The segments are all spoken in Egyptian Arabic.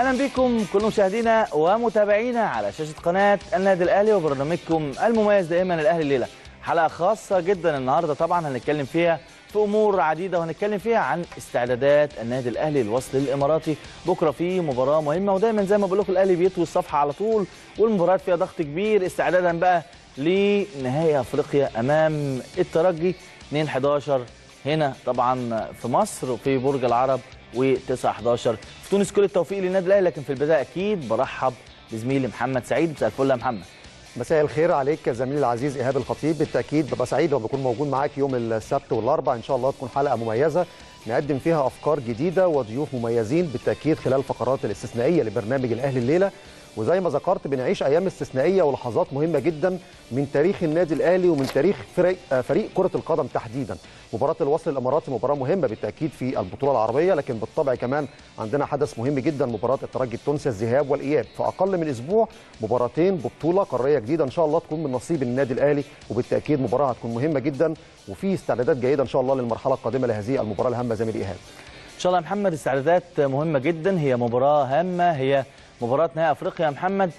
اهلا بكم كل مشاهدينا ومتابعينا على شاشه قناه النادي الاهلي وبرنامجكم المميز دائما الاهلي الليله حلقه خاصه جدا النهارده طبعا هنتكلم فيها في امور عديده وهنتكلم فيها عن استعدادات النادي الاهلي للوصل الاماراتي بكره في مباراه مهمه ودايما زي ما بقول لكم الاهلي بيطوي الصفحه على طول والمباريات فيها ضغط كبير استعدادا بقى لنهائي افريقيا امام الترجي 2 11 هنا طبعا في مصر وفي برج العرب و9 11 في تونس كل التوفيق للنادي الاهلي لكن في البدايه اكيد برحب بزميلي محمد سعيد مساء الفل يا محمد مساء الخير عليك يا زميلي العزيز ايهاب الخطيب بالتاكيد ببقى سعيد لما بكون موجود معاك يوم السبت والاربع ان شاء الله تكون حلقه مميزه نقدم فيها افكار جديده وضيوف مميزين بالتاكيد خلال الفقرات الاستثنائيه لبرنامج الاهلي الليله وزي ما ذكرت بنعيش ايام استثنائيه ولحظات مهمه جدا من تاريخ النادي الاهلي ومن تاريخ فريق فريق كره القدم تحديدا مباراه الوصل الاماراتي مباراه مهمه بالتاكيد في البطوله العربيه لكن بالطبع كمان عندنا حدث مهم جدا مباراه الترجي التونسي الذهاب والاياب في اقل من اسبوع مباراتين ببطوله قاريه جديده ان شاء الله تكون من نصيب النادي الاهلي وبالتاكيد مباراه هتكون مهمه جدا وفي استعدادات جيده ان شاء الله للمرحله القادمه لهذه المباراه الهامه زميلي ايهاب ان شاء الله يا محمد استعدادات مهمه جدا هي مباراه هامه هي مباراه نهائي افريقيا يا محمد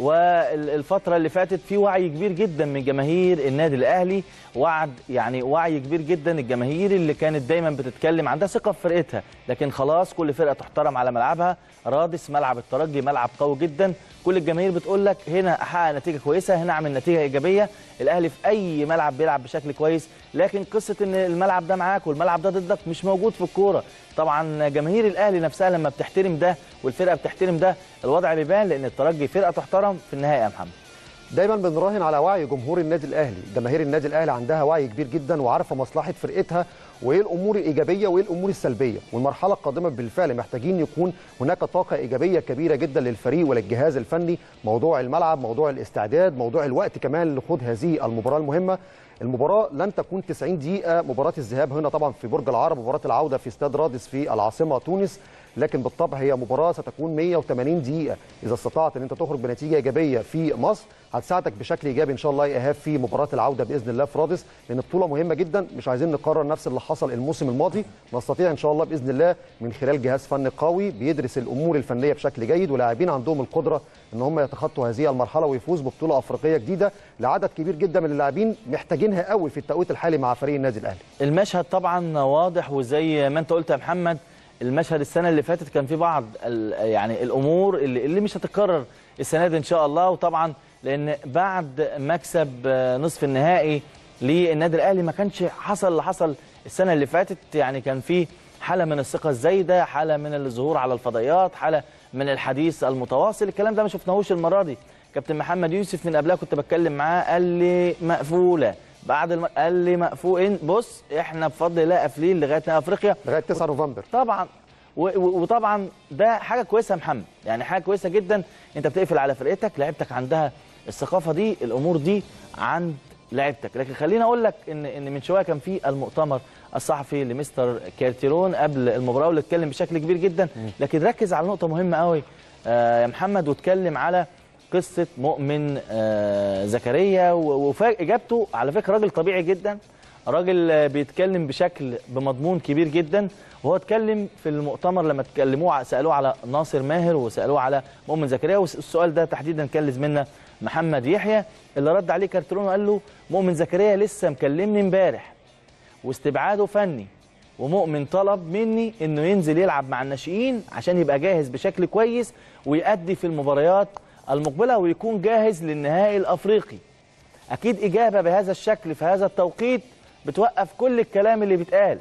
والفتره اللي فاتت في وعي كبير جدا من جماهير النادي الاهلي وعد يعني وعي كبير جدا الجماهير اللي كانت دايما بتتكلم عندها ثقه في فرقتها لكن خلاص كل فرقه تحترم على ملعبها رادس ملعب الترجي ملعب قوي جدا كل الجماهير بتقول لك هنا احقق نتيجه كويسه هنا اعمل نتيجه ايجابيه الاهلي في اي ملعب بيلعب بشكل كويس لكن قصه ان الملعب ده معاك والملعب ده ضدك مش موجود في الكوره طبعا جماهير الاهلي نفسها لما بتحترم ده والفرقه بتحترم ده الوضع بيبان لان الترجي فرقه تحترم في النهايه يا محمد دايما بنراهن على وعي جمهور النادي الاهلي جماهير النادي الاهلي عندها وعي كبير جدا وعارفه مصلحه فرقتها وايه الامور الايجابيه وايه الامور السلبيه والمرحله القادمه بالفعل محتاجين يكون هناك طاقه ايجابيه كبيره جدا للفريق وللجهاز الفني موضوع الملعب موضوع الاستعداد موضوع الوقت كمان لخوض هذه المباراه المهمه المباراه لن تكون 90 دقيقه مباراه الذهاب هنا طبعا في برج العرب مباراه العوده في استاد رادس في العاصمه تونس لكن بالطبع هي مباراه ستكون 180 دقيقه اذا استطعت ان انت تخرج بنتيجه ايجابيه في مصر هتساعدك بشكل ايجابي ان شاء الله يا ايهاب في مباراه العوده باذن الله في رادس لان بطوله مهمه جدا مش عايزين نكرر نفس اللي حصل الموسم الماضي نستطيع ان شاء الله باذن الله من خلال جهاز فني قوي بيدرس الامور الفنيه بشكل جيد ولاعبين عندهم القدره ان هم يتخطوا هذه المرحله ويفوزوا ببطوله افريقيه جديده لعدد كبير جدا من اللاعبين محتاجينها قوي في التوقيت الحالي مع فريق النادي الاهلي المشهد طبعا واضح وزي ما انت قلت يا محمد المشهد السنه اللي فاتت كان في بعض يعني الامور اللي, اللي مش هتتكرر السنه دي ان شاء الله وطبعا لان بعد مكسب نصف النهائي للنادي الاهلي ما كانش حصل اللي حصل السنه اللي فاتت يعني كان في حاله من الثقه الزايده حاله من الظهور على الفضائيات حاله من الحديث المتواصل الكلام ده ما شفناهوش المره دي كابتن محمد يوسف من قبلها كنت بتكلم معاه قال لي مقفوله بعد الم... قال لي مقفول بص احنا بفضل الله قافلين لغايه افريقيا لغايه 9 نوفمبر طبعا و... و... وطبعا ده حاجه كويسه يا محمد يعني حاجه كويسه جدا انت بتقفل على فرقتك لعيبتك عندها الثقافه دي الامور دي عند لعيبتك لكن خليني اقول لك ان ان من شويه كان في المؤتمر الصحفي لمستر كارتيرون قبل المباراه واللي اتكلم بشكل كبير جدا لكن ركز على نقطه مهمه قوي آه يا محمد واتكلم على قصه مؤمن آه زكريا واجابته على فكره راجل طبيعي جدا راجل بيتكلم بشكل بمضمون كبير جدا وهو اتكلم في المؤتمر لما اتكلموه سالوه على ناصر ماهر وسالوه على مؤمن زكريا والسؤال ده تحديدا كان لزميلنا محمد يحيى اللي رد عليه كارترون وقال له مؤمن زكريا لسه مكلمني امبارح واستبعاده فني ومؤمن طلب مني انه ينزل يلعب مع الناشئين عشان يبقى جاهز بشكل كويس ويأدي في المباريات المقبله ويكون جاهز للنهائي الافريقي اكيد اجابه بهذا الشكل في هذا التوقيت بتوقف كل الكلام اللي بيتقال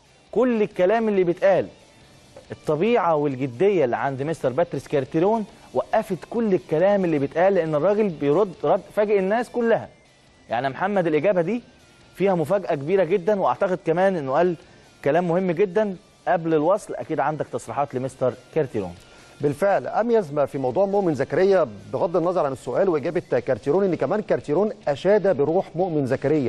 كل الكلام اللي بيتقال الطبيعه والجديه اللي عند مستر باتريس كارتيرون وقفت كل الكلام اللي بيتقال لان الراجل بيرد رد فاجئ الناس كلها يعني محمد الاجابه دي فيها مفاجاه كبيره جدا واعتقد كمان انه قال كلام مهم جدا قبل الوصل اكيد عندك تصريحات لمستر كارتيرون بالفعل اميز ما في موضوع مؤمن زكريا بغض النظر عن السؤال واجابه كارتيرون ان كمان كارتيرون اشاد بروح مؤمن زكريا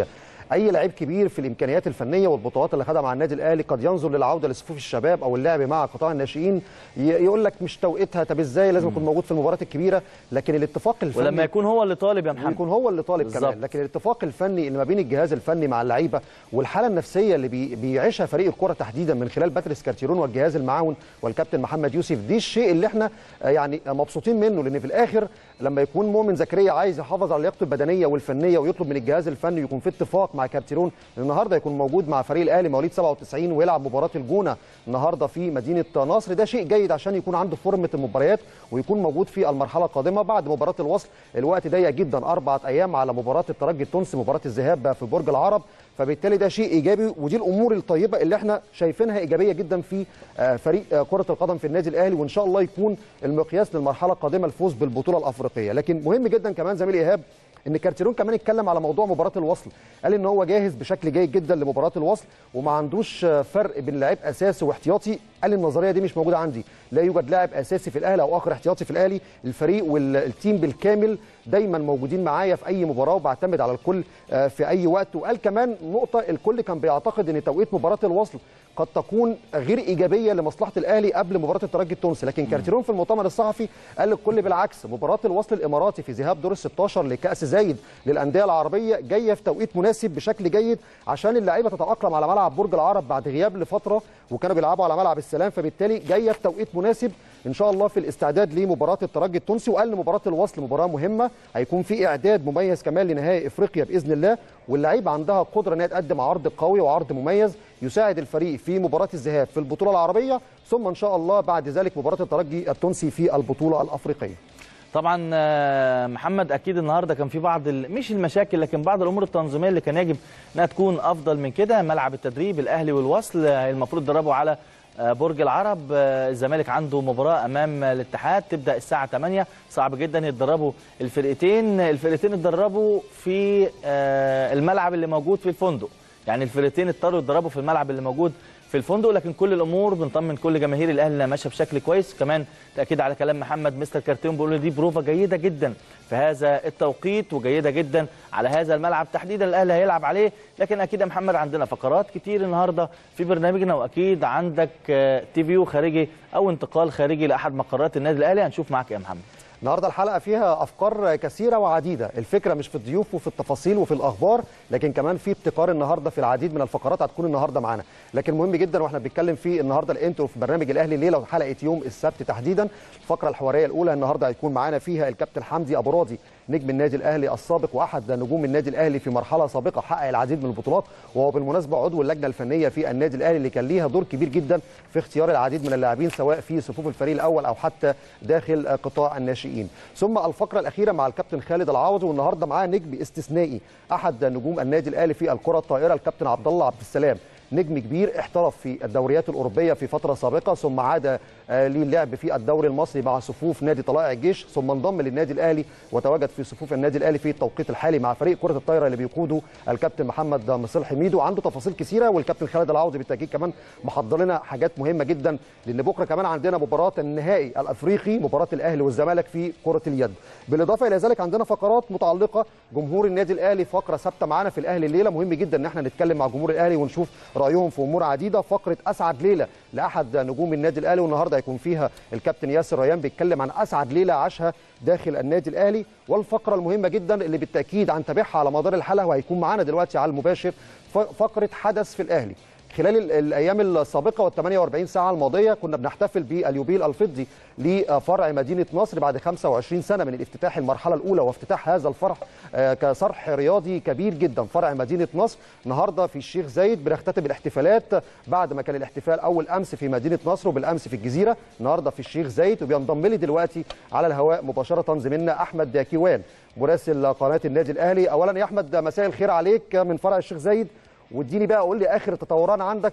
اي لعيب كبير في الامكانيات الفنيه والبطولات اللي خدها مع النادي الاهلي قد ينظر للعوده لصفوف الشباب او اللعب مع قطاع الناشئين ي- يقول لك مش توقيتها طب ازاي لازم يكون موجود في المباراه الكبيره لكن الاتفاق الفني ولما يكون هو اللي طالب يا محمد يكون هو اللي طالب بالظبط. كمان لكن الاتفاق الفني اللي ما بين الجهاز الفني مع اللعيبه والحاله النفسيه اللي بي بيعيشها فريق الكره تحديدا من خلال باتريس كارتيرون والجهاز المعاون والكابتن محمد يوسف دي الشيء اللي احنا آه، يعني مبسوطين منه لان في الاخر لما يكون مؤمن زكريا عايز يحافظ على لياقته البدنيه والفنيه ويطلب من الجهاز الفني يكون في اتفاق مع كارتيرون إن النهارده يكون موجود مع فريق الاهلي مواليد 97 ويلعب مباراه الجونه النهارده في مدينه نصر ده شيء جيد عشان يكون عنده فورمه المباريات ويكون موجود في المرحله القادمه بعد مباراه الوصل الوقت ضيق جدا اربعه ايام على مباراه الترجي التونسي مباراه الذهاب في برج العرب فبالتالي ده شيء ايجابي ودي الامور الطيبه اللي احنا شايفينها ايجابيه جدا في آه، فريق آه، كره القدم في النادي الاهلي وان شاء الله يكون المقياس للمرحله القادمه الفوز بالبطوله الافريقيه لكن مهم جدا كمان زميلي ايهاب ان كارتيرون كمان اتكلم على موضوع مباراه الوصل قال ان هو جاهز بشكل جيد جدا لمباراه الوصل وما عندوش آه، فرق بين لاعب اساسي واحتياطي قال النظريه دي مش موجوده عندي لا يوجد لاعب اساسي في الاهلي او اخر احتياطي في الاهلي الفريق والتيم بالكامل دايما موجودين معايا في اي مباراه وبعتمد على الكل آه، في اي وقت وقال كمان نقطه الكل كان بيعتقد ان توقيت مباراه الوصل قد تكون غير ايجابيه لمصلحه الاهلي قبل مباراه الترجي التونسي لكن كارتيرون في المؤتمر الصحفي قال الكل بالعكس مباراه الوصل الاماراتي في ذهاب دور ال 16 لكاس زايد للانديه العربيه جايه في توقيت مناسب بشكل جيد عشان اللعيبه تتاقلم على ملعب برج العرب بعد غياب لفتره وكانوا بيلعبوا على ملعب السلام فبالتالي جايه في توقيت مناسب ان شاء الله في الاستعداد لمباراه الترجي التونسي وقال ان مباراه الوصل مباراه مهمه هيكون في اعداد مميز كمان لنهائي افريقيا باذن الله واللعيبه عندها قدره انها تقدم عرض قوي وعرض مميز يساعد الفريق في مباراه الذهاب في البطوله العربيه ثم ان شاء الله بعد ذلك مباراه الترجي التونسي في البطوله الافريقيه طبعا آه، محمد اكيد النهارده كان في بعض ال- مش المشاكل لكن بعض الامور التنظيميه اللي كان يجب انها تكون افضل من كده ملعب التدريب الاهلي والوصل آه، المفروض يدربوا على آه، برج العرب آه، الزمالك عنده مباراه امام الاتحاد تبدا الساعه 8 صعب جدا يتدربوا الفرقتين الفرقتين اتدربوا في آه، الملعب اللي موجود في الفندق يعني الفرقتين اضطروا يتدربوا في الملعب اللي موجود في الفندق لكن كل الامور بنطمن كل جماهير الاهلي انها ماشيه بشكل كويس كمان تاكيد على كلام محمد مستر كارتيون بيقول إن دي بروفه جيده جدا في هذا التوقيت وجيده جدا على هذا الملعب تحديدا الاهلي هيلعب عليه لكن اكيد يا محمد عندنا فقرات كتير النهارده في برنامجنا واكيد عندك آه، تي فيو خارجي او انتقال خارجي لاحد مقرات النادي الاهلي هنشوف معاك يا محمد النهارده الحلقه فيها افكار كثيره وعديده الفكره مش في الضيوف وفي التفاصيل وفي الاخبار لكن كمان في ابتكار النهارده في العديد من الفقرات هتكون النهارده معانا لكن مهم جدا واحنا بنتكلم في النهارده الانترو في برنامج الاهلي الليله وحلقه يوم السبت تحديدا الفقره الحواريه الاولى النهارده هيكون معانا فيها الكابتن حمدي ابو راضي نجم النادي الاهلي السابق واحد نجوم النادي الاهلي في مرحله سابقه حقق العديد من البطولات وهو بالمناسبه عضو اللجنه الفنيه في النادي الاهلي اللي كان ليها دور كبير جدا في اختيار العديد من اللاعبين سواء في صفوف الفريق الاول او حتى داخل قطاع الناشئين ثم الفقره الاخيره مع الكابتن خالد العوضي والنهارده معاه نجم استثنائي احد نجوم النادي الاهلي في الكره الطائره الكابتن عبد الله عبد السلام نجم كبير احترف في الدوريات الاوروبيه في فتره سابقه ثم عاد آه، للعب في الدوري المصري مع صفوف نادي طلائع الجيش ثم انضم للنادي الاهلي وتواجد في صفوف النادي الاهلي في التوقيت الحالي مع فريق كره الطايره اللي بيقوده الكابتن محمد مصلح ميدو عنده تفاصيل كثيره والكابتن خالد العوضي بالتاكيد كمان محضر لنا حاجات مهمه جدا لان بكره كمان عندنا مباراه النهائي الافريقي مباراه الاهلي والزمالك في كره اليد بالاضافه الى ذلك عندنا فقرات متعلقه جمهور النادي الاهلي فقره ثابته معانا في الاهلي الليله مهم جدا ان احنا نتكلم مع جمهور الاهلي ونشوف رايهم في امور عديده فقره اسعد ليله لاحد نجوم النادي الاهلي والنهارده هيكون فيها الكابتن ياسر ريان بيتكلم عن اسعد ليله عاشها داخل النادي الاهلي والفقره المهمه جدا اللي بالتاكيد هنتابعها على مدار الحلقه وهيكون معانا دلوقتي على المباشر ف- فقره حدث في الاهلي خلال ال- الايام السابقه وال 48 ساعه الماضيه كنا بنحتفل باليوبيل الفضي لفرع مدينه نصر بعد 25 سنه من الافتتاح المرحله الاولى وافتتاح هذا الفرع آه، كصرح رياضي كبير جدا فرع مدينه نصر النهارده في الشيخ زايد بنختتم الاحتفالات بعد ما كان الاحتفال اول امس في مدينه نصر وبالامس في الجزيره النهارده في الشيخ زايد وبينضم لي دلوقتي على الهواء مباشره زميلنا احمد كيوان مراسل قناه النادي الاهلي اولا يا احمد مساء الخير عليك من فرع الشيخ زايد واديني بقى قول لي اخر التطورات عندك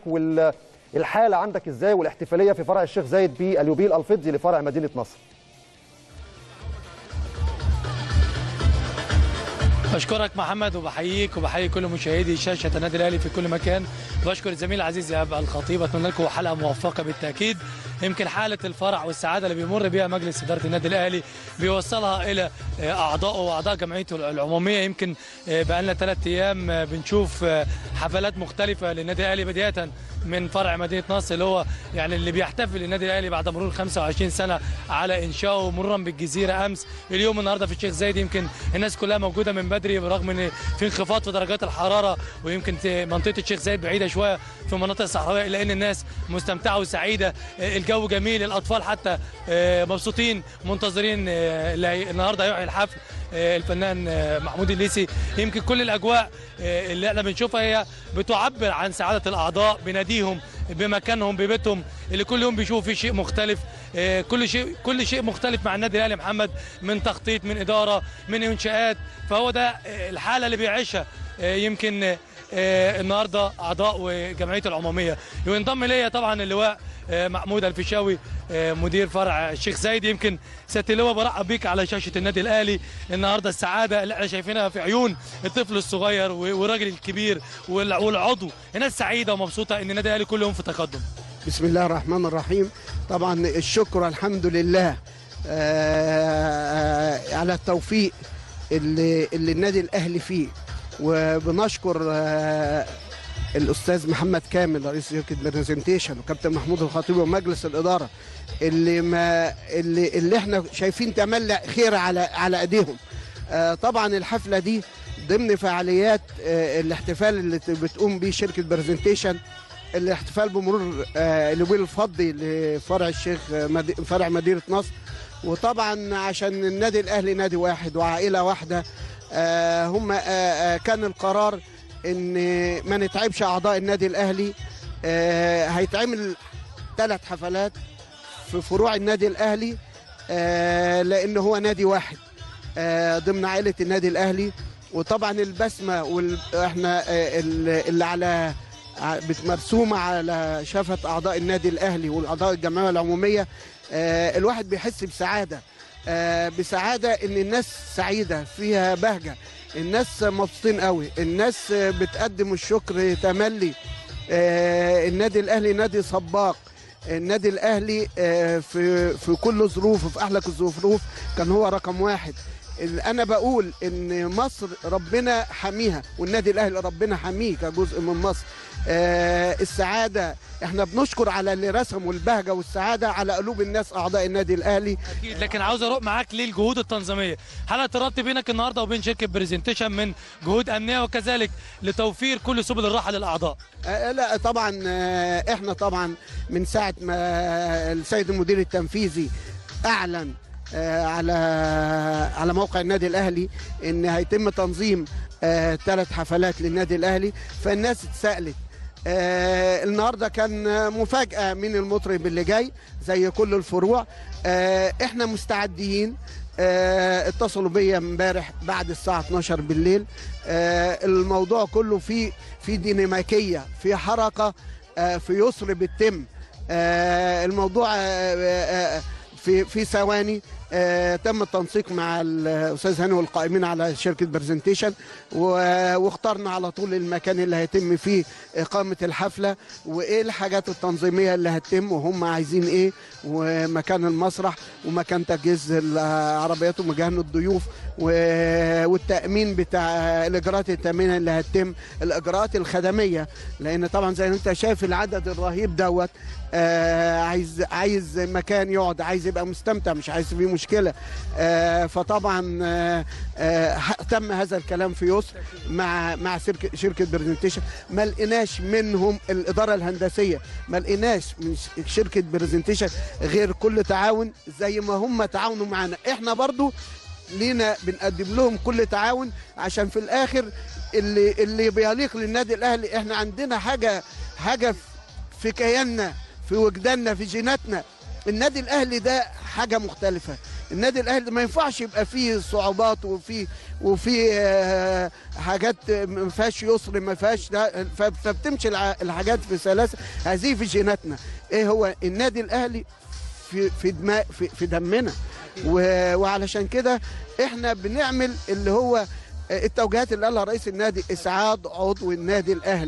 والحاله عندك ازاي والاحتفاليه في فرع الشيخ زايد باليوبيل الفضي لفرع مدينه نصر بشكرك محمد وبحييك وبحيي كل مشاهدي شاشه النادي الاهلي في كل مكان وبشكر الزميل العزيز ايهاب الخطيب اتمنى لكم حلقه موفقه بالتاكيد يمكن حاله الفرح والسعاده اللي بيمر بيها مجلس اداره النادي الاهلي بيوصلها الى آه، اعضائه واعضاء جمعيته العموميه يمكن بقى لنا ثلاث ايام آه، بنشوف آه، حفلات مختلفه للنادي الاهلي بدايه من فرع مدينه نصر اللي هو يعني اللي بيحتفل النادي الاهلي بعد مرور 25 سنه على انشائه مرورا بالجزيره امس اليوم النهارده في الشيخ زايد يمكن الناس كلها موجوده من بدري برغم ان في انخفاض في درجات الحراره ويمكن في منطقه الشيخ زايد بعيده شويه في المناطق الصحراويه الا ان الناس مستمتعه وسعيده آه، الجو جميل الاطفال حتى آه، مبسوطين منتظرين آه، اللي هي- النهارده هيحيي الحفل آه، الفنان آه، محمود الليسي يمكن كل الاجواء آه، اللي احنا بنشوفها هي بتعبر عن سعاده الاعضاء بناديهم بمكانهم ببيتهم اللي كل يوم بيشوفوا فيه شيء مختلف آه، كل شيء كل شيء مختلف مع النادي الاهلي محمد من تخطيط من اداره من انشاءات فهو ده آه، الحاله اللي بيعيشها آه، يمكن آه، آه، النهارده اعضاء وجمعيته العموميه وينضم ليا طبعا اللواء آه، محمود الفيشاوي آه، مدير فرع الشيخ زايد يمكن سياده اللواء برحب بيك على شاشه النادي الاهلي النهارده السعاده اللي احنا شايفينها في عيون الطفل الصغير و- والراجل الكبير وال- والعضو الناس سعيده ومبسوطه ان النادي الاهلي كل يوم في تقدم بسم الله الرحمن الرحيم طبعا الشكر والحمد لله آه، على التوفيق اللي, اللي النادي الاهلي فيه وبنشكر آه، الاستاذ محمد كامل رئيس شركه برزنتيشن وكابتن محمود الخطيب ومجلس الاداره اللي ما اللي, اللي احنا شايفين تملع خير على على ايديهم آه، طبعا الحفله دي ضمن فعاليات آه، الاحتفال اللي بتقوم بيه شركه برزنتيشن الاحتفال بمرور آه، اليوبيل الفضي لفرع الشيخ آه، مدي- فرع مدينه نصر وطبعا عشان النادي الاهلي نادي واحد وعائله واحده آه، هم آه، آه، كان القرار ان ما نتعبش اعضاء النادي الاهلي آه، هيتعمل ثلاث حفلات في فروع النادي الاهلي آه، لان هو نادي واحد آه، ضمن عائله النادي الاهلي وطبعا البسمه وال... احنا آه، ال- اللي على ع- بت- مرسومه على شفه اعضاء النادي الاهلي والاعضاء الجمعيه العموميه آه، الواحد بيحس بسعاده آه، بسعاده ان الناس سعيده فيها بهجه الناس مبسوطين قوي الناس آه، بتقدم الشكر تملي آه، النادي الاهلي نادي سباق النادي الاهلي آه، في في كل ظروفه في احلى الظروف كان هو رقم واحد ال- انا بقول ان مصر ربنا حميها والنادي الاهلي ربنا حميه كجزء من مصر آه، السعاده احنا بنشكر على اللي رسموا البهجه والسعاده على قلوب الناس اعضاء النادي الاهلي اكيد لكن عاوز اروح معاك للجهود التنظيميه هل اتربط بينك النهارده وبين شركه برزنتيشن من جهود امنيه وكذلك لتوفير كل سبل الراحه للاعضاء آه، لا طبعا آه، احنا طبعا من ساعه ما السيد المدير التنفيذي اعلن آه، على على موقع النادي الاهلي ان هيتم تنظيم ثلاث حفلات للنادي الاهلي فالناس اتسالت آه النهارده كان مفاجاه من المطرب اللي جاي زي كل الفروع آه احنا مستعدين آه اتصلوا بيا امبارح بعد الساعه 12 بالليل آه الموضوع كله فيه في ديناميكيه في حركه آه في يسر بتتم آه الموضوع آه آه في في ثواني آه تم التنسيق مع الاستاذ هاني والقائمين على شركه برزنتيشن و- واخترنا على طول المكان اللي هيتم فيه اقامه الحفله وايه الحاجات التنظيميه اللي هتتم وهم عايزين ايه ومكان المسرح ومكان تجهيز العربيات ومجهز الضيوف و- والتامين بتاع الاجراءات التامينيه اللي هتتم الاجراءات الخدميه لان طبعا زي ما انت شايف العدد الرهيب دوت آه عايز عايز مكان يقعد عايز يبقى مستمتع مش عايز فيه مشكله آه فطبعا آه آه ه- تم هذا الكلام في يسر مع مع شركه شركه برزنتيشن ما لقيناش منهم الاداره الهندسيه ما لقيناش من ش- شركه برزنتيشن غير كل تعاون زي ما هم تعاونوا معانا احنا برضو لينا بنقدم لهم كل تعاون عشان في الاخر اللي اللي بيليق للنادي الاهلي احنا عندنا حاجه حاجه في كياننا في وجداننا في جيناتنا النادي الاهلي ده حاجه مختلفه النادي الاهلي ما ينفعش يبقى فيه صعوبات وفي وفي آه، حاجات ما فيهاش يسر ما فيهاش ده ف- فبتمشي الع- الحاجات في سلاسه هذه في جيناتنا ايه هو النادي الاهلي في في دماء في, في دمنا و- وعلشان كده احنا بنعمل اللي هو التوجيهات اللي قالها رئيس النادي اسعاد عضو النادي الاهلي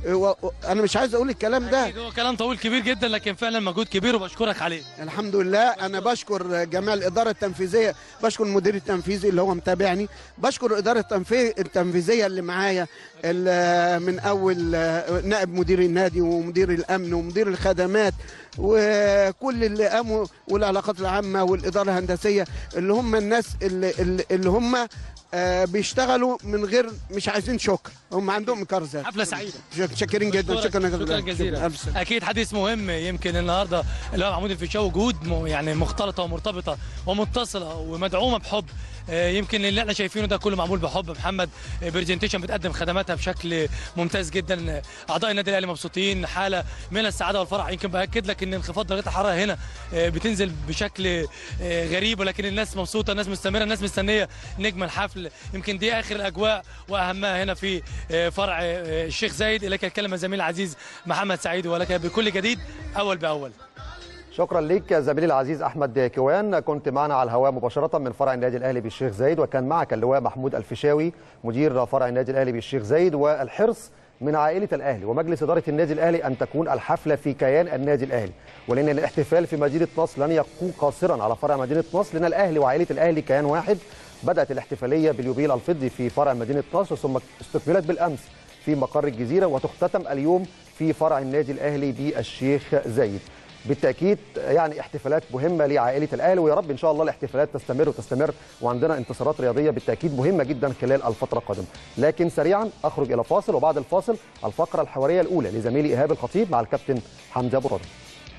و- و- انا مش عايز اقول الكلام ده أكيد هو كلام طويل كبير جدا لكن فعلا مجهود كبير وبشكرك عليه الحمد لله انا بشكر جميع الاداره التنفيذيه بشكر المدير التنفيذي اللي هو متابعني بشكر الاداره التنفي- التنفيذيه اللي معايا ال- من اول آه، نائب مدير النادي ومدير الامن ومدير الخدمات وكل اللي قاموا والعلاقات العامه والاداره الهندسيه اللي هم الناس اللي, اللي- اللي هم آه، بيشتغلوا من غير مش عايزين شكر هم عندهم كرزه حفله سعيده شك- شاكرين جدا شكرا شكرا شكرا جزيلا ألف سلامة. اكيد حديث مهم يمكن النهارده اللي هو محمود الفيشاوي جهود م- يعني مختلطه ومرتبطه ومتصله ومدعومه بحب آه، يمكن اللي احنا شايفينه ده كله معمول بحب محمد آه، برزنتيشن بتقدم خدماتها بشكل ممتاز جدا آه، اعضاء النادي الاهلي مبسوطين حاله من السعاده والفرح يمكن باكد لك ان انخفاض درجات الحراره هنا آه، بتنزل بشكل آه، غريب ولكن الناس مبسوطه الناس مستمره الناس مستنيه نجم الحفل يمكن دي اخر الاجواء واهمها هنا في آه، فرع آه، الشيخ زايد اليك الكلمه زميل العزيز محمد سعيد ولك بكل جديد اول باول شكرا لك زميلي العزيز احمد كوان كنت معنا على الهواء مباشره من فرع النادي الاهلي بالشيخ زايد وكان معك اللواء محمود الفيشاوي مدير فرع النادي الاهلي بالشيخ زايد والحرص من عائله الاهلي ومجلس اداره النادي الاهلي ان تكون الحفله في كيان النادي الاهلي ولان الاحتفال في مدينه نصر لن يكون قاصرا على فرع مدينه نصر لان الاهلي وعائله الاهلي كيان واحد بدات الاحتفاليه باليوبيل الفضي في فرع مدينه نصر ثم استكملت بالامس في مقر الجزيره وتختتم اليوم في فرع النادي الاهلي بالشيخ زايد بالتاكيد يعني احتفالات مهمه لعائله الاهلي ويا رب ان شاء الله الاحتفالات تستمر وتستمر وعندنا انتصارات رياضيه بالتاكيد مهمه جدا خلال الفتره القادمه لكن سريعا اخرج الى فاصل وبعد الفاصل الفقره الحواريه الاولى لزميلي ايهاب الخطيب مع الكابتن حمزه ابو رضا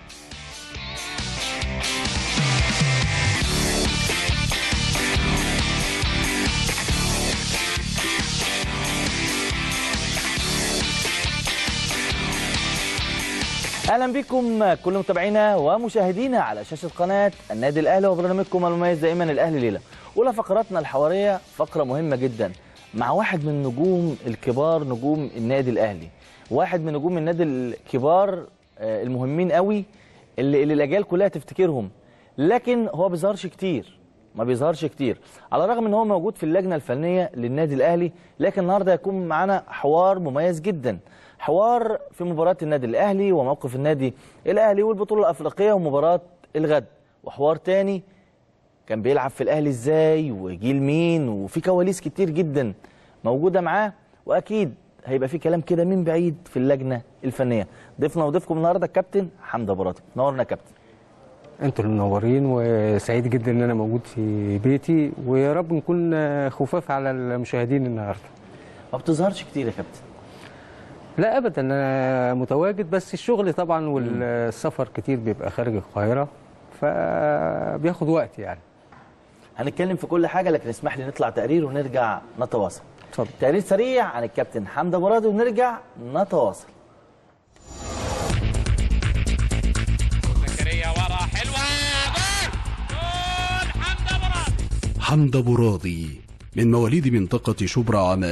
اهلا بكم كل متابعينا ومشاهدينا على شاشه قناه النادي الاهلي وبرنامجكم المميز دائما الاهلي ليله. اولى فقراتنا الحواريه فقره مهمه جدا مع واحد من نجوم الكبار نجوم النادي الاهلي. واحد من نجوم النادي الكبار آه، المهمين قوي اللي, اللي الاجيال كلها تفتكرهم لكن هو بيظهرش كتير ما بيظهرش كتير على الرغم ان هو موجود في اللجنه الفنيه للنادي الاهلي لكن النهارده هيكون معانا حوار مميز جدا حوار في مباراه النادي الاهلي وموقف النادي الاهلي والبطوله الافريقيه ومباراه الغد وحوار تاني كان بيلعب في الاهلي ازاي وجيل مين وفي كواليس كتير جدا موجوده معاه واكيد هيبقى في كلام كده من بعيد في اللجنه الفنيه ضيفنا وضيفكم النهارده الكابتن حمدي ابو راتب نورنا يا كابتن انتوا اللي منورين وسعيد جدا ان انا موجود في بيتي ويا رب نكون خفاف على المشاهدين النهارده ما بتظهرش كتير يا كابتن لا ابدا انا متواجد بس الشغل طبعا والسفر كتير بيبقى خارج القاهره فبياخد وقت يعني هنتكلم في كل حاجه لكن اسمح لي نطلع تقرير ونرجع نتواصل اتفضل تقرير سريع عن الكابتن حمدي ابو راتب ونرجع نتواصل زكريا ورا حلوه جول جول حمد مراد حمد براضي من مواليد منطقة شبرا عام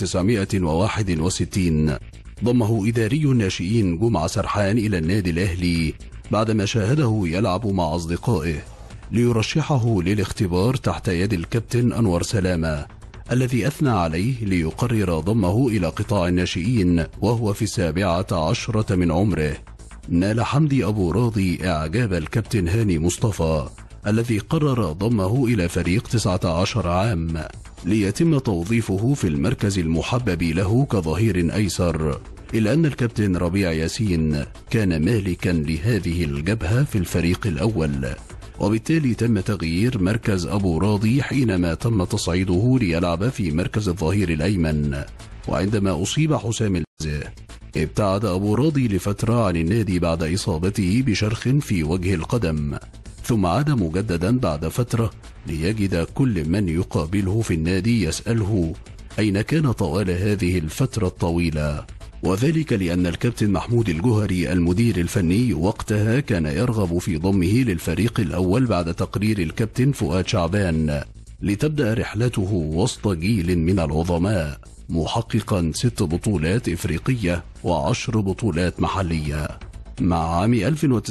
1961 ضمه إداري الناشئين جمعة سرحان إلى النادي الأهلي بعدما شاهده يلعب مع أصدقائه ليرشحه للاختبار تحت يد الكابتن أنور سلامة الذي أثنى عليه ليقرر ضمه إلى قطاع الناشئين وهو في السابعة عشرة من عمره نال حمدي أبو راضي إعجاب الكابتن هاني مصطفى الذي قرر ضمه إلى فريق 19 عام ليتم توظيفه في المركز المحبب له كظهير أيسر إلا أن الكابتن ربيع ياسين كان مالكا لهذه الجبهة في الفريق الأول وبالتالي تم تغيير مركز أبو راضي حينما تم تصعيده ليلعب في مركز الظهير الأيمن وعندما أصيب حسام الزه ابتعد أبو راضي لفترة عن النادي بعد إصابته بشرخ في وجه القدم ثم عاد مجددا بعد فترة ليجد كل من يقابله في النادي يسأله أين كان طوال هذه الفترة الطويلة وذلك لأن الكابتن محمود الجهري المدير الفني وقتها كان يرغب في ضمه للفريق الأول بعد تقرير الكابتن فؤاد شعبان لتبدأ رحلته وسط جيل من العظماء محققا ست بطولات إفريقية وعشر بطولات محلية مع عام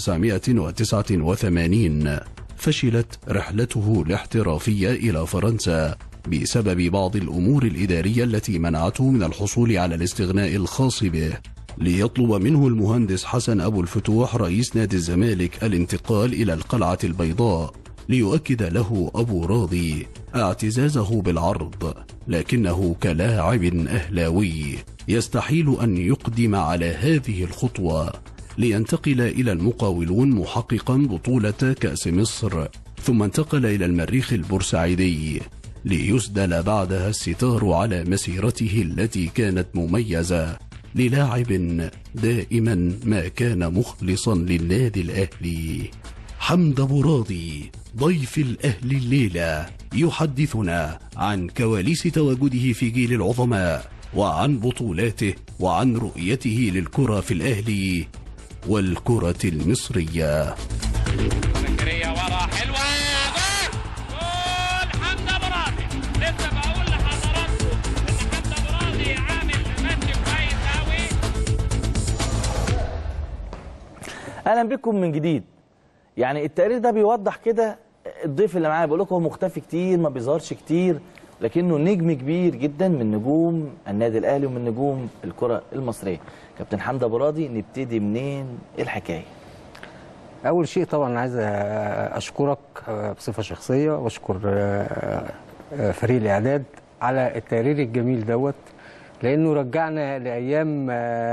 1989 فشلت رحلته الاحترافية إلى فرنسا بسبب بعض الأمور الإدارية التي منعته من الحصول على الاستغناء الخاص به ليطلب منه المهندس حسن أبو الفتوح رئيس نادي الزمالك الانتقال إلى القلعة البيضاء ليؤكد له أبو راضي اعتزازه بالعرض لكنه كلاعب أهلاوي يستحيل أن يقدم على هذه الخطوة لينتقل إلى المقاولون محققا بطولة كأس مصر ثم انتقل إلى المريخ البورسعيدي ليسدل بعدها الستار على مسيرته التي كانت مميزة للاعب دائما ما كان مخلصا للنادي الأهلي حمد براضي ضيف الأهل الليلة يحدثنا عن كواليس تواجده في جيل العظماء وعن بطولاته وعن رؤيته للكرة في الأهلي والكرة المصرية زكريا ورا حلوه جول جول حمد ابو راضي لسه بقول لحضراتكم ان حمد ابو راضي عامل ماتش كويس قوي اهلا بكم من جديد يعني التقرير ده بيوضح كده الضيف اللي معايا بقول لكم هو مختفي كتير ما بيظهرش كتير لكنه نجم كبير جدا من نجوم النادي الاهلي ومن نجوم الكره المصريه كابتن حمدي ابو راضي نبتدي منين ايه الحكايه اول شيء طبعا عايز اشكرك بصفه شخصيه واشكر فريق الاعداد على التقرير الجميل دوت لانه رجعنا لايام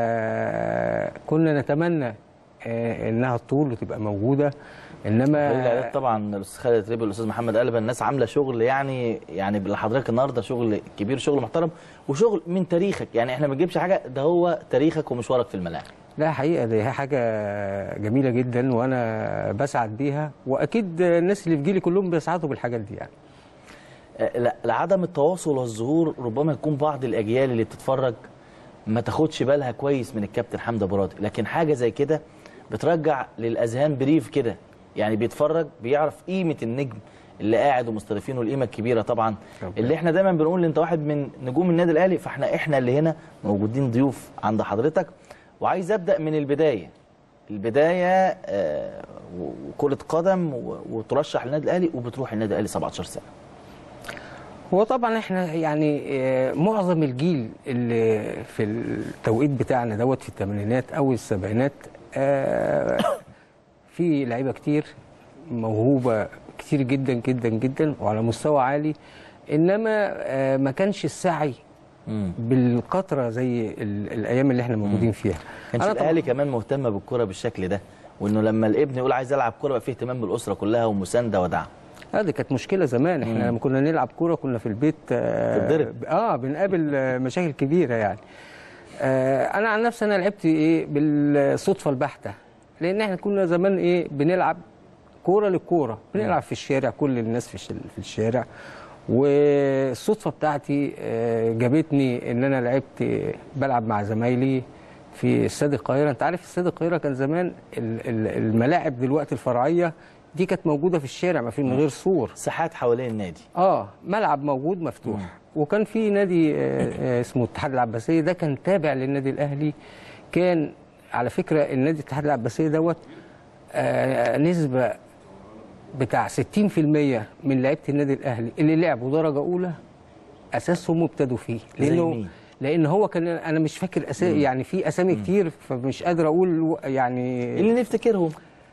كنا نتمنى انها تطول وتبقى موجوده انما فريق الاعداد طبعا الاستاذ خالد ريبي والاستاذ محمد قلبه الناس عامله شغل يعني يعني لحضرتك النهارده شغل كبير شغل محترم وشغل من تاريخك يعني احنا ما بنجيبش حاجه ده هو تاريخك ومشوارك في الملاعب لا حقيقه دي حاجه جميله جدا وانا بسعد بيها واكيد الناس اللي في جيلي كلهم بيسعدوا بالحاجات دي يعني لا لعدم التواصل والظهور ربما يكون بعض الاجيال اللي بتتفرج ما تاخدش بالها كويس من الكابتن حمدي ابو راضي لكن حاجه زي كده بترجع للاذهان بريف كده يعني بيتفرج بيعرف قيمه النجم اللي قاعد ومستضيفينه القيمه الكبيره طبعا ربنا. اللي احنا دايما بنقول انت واحد من نجوم النادي الاهلي فاحنا احنا اللي هنا موجودين ضيوف عند حضرتك وعايز ابدا من البدايه البدايه آه، وكره قدم و- وترشح للنادي الاهلي وبتروح النادي الاهلي 17 سنه هو طبعا احنا يعني آه، معظم الجيل اللي في التوقيت بتاعنا دوت في الثمانينات او السبعينات آه، في لعيبه كتير موهوبه كتير جدا جدا جدا وعلى مستوى عالي انما آه، ما كانش السعي بالقطره زي ال- الايام اللي احنا موجودين فيها كانش أنا طبعاً- الاهلي كمان مهتمه بالكره بالشكل ده وانه لما الابن يقول عايز العب كوره يبقى فيه اهتمام بالاسره كلها ومسانده ودعم اه دي كانت مشكله زمان احنا لما كنا نلعب كوره كنا في البيت آه تتضرب. اه بنقابل آه، مشاكل كبيره يعني آه انا عن نفسي انا لعبت ايه بالصدفه البحته لان احنا كنا زمان ايه بنلعب كوره للكوره بنلعب في الشارع كل الناس في الش- في الشارع والصدفه بتاعتي آه، جابتني ان انا لعبت آه، بلعب مع زمايلي في استاد القاهره انت عارف استاد القاهره كان زمان ال- ال- الملاعب دلوقتي الفرعيه دي كانت موجوده في الشارع ما في من غير سور ساحات حوالين النادي اه ملعب موجود مفتوح وكان في نادي آه، آه، اسمه الاتحاد العباسيه ده كان تابع للنادي الاهلي كان على فكره النادي الاتحاد العباسيه دوت آه، نسبه بتاع 60% من لعيبه النادي الاهلي اللي لعبوا درجه اولى اساسهم ابتدوا فيه زي لانه مين؟ لان هو كان انا مش فاكر اسامي يعني في اسامي كتير فمش قادر اقول و- يعني اللي نفتكرهم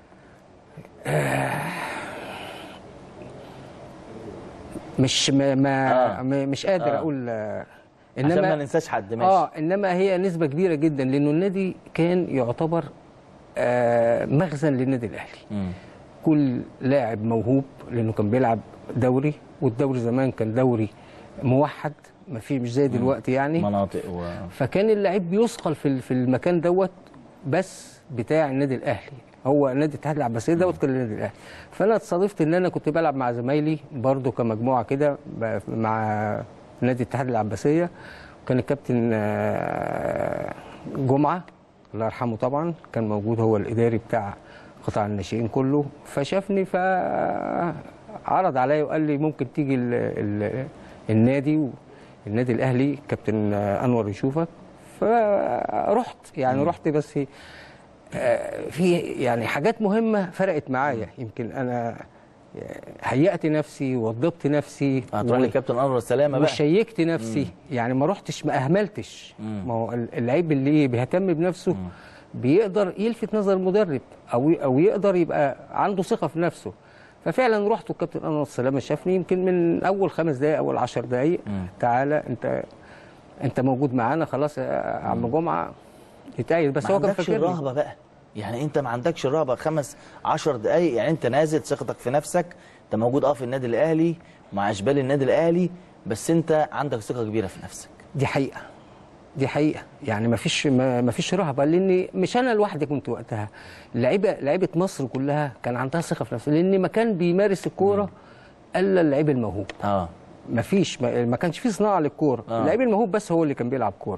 مش ما, ما آه. م- مش قادر آه. اقول آه، عشان ما ننساش حد ماشي اه انما هي نسبه كبيره جدا لانه النادي كان يعتبر آه مخزن للنادي الاهلي مم. كل لاعب موهوب لانه كان بيلعب دوري والدوري زمان كان دوري موحد ما في مش زي دلوقتي يعني مناطق و... فكان اللعيب بيثقل في ال- في المكان دوت بس بتاع النادي الاهلي هو نادي الاتحاد العباسيه دوت كان النادي الاهلي فانا اتصادفت ان انا كنت بلعب مع زمايلي برضو كمجموعه كده ب- مع نادي الاتحاد العباسيه كان الكابتن آه، جمعه الله يرحمه طبعا كان موجود هو الاداري بتاع قطاع الناشئين كله فشافني فعرض عليا وقال لي ممكن تيجي ال ال النادي و- النادي الاهلي كابتن انور يشوفك فرحت يعني رحت بس آه، في يعني حاجات مهمه فرقت معايا يمكن انا هيأت نفسي وضبط نفسي هتروح و- لكابتن انور السلامه بقى وشيكت نفسي يعني ما رحتش ما اهملتش ما هو ال- اللعيب اللي إيه بيهتم بنفسه بيقدر يلفت نظر المدرب او او يقدر يبقى عنده ثقه في نفسه ففعلا رحت والكابتن انور السلامه شافني يمكن من اول خمس دقائق اول عشر دقائق تعالى انت انت موجود معانا خلاص يا عم جمعه يتأيد بس ما هو كان عندكش فاكرني الرهبه بقى يعني انت ما عندكش الرهبه خمس عشر دقايق يعني انت نازل ثقتك في نفسك انت موجود اه في النادي الاهلي مع اشبال النادي الاهلي بس انت عندك ثقه كبيره في نفسك دي حقيقه دي حقيقه يعني ما فيش ما فيش رهبه لان مش انا لوحدي كنت وقتها لعيبه لعيبه مصر كلها كان عندها ثقه في نفسها لان ما كان بيمارس الكوره الا اللعيب الموهوب اه ما فيش ما, ما كانش في صناعه للكوره آه. اللعيب الموهوب بس هو اللي كان بيلعب كوره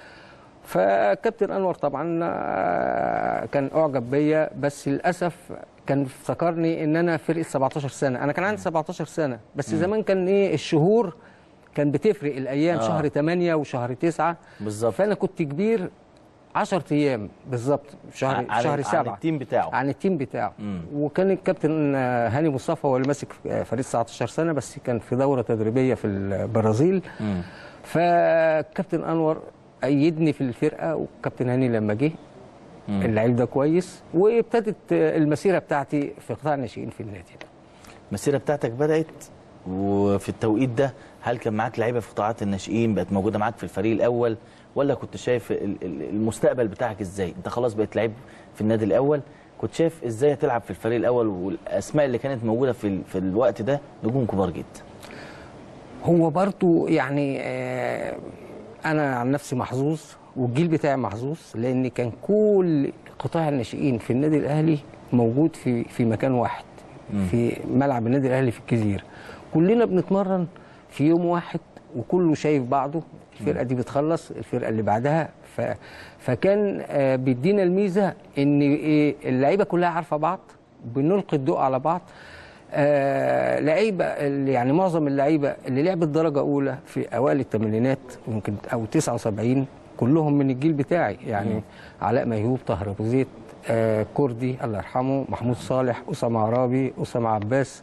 فكابتن انور طبعا آه، كان اعجب بيا بس للاسف كان افتكرني ان انا فرقه 17 سنه انا كان عندي 17 سنه بس زمان كان ايه الشهور كان بتفرق الايام آه. شهر 8 وشهر 9 بالظبط. فانا كنت كبير 10 ايام بالظبط في شهر عن- في شهر عن 7 التيم بتاعه. عن التيم بتاعه مم. وكان الكابتن آه، هاني مصطفى هو اللي ماسك آه، فريق 19 سنه بس كان في دوره تدريبيه في البرازيل مم. فكابتن انور ايدني في الفرقه وكابتن هاني لما جه اللعيب ده كويس وابتدت آه، المسيره بتاعتي في قطاع الناشئين في النادي ده المسيره بتاعتك بدات وفي التوقيت ده هل كان معاك لعيبه في قطاعات الناشئين بقت موجوده معاك في الفريق الاول ولا كنت شايف ال- ال- المستقبل بتاعك ازاي انت خلاص بقيت لعيب في النادي الاول كنت شايف ازاي تلعب في الفريق الاول والاسماء اللي كانت موجوده في ال- في الوقت ده نجوم كبار جدا هو برضو يعني آه، انا عن نفسي محظوظ والجيل بتاعي محظوظ لان كان كل قطاع الناشئين في النادي الاهلي موجود في في مكان واحد في ملعب النادي الاهلي في الجزيره كلنا بنتمرن في يوم واحد وكله شايف بعضه الفرقه دي بتخلص الفرقه اللي بعدها ف فكان آه، بيدينا الميزه ان إيه اللعيبه كلها عارفه بعض بنلقي الضوء على بعض آه لعيبه اللي- يعني معظم اللعيبه اللي لعبت درجه اولى في اوائل الثمانينات يمكن او 79 كلهم من الجيل بتاعي يعني علاء ميهوب طاهر ابو زيد آه كردي الله يرحمه محمود صالح اسامه عرابي اسامه عباس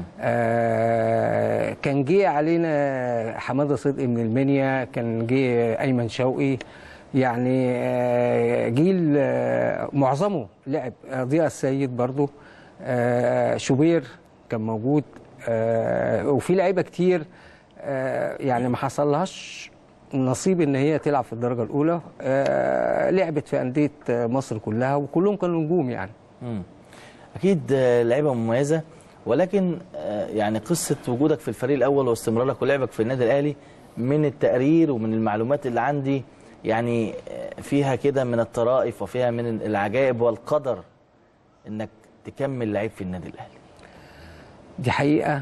آه كان جه علينا حماده صدقي من المنيا كان جه ايمن شوقي يعني آه، جيل آه، معظمه لعب آه، ضياء السيد برضو آه، شوبير كان موجود آه، وفي لعيبه كتير آه، يعني ما حصلهاش نصيب ان هي تلعب في الدرجه الاولى آه، لعبت في انديه آه، مصر كلها وكلهم كانوا نجوم يعني مم. اكيد آه، لعيبه مميزه ولكن آه، يعني قصه وجودك في الفريق الاول واستمرارك ولعبك في النادي الاهلي من التقرير ومن المعلومات اللي عندي يعني آه، فيها كده من الطرائف وفيها من العجائب والقدر انك تكمل لعيب في النادي الاهلي دي حقيقة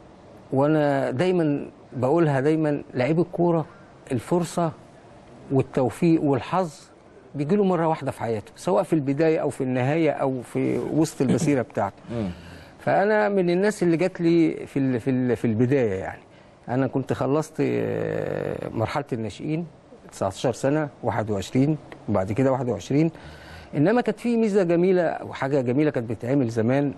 وأنا دايما بقولها دايما لعيب الكورة الفرصة والتوفيق والحظ بيجي له مرة واحدة في حياته سواء في البداية أو في النهاية أو في وسط المسيرة بتاعته فأنا من الناس اللي جات لي في ال- في ال- في البداية يعني أنا كنت خلصت آه، مرحلة الناشئين 19 سنة 21 وبعد كده 21 انما كانت في ميزه جميله وحاجه جميله كانت بتتعمل زمان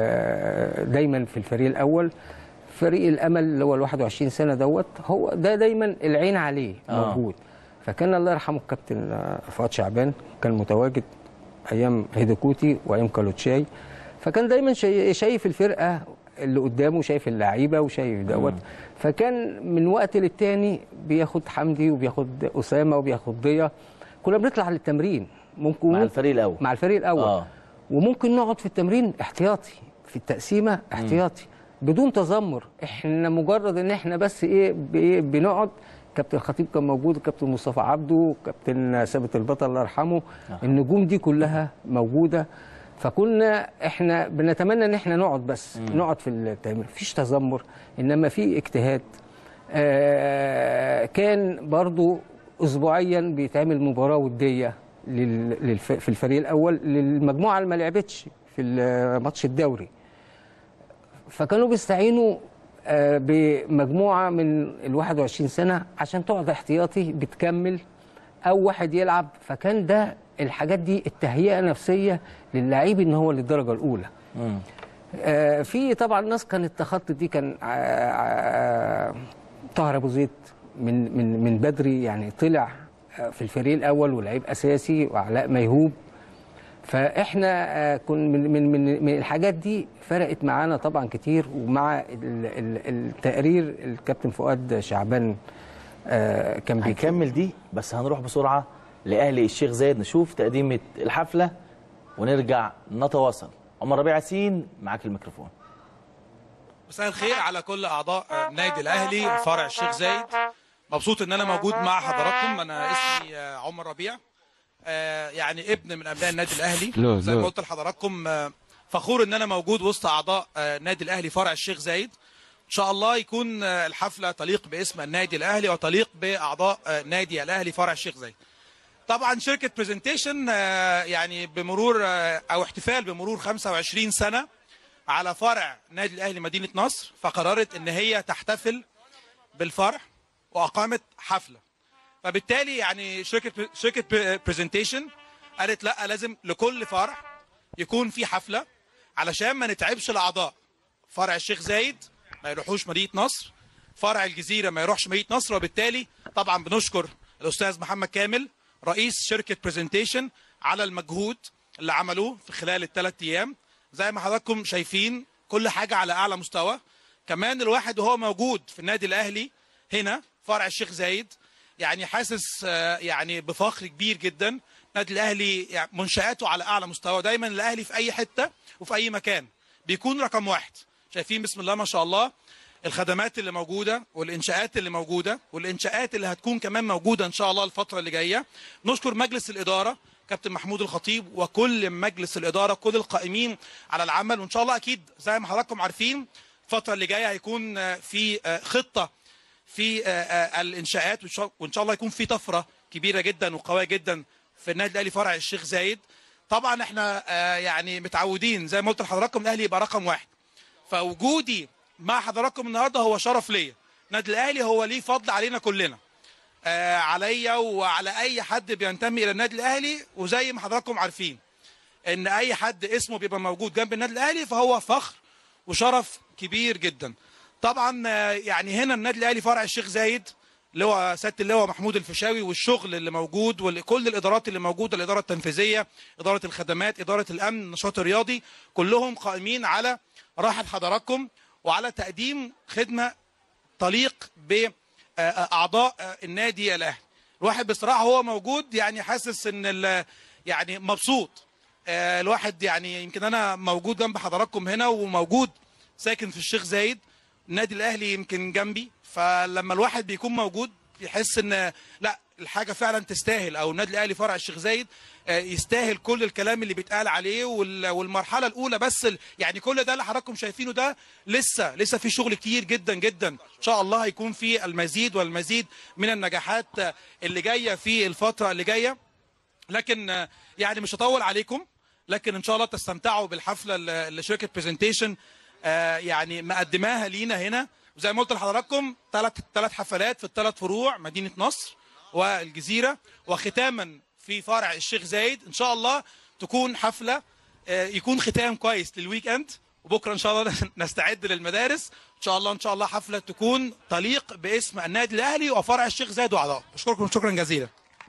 آه، دايما في الفريق الاول فريق الامل اللي هو ال 21 سنه دوت هو ده دايما العين عليه آه. موجود فكان الله يرحمه الكابتن آه، فؤاد شعبان كان متواجد ايام هيدوكوتي وايام كالوتشاي فكان دايما شاي- شايف الفرقه اللي قدامه شايف اللعيبه وشايف دوت فكان من وقت للتاني بياخد حمدي وبياخد اسامه وبياخد ضيا كنا بنطلع للتمرين ممكن مع الفريق الاول مع الفريق الاول آه. آه. وممكن نقعد في التمرين احتياطي في التقسيمه احتياطي بدون تذمر احنا مجرد ان احنا بس ايه بإيه بنقعد كابتن الخطيب كان موجود كابتن مصطفى عبده كابتن ثابت البطل الله يرحمه النجوم دي كلها موجوده فكنا احنا بنتمنى ان احنا نقعد بس نقعد في التمرين مفيش تذمر انما في اجتهاد آه كان برضو اسبوعيا بيتعمل مباراه وديه لل- للف- في الفريق الاول للمجموعه اللي ما لعبتش في الماتش الدوري فكانوا بيستعينوا آه، بمجموعه من ال 21 سنه عشان تقعد احتياطي بتكمل او واحد يلعب فكان ده الحاجات دي التهيئه نفسيه للعيب ان هو للدرجه الاولى آه، في طبعا ناس كانت تخطط دي كان آه، آه، طاهر ابو زيد من من من بدري يعني طلع آه، في الفريق الاول ولعيب اساسي وعلاء ميهوب فاحنا آه، كن من من من من الحاجات دي فرقت معانا طبعا كتير ومع ال- ال- التقرير الكابتن فؤاد شعبان آه، كان بيك- هنكمل دي بس هنروح بسرعه لاهلي الشيخ زايد نشوف تقديمه الحفله ونرجع نتواصل عمر ربيع ياسين معاك الميكروفون مساء الخير على كل اعضاء النادي الاهلي فرع الشيخ زايد مبسوط ان انا موجود مع حضراتكم انا اسمي آه، عمر ربيع آه، يعني ابن من ابناء النادي الاهلي زي ما قلت لحضراتكم آه، فخور ان انا موجود وسط اعضاء آه، النادي الاهلي فرع الشيخ زايد ان شاء الله يكون آه، الحفله تليق باسم النادي الاهلي وتليق باعضاء آه، نادي الاهلي فرع الشيخ زايد طبعا شركه برزنتيشن يعني بمرور آه، او احتفال بمرور 25 سنه على فرع نادي الاهلي مدينه نصر فقررت ان هي تحتفل بالفرع واقامت حفله فبالتالي يعني شركه شركه برزنتيشن قالت لا لازم لكل فرع يكون في حفله علشان ما نتعبش الاعضاء فرع الشيخ زايد ما يروحوش مدينه نصر فرع الجزيره ما يروحش مدينه نصر وبالتالي طبعا بنشكر الاستاذ محمد كامل رئيس شركه برزنتيشن على المجهود اللي عملوه في خلال الثلاث ايام زي ما حضراتكم شايفين كل حاجه على اعلى مستوى كمان الواحد وهو موجود في النادي الاهلي هنا فرع الشيخ زايد يعني حاسس آه، يعني بفخر كبير جدا النادي الاهلي يعني منشاته على اعلى مستوى دايما الاهلي في اي حته وفي اي مكان بيكون رقم واحد شايفين بسم الله ما شاء الله الخدمات اللي موجوده والانشاءات اللي موجوده والانشاءات اللي هتكون كمان موجوده ان شاء الله الفتره اللي جايه نشكر مجلس الاداره كابتن محمود الخطيب وكل مجلس الاداره كل القائمين على العمل وان شاء الله اكيد زي ما حضراتكم عارفين الفتره اللي جايه هيكون آه، في آه، خطه في آه، آه، الانشاءات وإن شاء- وان شاء الله يكون في طفره كبيره جدا وقويه جدا في النادي الاهلي فرع الشيخ زايد طبعا احنا آه، يعني متعودين زي ما قلت لحضراتكم الاهلي يبقى رقم واحد فوجودي مع حضراتكم النهارده هو شرف ليا النادي الاهلي هو ليه فضل علينا كلنا آه، عليا وعلى اي حد بينتمي الى النادي الاهلي وزي ما حضراتكم عارفين ان اي حد اسمه بيبقى موجود جنب النادي الاهلي فهو فخر وشرف كبير جدا طبعا آه، يعني هنا النادي الاهلي فرع الشيخ زايد اللي هو سياده اللواء محمود الفيشاوي والشغل اللي موجود وكل الادارات اللي موجوده الاداره التنفيذيه اداره الخدمات اداره الامن النشاط الرياضي كلهم قائمين على راحه حضراتكم وعلى تقديم خدمه تليق باعضاء النادي الاهلي الواحد بصراحه هو موجود يعني حاسس ان ال- يعني مبسوط آه، الواحد يعني يمكن انا موجود جنب حضراتكم هنا وموجود ساكن في الشيخ زايد النادي الاهلي يمكن جنبي فلما الواحد بيكون موجود بيحس ان لا الحاجه فعلا تستاهل او النادي الاهلي فرع الشيخ زايد آه، يستاهل كل الكلام اللي بيتقال عليه وال- والمرحله الاولى بس ال- يعني كل ده اللي حضراتكم شايفينه ده لسه لسه في شغل كتير جدا جدا ان شاء الله هيكون في المزيد والمزيد من النجاحات آه، اللي جايه في الفتره اللي جايه لكن آه، يعني مش هطول عليكم لكن ان شاء الله تستمتعوا بالحفله اللي اللي شركه برزنتيشن يعني مقدماها لينا هنا وزي ما قلت لحضراتكم ثلاث ثلاث حفلات في الثلاث فروع مدينه نصر والجزيره وختاما في فرع الشيخ زايد ان شاء الله تكون حفله آه، يكون ختام كويس للويك اند وبكره ان شاء الله نستعد للمدارس ان شاء الله ان شاء الله حفله تكون تليق باسم النادي الاهلي وفرع الشيخ زايد واعضائه بشكركم شكرا جزيلا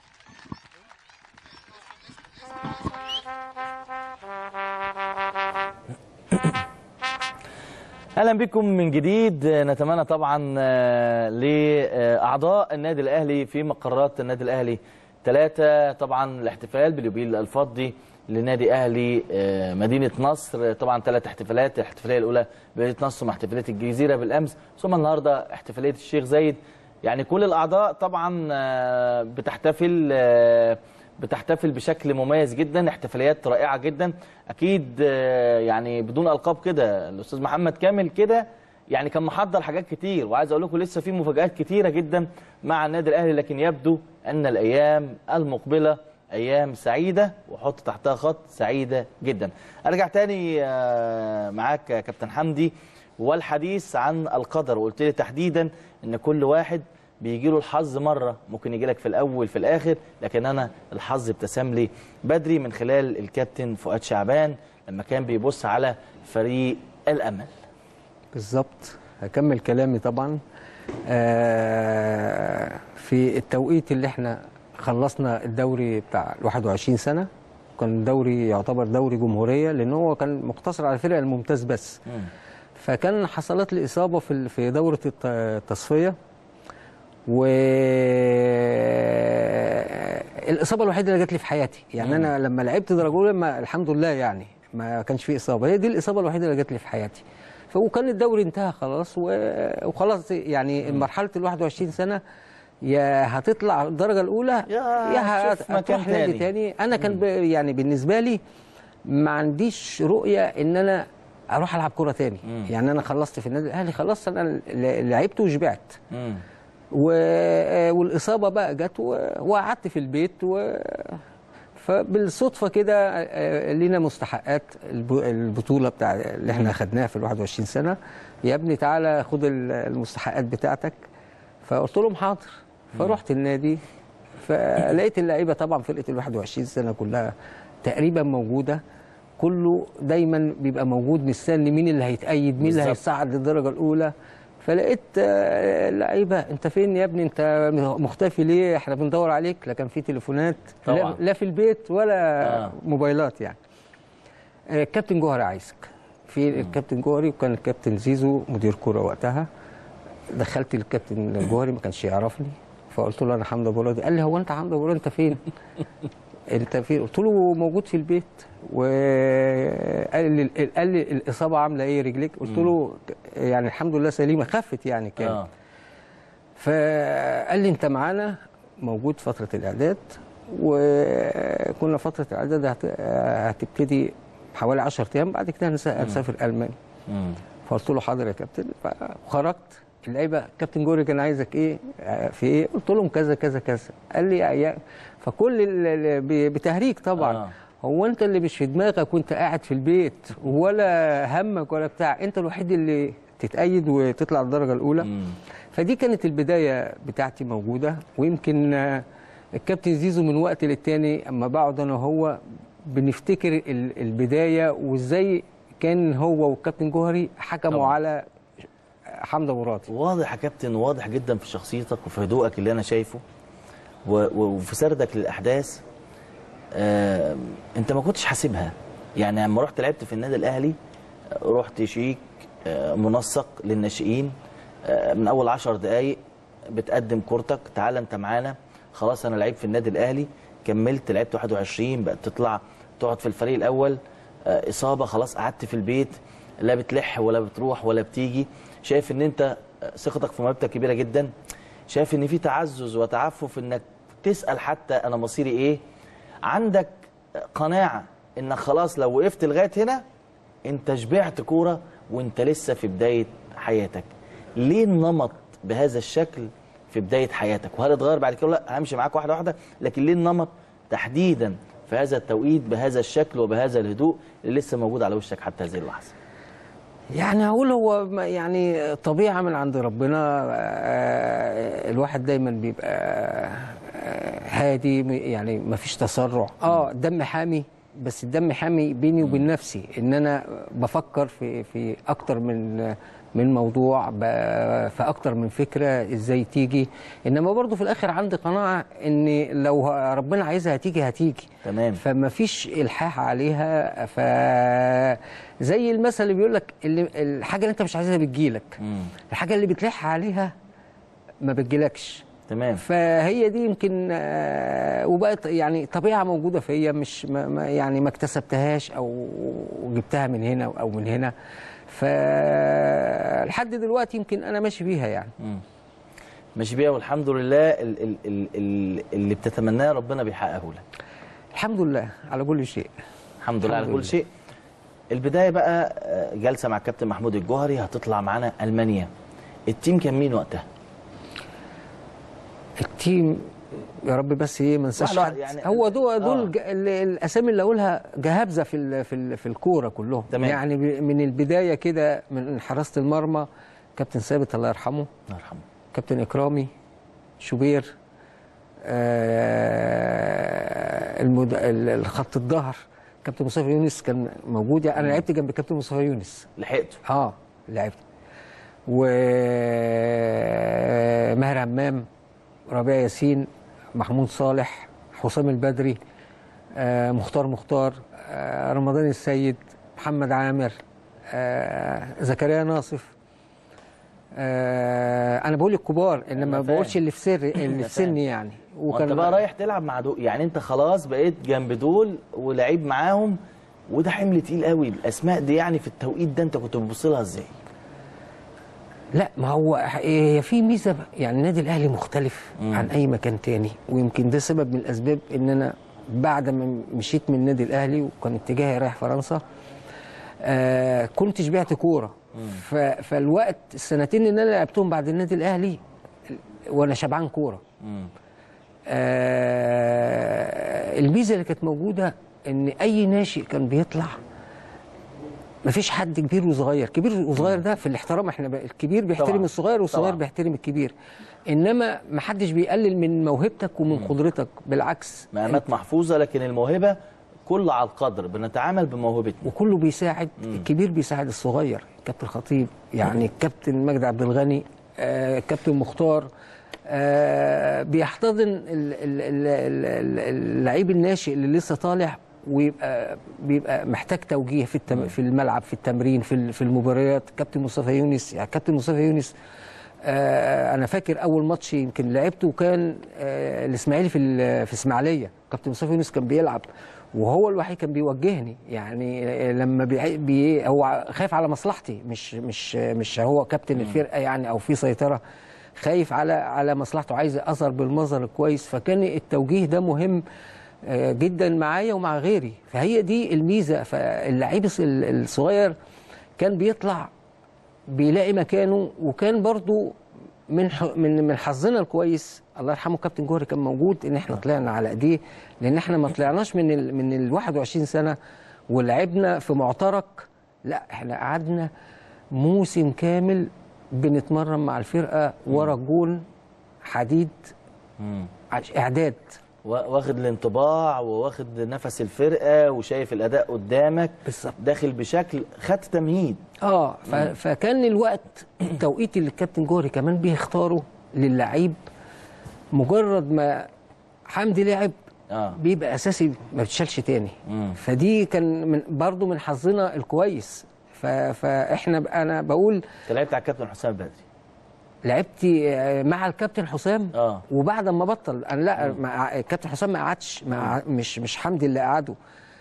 اهلا بكم من جديد نتمنى طبعا آه، لاعضاء النادي الاهلي في مقرات النادي الاهلي ثلاثه طبعا الاحتفال باليوبيل الفضي لنادي اهلي آه، مدينه نصر طبعا ثلاث احتفالات الاحتفاليه الاولى بمدينه نصر ثم احتفاليه الجزيره بالامس ثم النهارده احتفاليه الشيخ زايد يعني كل الاعضاء طبعا آه، بتحتفل آه، بتحتفل بشكل مميز جدا احتفاليات رائعه جدا اكيد آه، يعني بدون القاب كده الاستاذ محمد كامل كده يعني كان محضر حاجات كتير وعايز اقول لكم لسه في مفاجات كتيره جدا مع النادي الاهلي لكن يبدو ان الايام المقبله ايام سعيده وحط تحتها خط سعيده جدا ارجع تاني آه، معاك يا كابتن حمدي والحديث عن القدر وقلت لي تحديدا ان كل واحد بيجي له الحظ مره ممكن يجي لك في الاول في الاخر لكن انا الحظ ابتسم لي بدري من خلال الكابتن فؤاد شعبان لما كان بيبص على فريق الامل بالظبط هكمل كلامي طبعا آه، في التوقيت اللي احنا خلصنا الدوري بتاع ال 21 سنه كان دوري يعتبر دوري جمهوريه لان هو كان مقتصر على الفرق الممتاز بس فكان حصلت لي اصابه في ال- في دوره الت- التصفيه و الاصابه الوحيده اللي جات لي في حياتي يعني انا لما لعبت درجه اولى ما الحمد لله يعني ما كانش في اصابه هي دي الاصابه الوحيده اللي جات لي في حياتي ف- وكان الدوري انتهى خلاص و- وخلاص يعني مرحله ال 21 سنه يا هتطلع الدرجه الاولى يا تشوف مكان هتروح نادي تاني. تاني انا كان ب- يعني بالنسبه لي ما عنديش رؤيه ان انا اروح العب كوره تاني يعني انا خلصت في النادي الاهلي خلصت انا ل- لعبت وشبعت مم. و- والاصابه بقى جت و- وقعدت في البيت و فبالصدفه كده آه، لينا مستحقات الب- البطوله بتاع اللي احنا خدناها في ال 21 سنه يا ابني تعالى خد ال- المستحقات بتاعتك فقلت لهم حاضر فرحت النادي فلقيت اللعيبه طبعا فرقه ال 21 سنه كلها تقريبا موجوده كله دايما بيبقى موجود مستني مين اللي هيتأيد مين اللي بالظبط. هيصعد للدرجه الاولى فلقيت آه، اللعيبه انت فين يا ابني انت مختفي ليه احنا بندور عليك لا كان في تليفونات لا, طبعا. لا في البيت ولا آه. آه. موبايلات يعني آه، الكابتن جوهري عايزك في الكابتن جوهري وكان الكابتن زيزو مدير كوره وقتها دخلت الكابتن جوهري ما كانش يعرفني فقلت له انا حمزه ابو راضي قال لي هو انت حمزه ابو راضي انت فين؟ انت فين؟ قلت له موجود في البيت وقال لي قال لي الاصابه عامله ايه رجليك؟ قلت له يعني الحمد لله سليمه خفت يعني كانت اه فقال لي انت معانا موجود فتره الاعداد وكنا فتره الاعداد هت- هتبتدي حوالي 10 ايام بعد كده هنس- هنسافر المانيا مم. فقلت له حاضر يا كابتن فخرجت اللعيبه كابتن جوري كان عايزك ايه آه، في ايه قلت لهم كذا كذا كذا قال لي يا فكل ال- ال- ب- بتهريج طبعا آه. هو انت اللي مش في دماغك وانت قاعد في البيت ولا همك ولا بتاع انت الوحيد اللي تتأيد وتطلع الدرجه الاولى مم. فدي كانت البدايه بتاعتي موجوده ويمكن آه، الكابتن زيزو من وقت للتاني اما بقعد انا وهو بنفتكر ال- البدايه وازاي كان هو والكابتن جوهري حكموا طبعا. على حمزه ابو راضي واضح يا كابتن واضح جدا في شخصيتك وفي هدوءك اللي انا شايفه و- و- وفي سردك للاحداث آه انت ما كنتش حاسبها يعني لما رحت لعبت في النادي الاهلي آه، رحت شيك آه منسق للناشئين آه من اول عشر دقايق بتقدم كورتك تعال انت معانا خلاص انا لعيب في النادي الاهلي كملت لعبت 21 بقت تطلع تقعد في الفريق الاول آه اصابه خلاص قعدت في البيت لا بتلح ولا بتروح ولا بتيجي شايف ان انت آه، ثقتك في موهبتك كبيره جدا شايف ان في تعزز وتعفف انك تسال حتى انا مصيري ايه عندك قناعه انك خلاص لو وقفت لغايه هنا انت شبعت كوره وانت لسه في بدايه حياتك ليه النمط بهذا الشكل في بدايه حياتك وهل اتغير بعد كده لا همشي معاك واحده واحده لكن ليه النمط تحديدا في هذا التوقيت بهذا الشكل وبهذا الهدوء اللي لسه موجود على وشك حتى هذه اللحظه يعني هقول هو ما- يعني طبيعه من عند ربنا آه، الواحد دايما بيبقى آه، هادي م- يعني ما فيش تسرع اه الدم حامي بس الدم حامي بيني وبين نفسي ان انا بفكر في في اكتر من من موضوع ب- في اكتر من فكره ازاي تيجي انما برضو في الاخر عندي قناعه ان لو ربنا عايزها هتيجي هتيجي تمام فما فيش الحاح عليها ف زي المثل اللي بيقول لك اللي الحاجه اللي انت مش عايزها بتجيلك مم. الحاجه اللي بتلح عليها ما بتجيلكش تمام فهي دي يمكن آه، وبقت يعني طبيعه موجوده فيا مش ما ما- يعني ما اكتسبتهاش او جبتها من هنا او من هنا فلحد دلوقتي يمكن انا ماشي بيها يعني ماشي بيها والحمد لله ال- ال- ال- ال- اللي بتتمناه ربنا بيحققه لك الحمد لله على كل شيء الحمد لله على الحمد كل لله. شيء البدايه بقى آه، جلسه مع الكابتن محمود الجوهري هتطلع معانا المانيا التيم كان مين وقتها التيم يا رب بس ايه ما انساش واحد حد يعني- هو دول دول آه. ج- ال- الاسامي اللي اقولها جهابزه في ال في ال في الكوره كلهم تمام. يعني ب- من البدايه كده من حراسه المرمى كابتن ثابت الله يرحمه الله يرحمه كابتن اكرامي شوبير آه المد... ال- الخط الظهر كابتن مصطفى يونس كان موجود يعني انا لعبت جنب كابتن مصطفى يونس لحقته اه لعبت وماهر همام ربيع ياسين محمود صالح حسام البدري آه مختار مختار آه رمضان السيد محمد عامر آه زكريا ناصف آه انا بقول الكبار انما ما أنا بقولش فاهم. اللي في سر اللي أنا في سني فاهم. يعني وانت بقى رايح تلعب مع دول يعني انت خلاص بقيت جنب دول ولعيب معاهم وده حمل تقيل قوي الاسماء دي يعني في التوقيت ده انت كنت بتبص لها ازاي؟ لا ما هو هي في ميزه بقى، يعني النادي الاهلي مختلف مم. عن اي مكان تاني ويمكن ده سبب من الاسباب ان انا بعد ما مشيت من النادي الاهلي وكان اتجاهي رايح فرنسا آه كنتش بعت كوره ف- فالوقت السنتين اللي انا لعبتهم بعد النادي الاهلي وانا شبعان كوره مم. آه الميزه اللي كانت موجوده ان اي ناشئ كان بيطلع مفيش حد كبير وصغير كبير وصغير ده في الاحترام احنا بقى الكبير بيحترم طبعاً. الصغير والصغير طبعاً. بيحترم الكبير انما محدش بيقلل من موهبتك ومن قدرتك بالعكس مقامات محفوظه لكن الموهبه كله على القدر بنتعامل بموهبتنا وكله بيساعد الكبير بيساعد الصغير كابتن خطيب يعني الكابتن مجدي عبد الغني آه، كابتن مختار آه، بيحتضن ال- ال- ال- ال- ال- اللعيب الناشئ اللي لسه طالع ويبقى بيبقى محتاج توجيه في التم في الملعب في التمرين في ال- في المباريات كابتن مصطفى يونس يعني كابتن مصطفى يونس آه، انا فاكر اول ماتش يمكن لعبته كان آه، الاسماعيلي في ال- في اسماعيليه كابتن مصطفى يونس كان بيلعب وهو الوحيد كان بيوجهني يعني آه، لما بي بي هو خايف على مصلحتي مش مش مش هو كابتن الفرقه يعني او في سيطره خايف على على مصلحته عايز اظهر بالمظهر الكويس فكان التوجيه ده مهم آه، جدا معايا ومع غيري فهي دي الميزه فاللعيب الص- الصغير كان بيطلع بيلاقي مكانه وكان برضو من ح- من من حظنا الكويس الله يرحمه كابتن جوهري كان موجود ان احنا طلعنا على ايديه لان احنا ما طلعناش من ال من ال 21 سنه ولعبنا في معترك لا احنا قعدنا موسم كامل بنتمرن مع الفرقه ورا الجول حديد مم. عش- اعداد وا- واخد الانطباع وواخد نفس الفرقه وشايف الاداء قدامك بالظبط داخل بشكل خدت تمهيد اه ف- فكان الوقت التوقيت اللي الكابتن جوهري كمان بيختاره للعيب مجرد ما حمدي لعب اه بيبقى اساسي ما بتشالش تاني مم. فدي كان من برضه من حظنا الكويس ف- فاحنا ب- انا بقول انت لعبت على الكابتن حسام بدري لعبت آه، مع الكابتن حسام اه وبعد ما بطل انا لا مع الكابتن حسام ما قعدش مع مش مش حمدي اللي قعده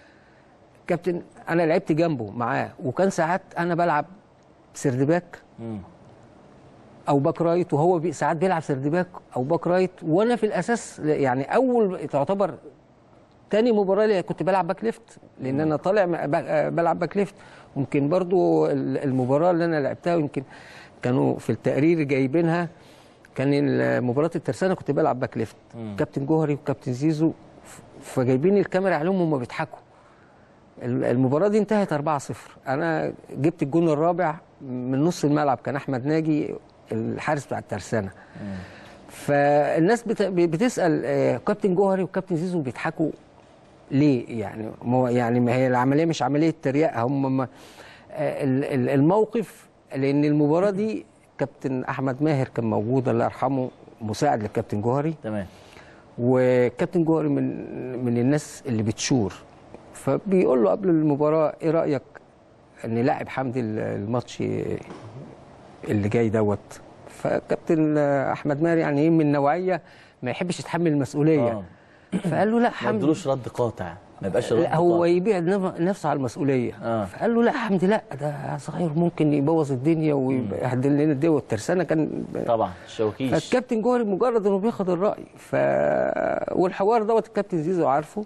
كابتن انا لعبت جنبه معاه وكان ساعات انا بلعب سردباك مم. او باك رايت وهو بي ساعات بيلعب سردباك او باك رايت وانا في الاساس يعني اول تعتبر تاني مباراه لي كنت بلعب باك ليفت لان انا طالع م- ب- آه بلعب باك ليفت ممكن برضو ال- المباراه اللي انا لعبتها يمكن كانوا في التقرير جايبينها كان ال- مباراه الترسانه كنت بلعب باك ليفت كابتن جوهري وكابتن زيزو ف- فجايبين الكاميرا عليهم وهم بيضحكوا ال- المباراه دي انتهت 4-0 انا جبت الجون الرابع من نص الملعب كان احمد ناجي الحارس بتاع الترسانه فالناس بت- بتسال آه، كابتن جوهري وكابتن زيزو بيضحكوا ليه يعني ما هو- يعني ما هي العمليه مش عمليه تريقه هم ما آه، ال- ال- الموقف لان المباراه دي كابتن احمد ماهر كان موجود الله يرحمه مساعد للكابتن جوهري تمام وكابتن جوهري من من الناس اللي بتشور فبيقول له قبل المباراه ايه رايك ان لاعب حمدي الماتش اللي جاي دوت فكابتن احمد ماهر يعني ايه من نوعيه ما يحبش يتحمل المسؤوليه اه فقال له لا ما حمدي يدلوش رد قاطع ما يبقاش رد لا هو قاطع يبيع نف- نفسه على المسؤوليه آه. فقال له لا حمدي لا ده صغير ممكن يبوظ الدنيا ويهدل لنا الدنيا والترسانه كان طبعا الشوكيش فالكابتن جوهري مجرد انه بياخد الراي ف والحوار دوت الكابتن زيزو عارفه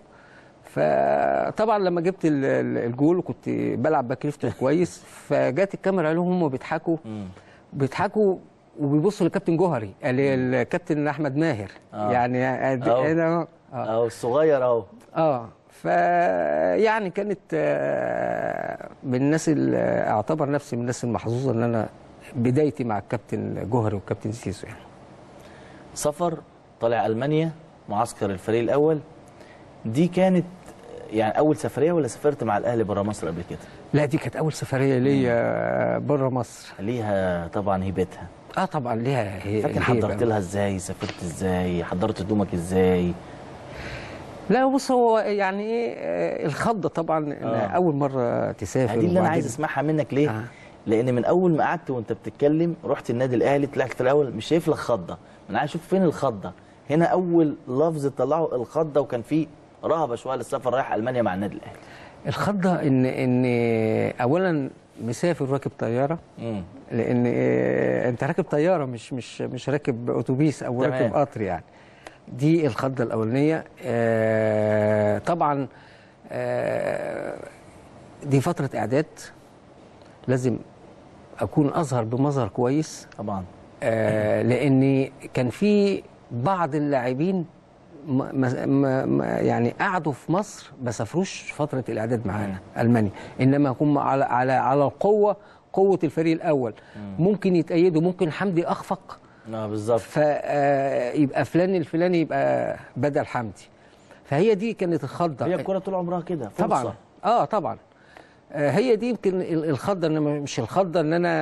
فطبعا لما جبت ال- ال- الجول وكنت بلعب باك ليفت كويس فجات الكاميرا عليهم هم بيضحكوا مم. بيضحكوا وبيبصوا للكابتن جوهري قال لي الكابتن احمد ماهر آه. يعني أد- أهو. انا اه اهو الصغير اهو اه ف يعني كانت آه، من الناس اللي اعتبر نفسي من الناس المحظوظه ان انا بدايتي مع الكابتن جوهري والكابتن زيزو يعني سفر طالع المانيا معسكر الفريق الاول دي كانت يعني اول سفريه ولا سافرت مع الاهلي بره مصر قبل كده لا دي كانت اول سفريه ليا بره مصر ليها طبعا هيبتها اه طبعا ليها هي فاكر الهيبة. حضرت لها ازاي سافرت ازاي حضرت هدومك ازاي لا بص هو يعني ايه آه، الخضه طبعا إن آه. اول مره تسافر دي اللي انا وبعدين- عايز اسمعها منك ليه آه. لان من اول ما قعدت وانت بتتكلم رحت النادي الاهلي طلعت في الاول مش شايف لك خضه انا عايز اشوف فين الخضه هنا اول لفظ طلعه الخضه وكان في رهبه شويه للسفر رايح المانيا مع النادي الاهلي الخضه ان ان اولا مسافر راكب طياره امم لان آه، انت راكب طياره مش مش مش راكب اتوبيس او تمام. راكب قطر يعني دي الخضه الاولانيه آه، طبعا آه، دي فتره اعداد لازم اكون اظهر بمظهر كويس طبعا آه، لان كان في بعض اللاعبين ما ما ما يعني قعدوا في مصر ما سافروش فتره الاعداد معانا المانيا انما هم على على على القوه قوه الفريق الاول ممكن يتأيدوا ممكن حمدي اخفق اه بالظبط فيبقى فلان الفلاني يبقى بدل حمدي فهي دي كانت الخضه هي الكوره طول عمرها كده فرصه طبعا اه طبعا آه، هي دي يمكن ال- الخضه انما مش الخضه ان انا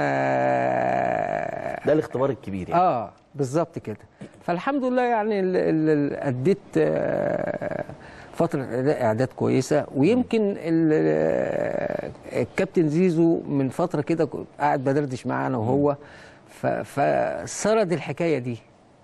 ده الاختبار الكبير يعني اه بالظبط كده فالحمد لله يعني ال- ال- ال- اديت آه، فتره إعداد- اعداد كويسه ويمكن ال- آه، الكابتن زيزو من فتره كده كنت قاعد بدردش معانا وهو ف- فسرد الحكايه دي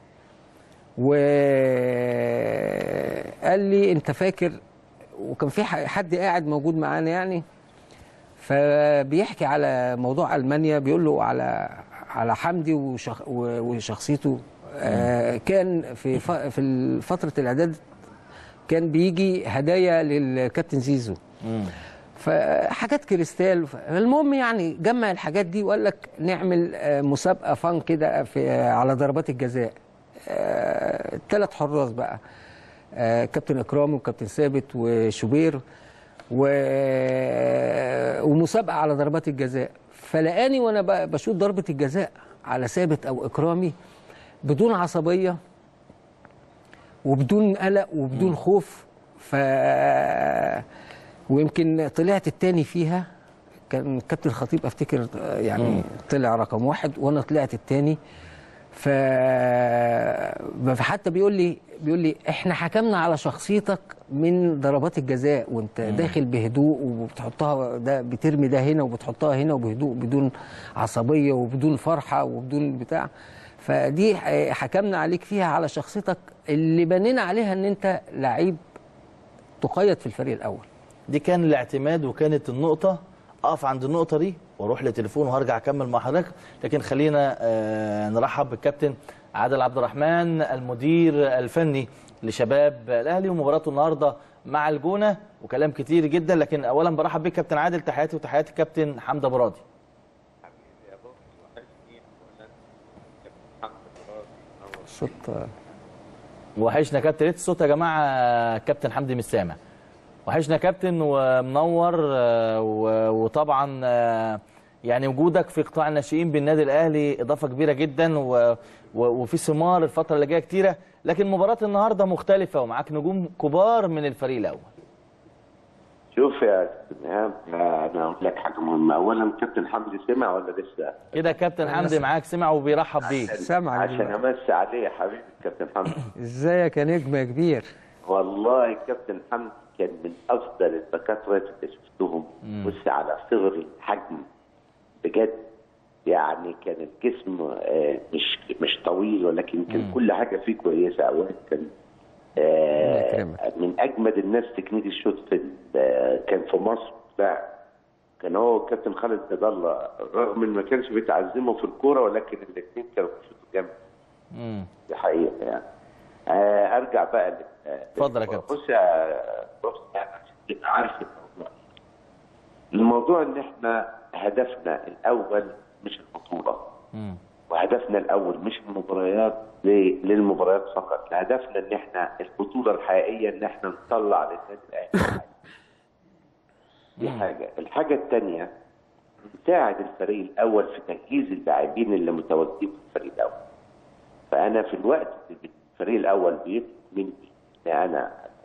وقال لي انت فاكر وكان في ح- حد قاعد موجود معانا يعني فبيحكي على موضوع المانيا بيقول له على على حمدي وشخ و- وشخصيته آه كان في ف- في فتره الاعداد كان بيجي هدايا للكابتن زيزو مم. فحاجات كريستال المهم يعني جمع الحاجات دي وقال لك نعمل آه، مسابقه فان كده في آه، على ضربات الجزاء ثلاث حراس بقى آه، كابتن اكرامي وكابتن ثابت وشوبير و... ومسابقه على ضربات الجزاء فلقاني وانا ب- بشوط ضربه الجزاء على ثابت او اكرامي بدون عصبيه وبدون قلق وبدون خوف ف ويمكن طلعت التاني فيها كان كابتن خطيب افتكر آه، يعني طلع رقم واحد وانا طلعت التاني ف فحتى بيقول لي بيقول لي احنا حكمنا على شخصيتك من ضربات الجزاء وانت داخل بهدوء وبتحطها ده بترمي ده هنا وبتحطها هنا وبهدوء بدون عصبيه وبدون فرحه وبدون بتاع فدي ح- حكمنا عليك فيها على شخصيتك اللي بنينا عليها ان انت لعيب تقيد في الفريق الاول دي كان الاعتماد وكانت النقطة أقف عند النقطة دي وأروح لتليفون وهرجع أكمل مع حضرتك لكن خلينا آه، نرحب بالكابتن عادل عبد الرحمن المدير الفني لشباب الأهلي ومباراته النهاردة مع الجونة وكلام كتير جدا لكن أولا برحب بك كابتن عادل تحياتي وتحياتي كابتن حمدة أبو راضي الصوت وحشنا كابتن ريت الصوت يا جماعه كابتن حمدي مش سامع وحشنا كابتن ومنور آه، و- وطبعا آه، يعني وجودك في قطاع الناشئين بالنادي الاهلي اضافه كبيره جدا و- و- وفي ثمار الفتره اللي جايه كتيره لكن مباراه النهارده مختلفه ومعاك نجوم كبار من الفريق الاول شوف يا أستاذ إيهاب انا اقول لك حاجه مهمه اولا كابتن حمدي سمع ولا لسه؟ كده كابتن حمدي معاك سمع وبيرحب بيك سامع عشان دلوقتي. امسي عليه يا حبيبي كابتن حمدي ازيك يا نجم يا كبير والله كابتن حمدي كان من افضل الدكاتره اللي شفتهم بص على صغر الحجم بجد يعني كان الجسم آه، مش مش طويل ولكن كان كل حاجه فيه كويسه اولا كان آه، الله يكرمك. من اجمد الناس تكنيك الشوط في ال- آه، كان في مصر لا كان هو كابتن خالد جد الله رغم ان ما كانش بيتعزمه في الكوره ولكن الاثنين كانوا بيشوطوا جامد مم. دي حقيقه يعني آه ارجع بقى لل- آه، اتفضل يا كابتن. بص يا بص يعني عشان تبقى عارف الموضوع الموضوع ان احنا هدفنا الاول مش البطوله مم. وهدفنا الاول مش المباريات ل- للمباريات فقط هدفنا ان احنا البطوله الحقيقيه ان احنا نطلع للنادي الاهلي دي حاجه الحاجه الثانيه نساعد الفريق الاول في تجهيز اللاعبين اللي متواجدين في الفريق الاول فانا في الوقت اللي الفريق الاول بيطلب مني ان انا اكون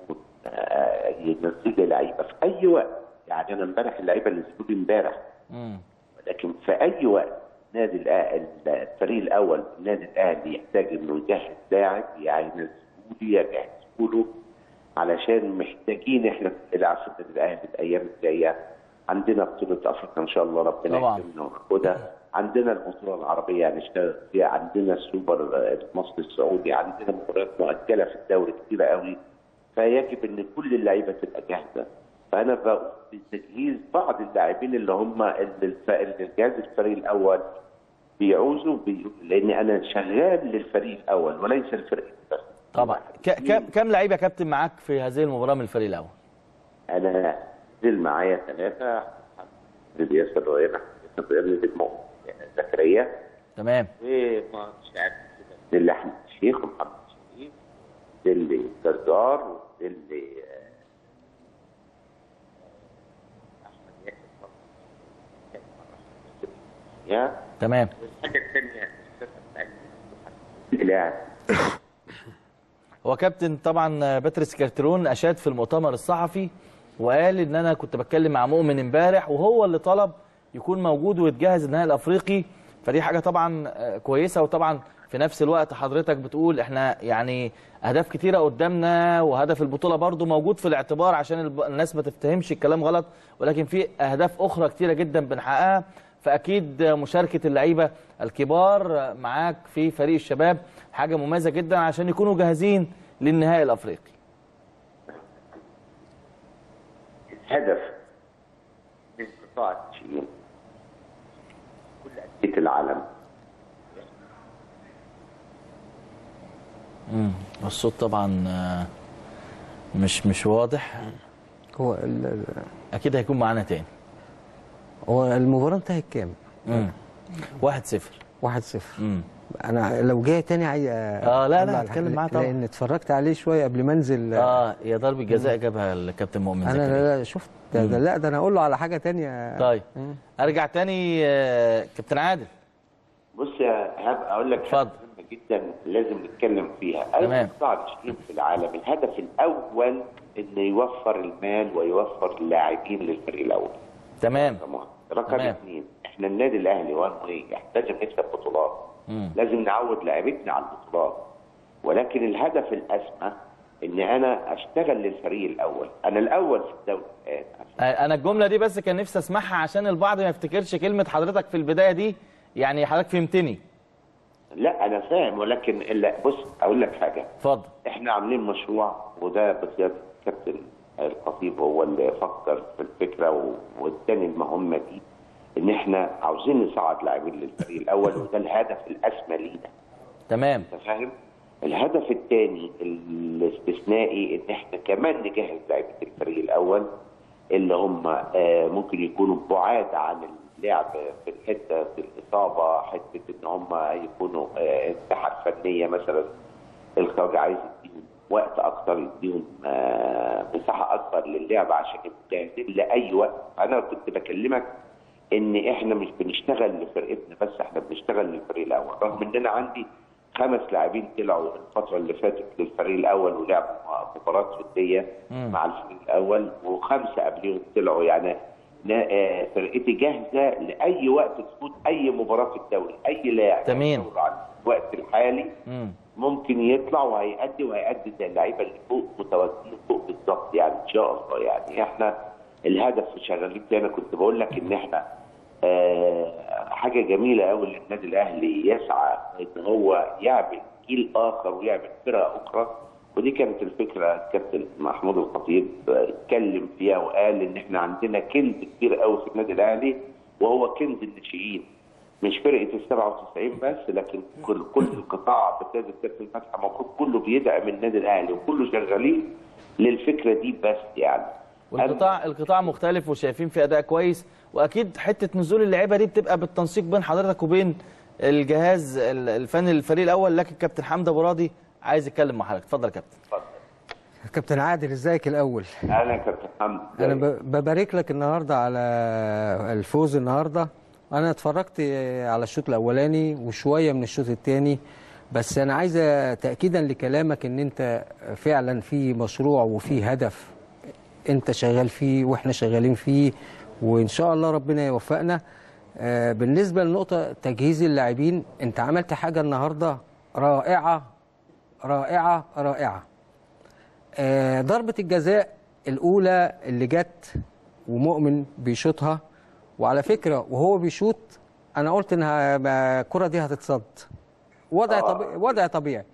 آه، ينزل لي لعيبه في اي وقت يعني انا امبارح اللعيبه اللي نزلوا لي امبارح مم. لكن في اي وقت نادي الأه- الفريق الاول النادي الاهلي يحتاج انه يجهز لاعب يعني ينزلوا لي يجهزوا له علشان محتاجين احنا نلعب في النادي الاهلي الايام الجايه عندنا بطوله افريقيا ان شاء الله ربنا طبعاً. يكرمنا وناخدها عندنا البطوله العربيه هنشتغل فيها عندنا السوبر المصري السعودي عندنا مباريات مؤجله في الدوري كتيره قوي فيجب ان كل اللعيبه تبقى جاهزه فانا بقول بتجهيز بعض اللاعبين اللي هم اللي الف- اللي الجهاز الفريق الاول بيعوزوا بي... لان انا شغال للفريق الاول وليس الفريق بس طبعا ك- كم كم لعيب يا كابتن معاك في هذه المباراه من الفريق الاول انا نزل معايا ثلاثه نزل ياسر ريان ياسر ريان نزل مؤمن زكريا تمام ومش عارف كده نزل احمد الشيخ ومحمد شريف نزل لي جزار ونزل لي آه، احمد ياسر يا تمام والحاجه الثانيه لاعب هو كابتن طبعا باتريس كارترون اشاد في المؤتمر الصحفي وقال ان انا كنت بتكلم مع مؤمن امبارح وهو اللي طلب يكون موجود ويتجهز النهائي الافريقي فدي حاجه طبعا آه، كويسه وطبعا في نفس الوقت حضرتك بتقول احنا يعني اهداف كتيره قدامنا وهدف البطوله برضو موجود في الاعتبار عشان الب- الناس ما تفتهمش الكلام غلط ولكن في اهداف اخرى كتيره جدا بنحققها فاكيد مشاركه اللعيبه الكبار معاك في فريق الشباب حاجه مميزه جدا عشان يكونوا جاهزين للنهائي الافريقي الهدف من قطاع التشيين كل أندية العالم امم الصوت طبعا آه، مش مش واضح هو ال- ال- اكيد هيكون معانا تاني هو المباراه انتهت كام؟ امم 1 0 1-0 امم انا لو جاي تاني عايز آه، لا، لا، هتكلم معاه طبعا. لان اتفرجت عليه شويه قبل ما انزل اه يا ضربه جزاء جابها الكابتن مؤمن انا زكريا لا لا شفت ده ده لا ده انا اقول له على حاجه تانية طيب مم. ارجع تاني آه، كابتن عادل بص يا هاب أقول لك حاجة اتفضل. مهمة جدا لازم نتكلم فيها تمام. أي قطاع التشيين في العالم الهدف الأول إنه يوفر المال ويوفر اللاعبين للفريق الأول تمام رقم واحد. رقم تمام. اثنين احنا النادي الاهلي وانه ايه لازم نكسب بطولات مم. لازم نعود لعيبتنا على البطولات ولكن الهدف الاسمى ان انا اشتغل للفريق الاول انا الاول في الدوري الان آه، انا الجمله دي بس كان نفسي اسمعها عشان البعض ما يفتكرش كلمه حضرتك في البدايه دي يعني حضرتك فهمتني لا انا فاهم ولكن لا بص اقول لك حاجه اتفضل احنا عاملين مشروع وده بقياده الكابتن الخطيب هو اللي فكر في الفكره و- واداني المهمه دي ان احنا عاوزين نصعد لاعبين للفريق الاول وده الهدف الاسمى لينا تمام انت فاهم؟ الهدف الثاني الاستثنائي ان احنا كمان نجهز لعيبه الفريق الاول اللي هم آه، ممكن يكونوا بعاد عن اللعب في الحته في الاصابه حته ان هم يكونوا آه، انتحار فنيه مثلا الخواجه عايز يديهم وقت اكتر يديهم آه، مساحه اكبر للعب عشان يبقوا جاهزين لاي وقت انا كنت بكلمك ان احنا مش بنشتغل لفرقتنا بس احنا بنشتغل للفريق الاول رغم ان انا عندي خمس لاعبين طلعوا الفتره اللي فاتت للفريق الاول ولعبوا مباراه وديه مع الفريق الاول وخمسه قبلهم طلعوا يعني نا- آه، فرقتي جاهزه لاي وقت تفوت اي مباراه في الدوري اي لاعب تمام. يدور على الوقت الحالي امم ممكن يطلع وهيأدي وهيأدي زي اللعيبه اللي فوق متواجدين فوق بالظبط يعني ان شاء الله يعني احنا الهدف شغالين زي ما كنت بقول لك ان احنا آه حاجه جميله قوي ان النادي الاهلي يسعى ان هو يعمل جيل اخر ويعمل فرقه اخرى ودي كانت الفكره الكابتن محمود الخطيب آه، اتكلم فيها وقال ان احنا عندنا كنز كبير قوي في النادي الاهلي وهو كنز الناشئين مش فرقه ال 97 بس لكن كل كل القطاع بقياده الكابتن فتحي المفروض كله بيدعم النادي الاهلي وكله شغالين للفكره دي بس يعني والقطاع القطاع مختلف وشايفين في اداء كويس واكيد حته نزول اللعيبه دي بتبقى بالتنسيق بين حضرتك وبين الجهاز ال- الفني للفريق الاول لكن كابتن حمدي ابو راضي عايز يتكلم مع حضرتك اتفضل يا كابتن اتفضل. كابتن عادل ازيك الاول انا كابتن حمدي انا ب- ببارك لك النهارده على الفوز النهارده انا اتفرجت على الشوط الاولاني وشويه من الشوط الثاني بس انا عايز تاكيدا لكلامك ان انت فعلا في مشروع وفي هدف انت شغال فيه واحنا شغالين فيه وان شاء الله ربنا يوفقنا آه، بالنسبه لنقطه تجهيز اللاعبين انت عملت حاجه النهارده رائعه رائعه رائعه آه، ضربه الجزاء الاولى اللي جت ومؤمن بيشوطها وعلى فكره وهو بيشوط انا قلت انها ما- الكره دي هتتصد وضع طبيعي وضع طبيعي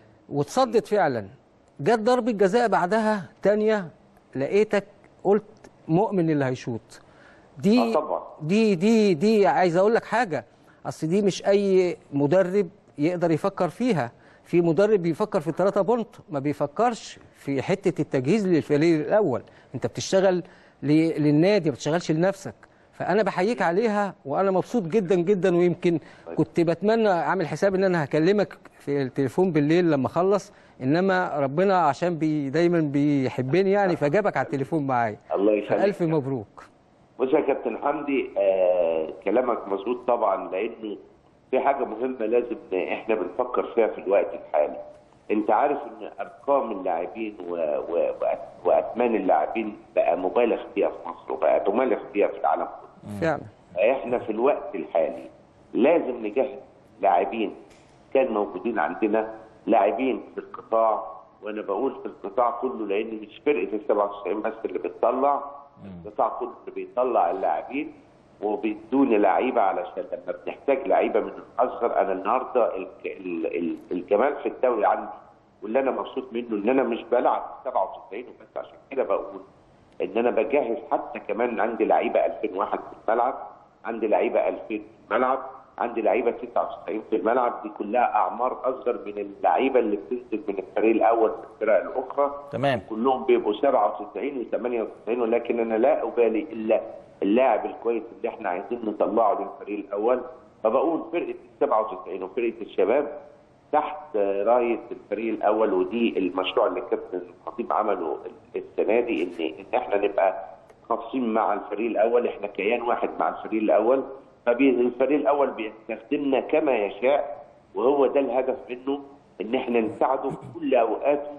واتصدت فعلا جت ضربه جزاء بعدها تانية لقيتك قلت مؤمن اللي هيشوط دي آه طبعا. دي دي دي عايز اقول لك حاجه اصل دي مش اي مدرب يقدر يفكر فيها في مدرب بيفكر في الثلاثه بونت ما بيفكرش في حته التجهيز للفريق الاول انت بتشتغل ل- للنادي ما بتشتغلش لنفسك فانا بحييك عليها وانا مبسوط جدا جدا ويمكن كنت بتمنى اعمل حساب ان انا هكلمك في التليفون بالليل لما اخلص انما ربنا عشان بي دايما بيحبني يعني فجابك على التليفون معايا الله يخليك فالف مبروك بص يا كابتن حمدي آه كلامك مظبوط طبعا لانه في حاجه مهمه لازم احنا بنفكر فيها في الوقت الحالي انت عارف ان ارقام اللاعبين و... و... وأ- واثمان اللاعبين بقى مبالغ فيها في مصر وبقى مبالغ فيها في العالم كله فعلا احنا في الوقت الحالي لازم نجهز لاعبين كان موجودين عندنا لاعبين في القطاع وانا بقول في القطاع كله لان مش فرقه ال 97 بس اللي بتطلع القطاع كله اللي بيطلع اللاعبين وبيدوني لعيبه علشان لما بنحتاج لعيبه من الاصغر انا النهارده ال- ال- ال- الجمال في الدوري عندي واللي انا مبسوط منه ان انا مش بلعب 97 وبس عشان كده بقول ان انا بجهز حتى كمان عندي لعيبه 2001 في الملعب عندي لعيبه 2000 في الملعب عندي لعيبه 99 في الملعب دي كلها اعمار اصغر من اللعيبه اللي بتنزل من الفريق الاول في الفرق الاخرى تمام كلهم بيبقوا 97 و98 ولكن انا لا ابالي الا اللاعب الكويس اللي احنا عايزين نطلعه للفريق الاول فبقول فرقه ال 97 وفرقه الشباب تحت رايه الفريق الاول ودي المشروع اللي الكابتن الخطيب عمله السنه دي ان ان احنا نبقى خاصين مع الفريق الاول احنا كيان واحد مع الفريق الاول فالفريق الاول بيستخدمنا كما يشاء وهو ده الهدف منه ان احنا نساعده في كل اوقاته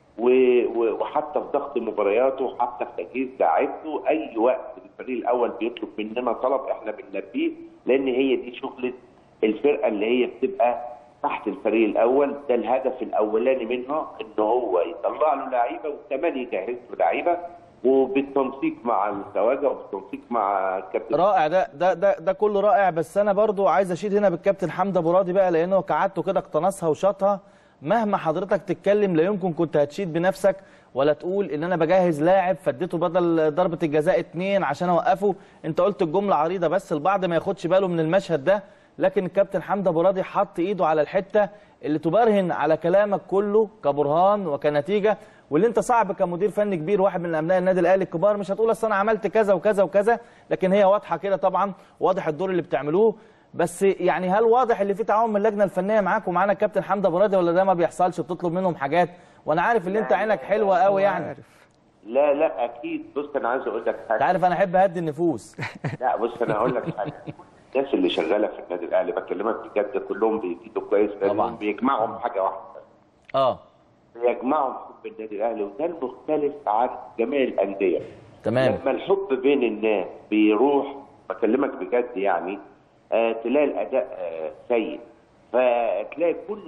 و- و- وحتى في ضغط مبارياته حتى في تجهيز لاعيبته اي وقت الفريق الاول بيطلب مننا طلب احنا بنلبيه لان هي دي شغله الفرقه اللي هي بتبقى تحت الفريق الاول ده الهدف الاولاني منها ان هو يطلع له لعيبه وكمان يجهز له لعيبه وبالتنسيق مع الخواجه وبالتنسيق مع الكابتن رائع ده ده ده ده كله رائع بس انا برضو عايز اشيد هنا بالكابتن حمدي ابو راضي بقى لانه كعادته كده اقتنصها وشاطها مهما حضرتك تتكلم لا يمكن كنت هتشيد بنفسك ولا تقول ان انا بجهز لاعب فاديته بدل ضربه الجزاء اتنين عشان اوقفه انت قلت الجمله عريضه بس البعض ما ياخدش باله من المشهد ده لكن الكابتن حمدي ابو راضي حط ايده على الحته اللي تبرهن على كلامك كله كبرهان وكنتيجه واللي انت صعب كمدير فني كبير واحد من ابناء النادي الاهلي الكبار مش هتقول اصل انا عملت كذا وكذا وكذا لكن هي واضحه كده طبعا واضح الدور اللي بتعملوه بس يعني هل واضح اللي في تعاون من اللجنه الفنيه معاك ومعانا الكابتن حمدي ابو راضي ولا ده ما بيحصلش بتطلب منهم حاجات وانا عارف ان انت عينك حلوه قوي يعني لا لا اكيد بص انا عايز اقول لك انت حاجه عارف انا احب اهدي النفوس لا بص انا هقول لك حاجه الناس اللي شغاله في النادي الاهلي بكلمك بجد كلهم بيفيدوا كويس طبعاً. لانهم بيجمعهم حاجه واحده اه بيجمعهم حب النادي الاهلي وده المختلف عن جميع الانديه تمام لما الحب بين الناس بيروح بكلمك بجد يعني آه تلاقي الاداء آه سيء فتلاقي كل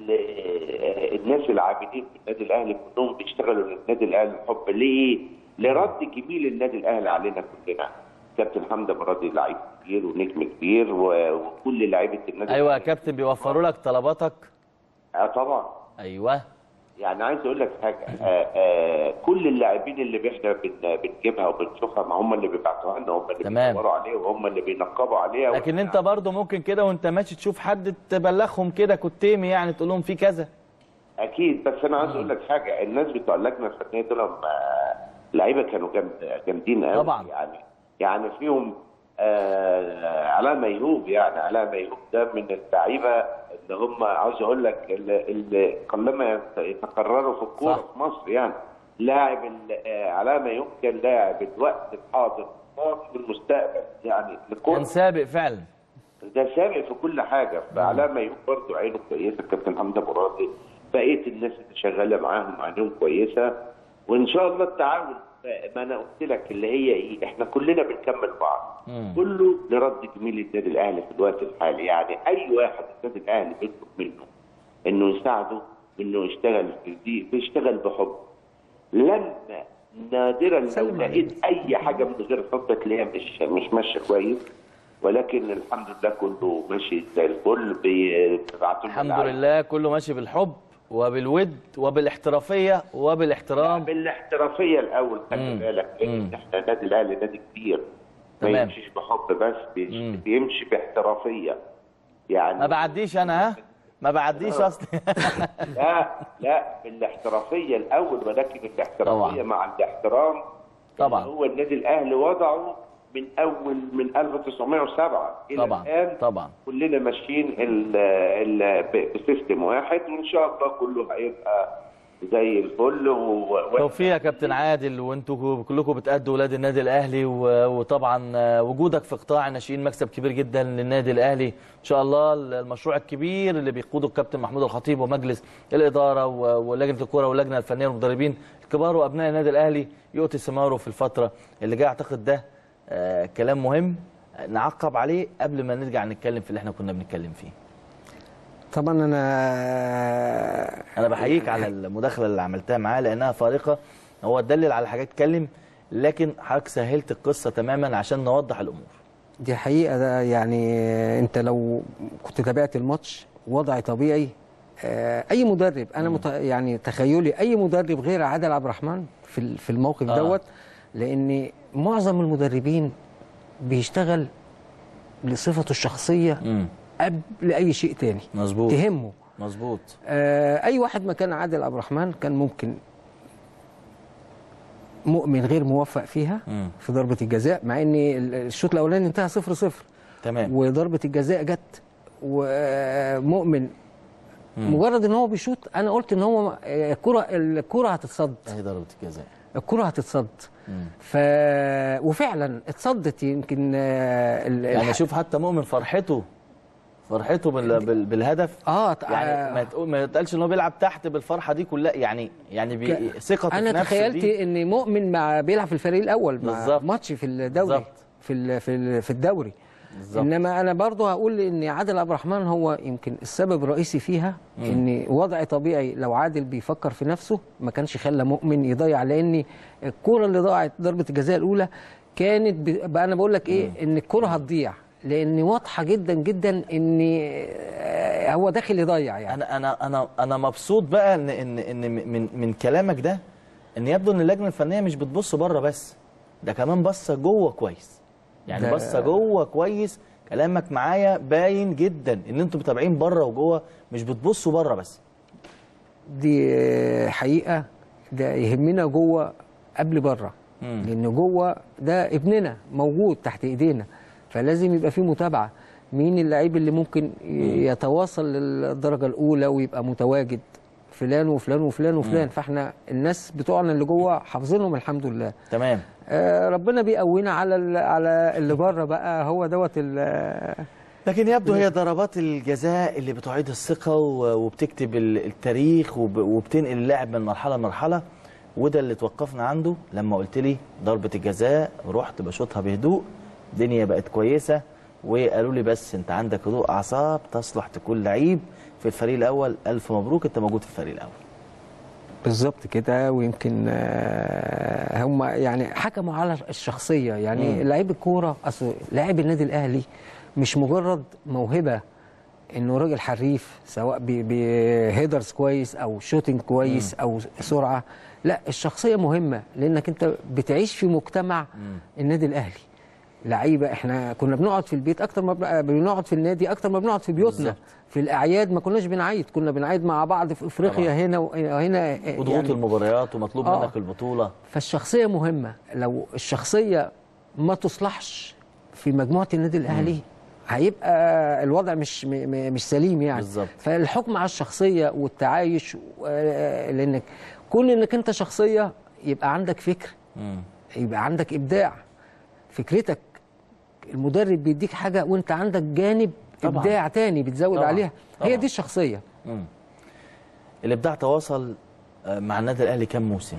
آه الناس العاملين في النادي الاهلي كلهم بيشتغلوا للنادي الاهلي الحب ليه؟ لرد جميل النادي الاهلي علينا كلنا كابتن حمدي ابو راضي لعيب كبير ونجم كبير و- وكل لعيبه النادي ايوه يا الأهلي. كابتن بيوفروا لك طلباتك اه طبعا ايوه يعني عايز اقول لك حاجه آه آه كل اللاعبين اللي احنا بن- بنجيبها وبنشوفها ما هم اللي بيبعتوها لنا هم اللي تمام. بيدوروا عليها وهم اللي بينقبوا عليها لكن انت برضه ممكن كده وانت ماشي تشوف حد تبلغهم كده كتيمي يعني تقول لهم في كذا اكيد بس انا عايز اقول لك حاجه الناس بتوع اللجنه الفنيه دول هم، آه، لعيبه كانوا جامد- جامدين قوي طبعا. يعني يعني فيهم آه علاء ميهوب يعني علاء ميهوب ده من اللعيبه اللي هم عاوز اقول لك اللي, اللي قلما يت- يتكرروا في الكوره صح. في مصر يعني لاعب ال- آه، علاء ميهوب كان لاعب الوقت الحاضر والمستقبل يعني كان الكوره سابق فعلا ده سابق في كل حاجه فعلى ما يكون برضه عينه كويسه الكابتن حمدي ابو راضي بقيه الناس اللي شغاله معاهم عينهم كويسه وان شاء الله التعاون ما انا قلت لك اللي هي ايه احنا كلنا بنكمل بعض كله لرد جميل النادي الاهلي في الوقت الحالي يعني اي واحد النادي الاهلي بيطلب منه انه يساعده انه يشتغل في دي بيشتغل بحب لما نادرا لو لقيت اي حاجه من غير حب تلاقيها مش مش ماشيه كويس ولكن الحمد لله كله ماشي زي الفل بيبعتوا لنا الحمد العافية. لله كله ماشي بالحب وبالود وبالاحترافيه وبالاحترام بالاحترافيه الاول خلي مم. بالك لان احنا النادي الاهلي نادي كبير ما تمام. يمشيش بحب بس بيمشي, بيمشي باحترافيه يعني ما بعديش انا ها ما بعديش اصلا لا لا بالاحترافيه الاول ولكن الاحترافيه طبعا. مع الاحترام طبعا. هو النادي الاهلي وضعه من اول من 1907 الى طبعا الان طبعا كلنا ماشيين ال- ال- ب- بسيستم واحد وان شاء الله كله هيبقى زي الفل و... و... توفيق يا كابتن عادل وانتوا كلكم بتأدوا ولاد النادي الاهلي و- وطبعا آه، وجودك في قطاع الناشئين مكسب كبير جدا للنادي الاهلي ان شاء الله المشروع الكبير اللي بيقوده الكابتن محمود الخطيب ومجلس الاداره و- ولجنه الكره واللجنه الفنيه والمدربين الكبار وابناء النادي الاهلي يؤتي ثماره في الفتره اللي جايه اعتقد ده آه، كلام مهم نعقب عليه قبل ما نرجع نتكلم في اللي احنا كنا بنتكلم فيه طبعا انا انا بحييك على المداخله اللي عملتها معاه لانها فارقه هو دلل على حاجات اتكلم لكن حضرتك سهلت القصه تماما عشان نوضح الامور دي حقيقه ده يعني انت لو كنت تابعت الماتش وضع طبيعي آه، اي مدرب انا مت... يعني تخيلي اي مدرب غير عادل عبد الرحمن في ال- في الموقف آه. دوت لان معظم المدربين بيشتغل لصفته الشخصيه امم قبل اي شيء تاني مظبوط تهمه مظبوط آه، اي واحد مكان عادل عبد الرحمن كان ممكن مؤمن غير موفق فيها مم. في ضربه الجزاء مع ان ال- الشوط الاولاني انتهى 0 0 تمام وضربه الجزاء جت ومؤمن مجرد ان هو بيشوط انا قلت ان هو آه، الكره الكره هتتصد اهي ضربه الجزاء الكره هتصد مم. ف وفعلا اتصدت يمكن آه، ال- يعني الح- شوف حتى مؤمن فرحته فرحته بال... بال... بالهدف اه يعني ما تقول ما يتقالش ان هو بيلعب تحت بالفرحه دي كلها يعني يعني بي... ك- ثقته في انا نفسه تخيلت دي ان مؤمن مع بيلعب في الفريق الاول مع بالظبط. ماتش في الدوري بالظبط. في ال- في ال- في الدوري بالظبط. انما انا برضو هقول ان عادل عبد الرحمن هو يمكن السبب الرئيسي فيها ان وضع طبيعي لو عادل بيفكر في نفسه ما كانش خلى مؤمن يضيع لان الكره اللي ضاعت ضربه الجزاء الاولى كانت ب... بقى انا بقول لك ايه ان الكره هتضيع لان واضحه جدا جدا ان آه، هو داخل يضيع يعني انا انا انا انا مبسوط بقى ان ان ان من من كلامك ده ان يبدو ان اللجنه الفنيه مش بتبص بره بس ده كمان بصه جوه كويس يعني ده- بصه جوه كويس كلامك معايا باين جدا ان انتوا متابعين بره وجوه مش بتبصوا بره بس دي حقيقه ده يهمنا جوه قبل بره مم. لان جوه ده ابننا موجود تحت ايدينا فلازم يبقى في متابعه مين اللعيب اللي ممكن يتواصل للدرجه الاولى ويبقى متواجد فلان وفلان وفلان وفلان فاحنا الناس بتوعنا اللي جوه حافظينهم الحمد لله تمام آه ربنا بيقوينا على ال- على اللي بره بقى هو دوت ال- لكن يبدو هي ضربات الجزاء اللي بتعيد الثقة و- وبتكتب ال- التاريخ وب- وبتنقل اللاعب من مرحلة لمرحلة وده اللي توقفنا عنده لما قلت لي ضربة الجزاء رحت بشوطها بهدوء الدنيا بقت كويسة وقالوا لي بس انت عندك هدوء اعصاب تصلح تكون لعيب في الفريق الاول الف مبروك انت موجود في الفريق الاول بالظبط كده ويمكن آه، هم يعني حكموا على الشخصيه يعني لعيب الكوره اصل لاعب النادي الاهلي مش مجرد موهبه انه راجل حريف سواء ب- بهيدرز كويس او شوتنج كويس او سرعه لا الشخصيه مهمه لانك انت بتعيش في مجتمع النادي الاهلي لعيبه احنا كنا بنقعد في البيت اكتر ما بن- بنقعد في النادي اكتر ما بنقعد في بيوتنا بالظبط. في الاعياد ما كناش بنعيد كنا بنعيد مع بعض في افريقيا هنا وهنا وضغوط يعني المباريات ومطلوب آه. منك البطولة فالشخصيه مهمه لو الشخصيه ما تصلحش في مجموعه النادي الاهلي هيبقى الوضع مش م- م- مش سليم يعني بالظبط. فالحكم على الشخصيه والتعايش آه، لانك كون انك انت شخصيه يبقى عندك فكر مم. يبقى عندك ابداع فكرتك المدرب بيديك حاجه وانت عندك جانب طبعاً. ابداع تاني بتزود طبعاً. عليها هي طبعاً. دي الشخصيه مم. الابداع تواصل آه، مع النادي الاهلي كام موسم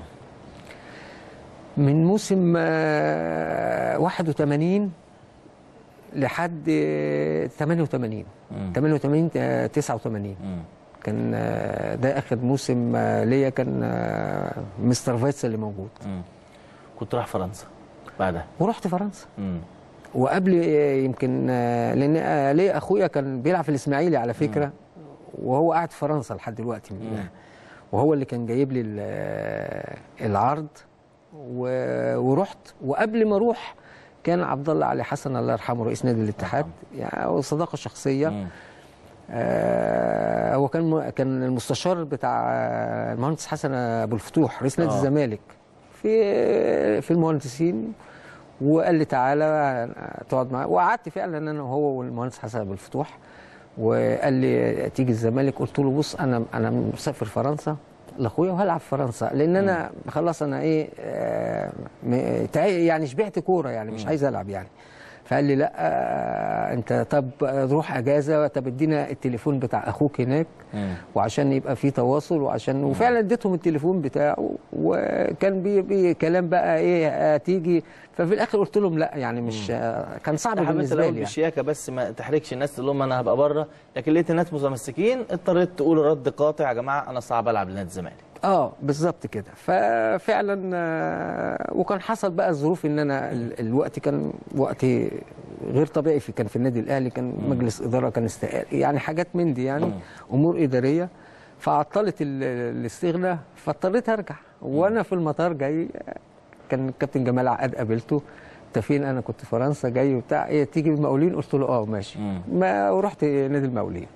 من موسم آه، 81 لحد آه، 88 88 آه، 89 كان آه، ده اخر موسم آه، ليا كان آه، مستر فايتس اللي موجود كنت رايح فرنسا بعدها ورحت فرنسا مم. وقبل آه، يمكن آه، لان آه، ليا اخويا كان بيلعب في الاسماعيلي على فكره وهو قاعد في فرنسا لحد دلوقتي وهو اللي كان جايب لي ال- آه، العرض و- ورحت وقبل ما اروح كان عبد الله علي حسن الله يرحمه رئيس نادي الاتحاد يعني صداقه شخصيه آه هو كان م- كان المستشار بتاع آه، المهندس حسن ابو الفتوح رئيس نادي آه. الزمالك في في المهندسين وقال لي تعالى تقعد معاه وقعدت فعلا انا وهو والمهندس حسن ابو الفتوح وقال لي تيجي الزمالك قلت له بص انا انا مسافر فرنسا لاخويا وهلعب في فرنسا لان انا خلاص انا ايه آه، م- تع- يعني شبعت كوره يعني مش عايز العب يعني فقال لي لا آه، انت طب روح اجازه طب ادينا التليفون بتاع اخوك هناك وعشان يبقى في تواصل وعشان وفعلا اديتهم التليفون بتاعه وكان بي, بي كلام بقى ايه آه، تيجي ففي الاخر قلت لهم لا يعني مش آه، كان صعب حبيت بالنسبه الاول لي يعني. بالشياكه بس ما تحرجش الناس تقول لهم انا هبقى بره لكن لقيت الناس متمسكين اضطريت تقول رد قاطع يا جماعه انا صعب العب لنادي الزمالك اه بالظبط كده ففعلا آه، وكان حصل بقى الظروف ان انا ال- الوقت كان وقت غير طبيعي في كان في النادي الاهلي كان مجلس اداره كان استقال يعني حاجات من دي يعني امور اداريه فعطلت ال- الاستغناء فاضطريت ارجع وانا في المطار جاي كان الكابتن جمال عقاد قابلته انت فين انا كنت في فرنسا جاي وبتاع ايه تيجي المقاولين قلت له اه ماشي ما ورحت نادي المقاولين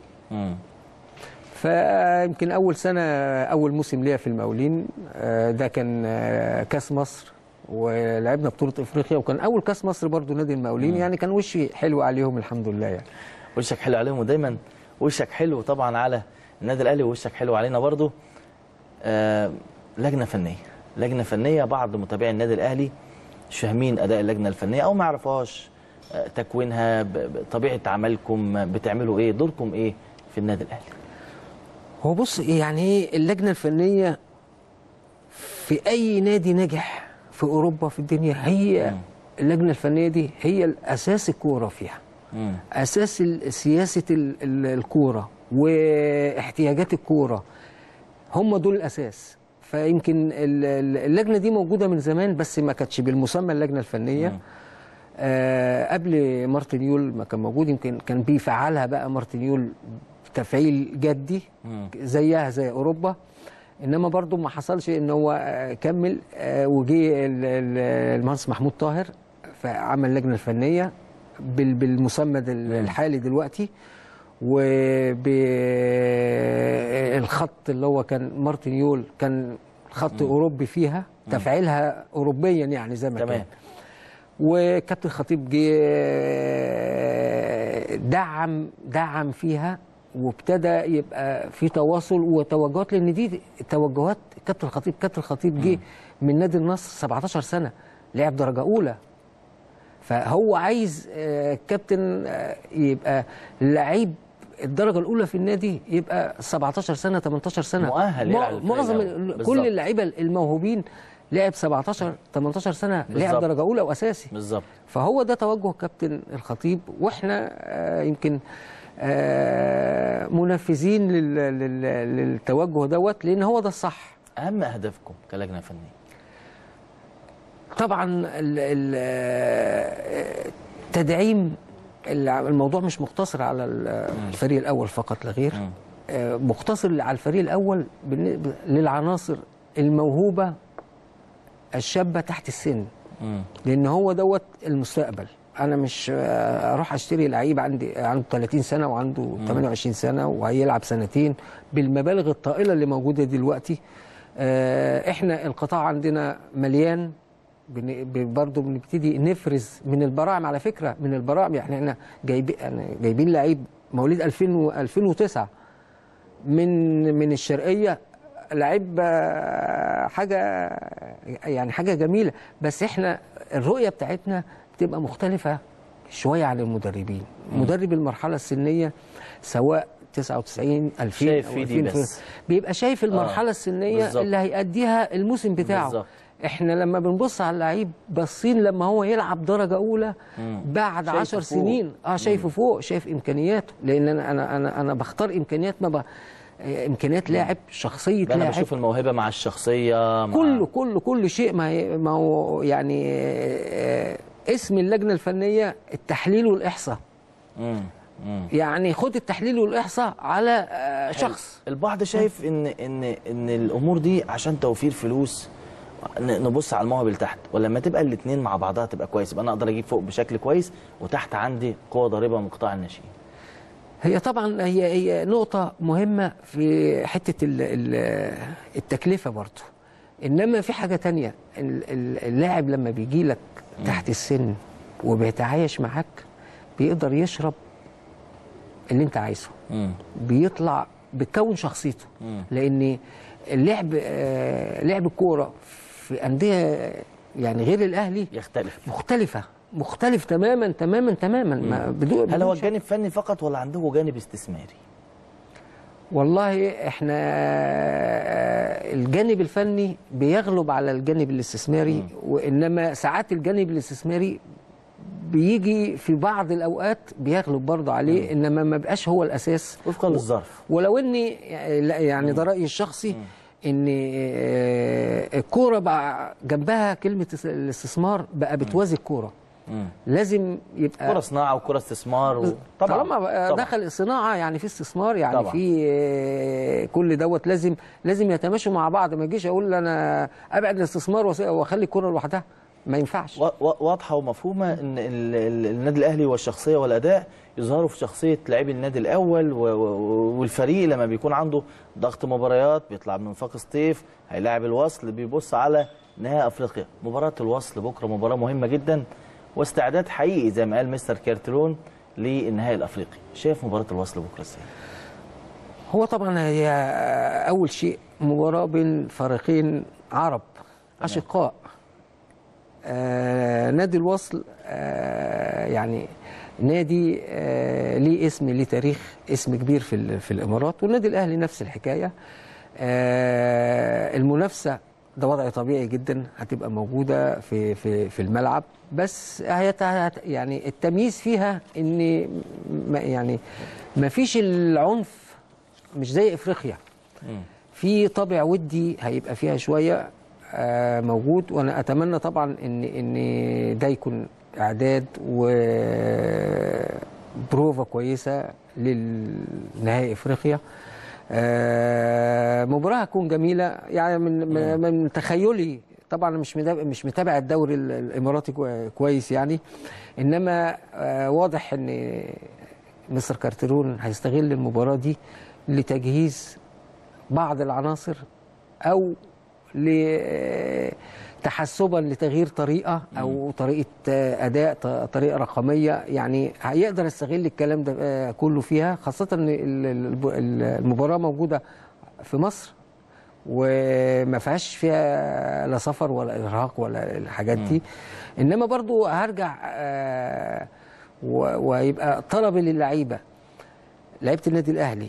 فيمكن اول سنه اول موسم ليا في المقاولين آه، ده كان آه، كاس مصر ولعبنا بطوله افريقيا وكان اول كاس مصر برضو نادي المقاولين يعني كان وشي حلو عليهم الحمد لله يعني وشك حلو عليهم ودايما وشك حلو طبعا على النادي الاهلي ووشك حلو علينا برضو آه لجنه فنيه لجنه فنيه بعض متابعي النادي الاهلي مش فاهمين اداء اللجنه الفنيه او ما يعرفوهاش آه تكوينها ب- ب- طبيعه عملكم بتعملوا ايه دوركم ايه في النادي الاهلي هو بص يعني ايه اللجنه الفنيه في اي نادي ناجح في اوروبا في الدنيا هي اللجنه الفنيه دي هي الاساس الكوره فيها اساس ال- سياسه ال- ال- الكوره واحتياجات الكوره هم دول الاساس فيمكن ال- ال- اللجنه دي موجوده من زمان بس ما كانتش بالمسمى اللجنه الفنيه آه قبل مارتن يول ما كان موجود يمكن كان بيفعلها بقى مارتن يول تفعيل جدي زيها زي اوروبا انما برضو ما حصلش ان هو آه، كمل آه، وجي ال- ال- المهندس محمود طاهر فعمل اللجنه الفنيه بال- بالمسمى دل- الحالي دلوقتي وبالخط اللي هو كان مارتن يول كان خط اوروبي فيها تفعيلها اوروبيا يعني زي ما تمام. كان وكابتن خطيب جه دعم دعم فيها وابتدى يبقى في تواصل وتوجهات لان دي توجهات كابتن الخطيب كابتن الخطيب جه من نادي النصر 17 سنه لعب درجه اولى فهو عايز آه، كابتن آه، يبقى لعيب الدرجه الاولى في النادي يبقى 17 سنه 18 سنه مؤهل مع- يلعب الفريق معظم الأول. ال- بالظبط. كل اللعيبه الموهوبين لعب 17 18 سنه لعب بالظبط. درجه اولى واساسي بالظبط فهو ده توجه كابتن الخطيب واحنا آه، يمكن آه، منفذين لل- لل- للتوجه دوت لان هو ده الصح اهم اهدافكم كلجنه فنيه طبعا ال- ال- آه، تدعيم الع- الموضوع مش مقتصر على ال- الفريق الاول فقط لا غير آه، مقتصر على الفريق الاول بالن- للعناصر الموهوبه الشابه تحت السن لان هو دوت المستقبل انا مش آه، اروح اشتري لعيب عندي عنده 30 سنه وعنده 28 سنه وهيلعب سنتين بالمبالغ الطائله اللي موجوده دلوقتي آه، احنا القطاع عندنا مليان بن- ب- برضه بنبتدي نفرز من البراعم على فكره من البراعم يعني احنا جايبين جايبين لعيب مواليد 2000 و 2009 من من الشرقيه لعيب آه، حاجه يعني حاجه جميله بس احنا الرؤيه بتاعتنا بتبقى مختلفه شويه عن المدربين مدرب المرحله السنيه سواء 99 2000 شايف أو في دي 2000 بس. بيبقى شايف المرحله السنيه بالظبط. اللي هيأديها الموسم بتاعه بالظبط. احنا لما بنبص على اللعيب باصين لما هو يلعب درجه اولى بعد شايفه 10 فوق. سنين اه شايفه فوق شايف امكانياته لان انا انا انا, أنا بختار امكانيات ما ب... آه، امكانيات لاعب شخصيه انا لاعب بشوف الموهبه مع الشخصيه مع كله كله كل شيء ما هي- ما هو يعني آه، اسم اللجنه الفنيه التحليل والاحصاء مم. مم. يعني خد التحليل والاحصاء على آه، شخص البعض شايف ان ان ان الامور دي عشان توفير فلوس ن- نبص على المواهب اللي تحت ولما تبقى الاثنين مع بعضها تبقى كويس يبقى انا اقدر اجيب فوق بشكل كويس وتحت عندي قوه ضاربه من قطاع الناشئين هي طبعا هي هي نقطة مهمة في حتة ال- ال- التكلفة برضه إنما في حاجة تانية ال- ال- اللاعب لما بيجي لك تحت السن وبيتعايش معاك بيقدر يشرب اللي أنت عايزه مم. بيطلع بتكون شخصيته لأن اللعب آه، لعب الكورة في أندية يعني غير الأهلي يختلف مختلفة مختلف تماما تماما تماما ما بدون هل بدون هو شك. جانب فني فقط ولا عندكم جانب استثماري والله احنا الجانب الفني بيغلب على الجانب الاستثماري وانما ساعات الجانب الاستثماري بيجي في بعض الاوقات بيغلب برضه عليه انما ما بقاش هو الاساس وفقا للظرف ولو اني لا يعني ده رايي الشخصي ان آه، الكوره بقى جنبها كلمه الاستثمار بقى بتوازي الكوره مم. لازم يبقى كره صناعه وكره استثمار و... طالما بقى دخل الصناعه يعني في استثمار يعني طبعاً. في آه، كل دوت لازم لازم يتماشوا مع بعض ما يجيش اقول انا ابعد الاستثمار وأس- واخلي الكره لوحدها ما ينفعش و- و- واضحه ومفهومه ان ال- ال- النادي الاهلي والشخصيه والاداء يظهروا في شخصيه لاعبي النادي الاول و- و- والفريق لما بيكون عنده ضغط مباريات بيطلع من وفاق سطيف هيلاعب الوصل بيبص على نهائي افريقيا مباراه الوصل بكره مباراه مهمه جدا واستعداد حقيقي زي ما قال مستر كارتلون للنهائي الافريقي شايف مباراه الوصل بكره ازاي هو طبعا هي اول شيء مباراه بين فريقين عرب اشقاء آه نادي الوصل آه يعني نادي آه ليه اسم ليه تاريخ اسم كبير في ال- في الامارات والنادي الاهلي نفس الحكايه آه المنافسه ده وضع طبيعي جدا هتبقى موجوده في في في الملعب بس هي يعني التمييز فيها ان ما يعني ما فيش العنف مش زي افريقيا في طابع ودي هيبقى فيها شويه آه، موجود وانا اتمنى طبعا ان ان ده يكون اعداد وبروفا كويسه للنهائي افريقيا آه، مباراه هتكون جميله يعني من من- من تخيلي طبعا أنا مش متابع مش متابع الدوري ال- الاماراتي كوي- كويس يعني انما آه، واضح ان مستر كارترون هيستغل المباراه دي لتجهيز بعض العناصر او تحسبا لتغيير طريقه او طريقه آه، اداء ط- طريقه رقميه يعني هيقدر يستغل الكلام ده آه، كله فيها خاصه ان ال- ال- المباراه موجوده في مصر وما فيهاش فيها لا سفر ولا ارهاق ولا الحاجات دي انما برضو هرجع آه، و- ويبقى طلبي للعيبه لعيبه النادي الاهلي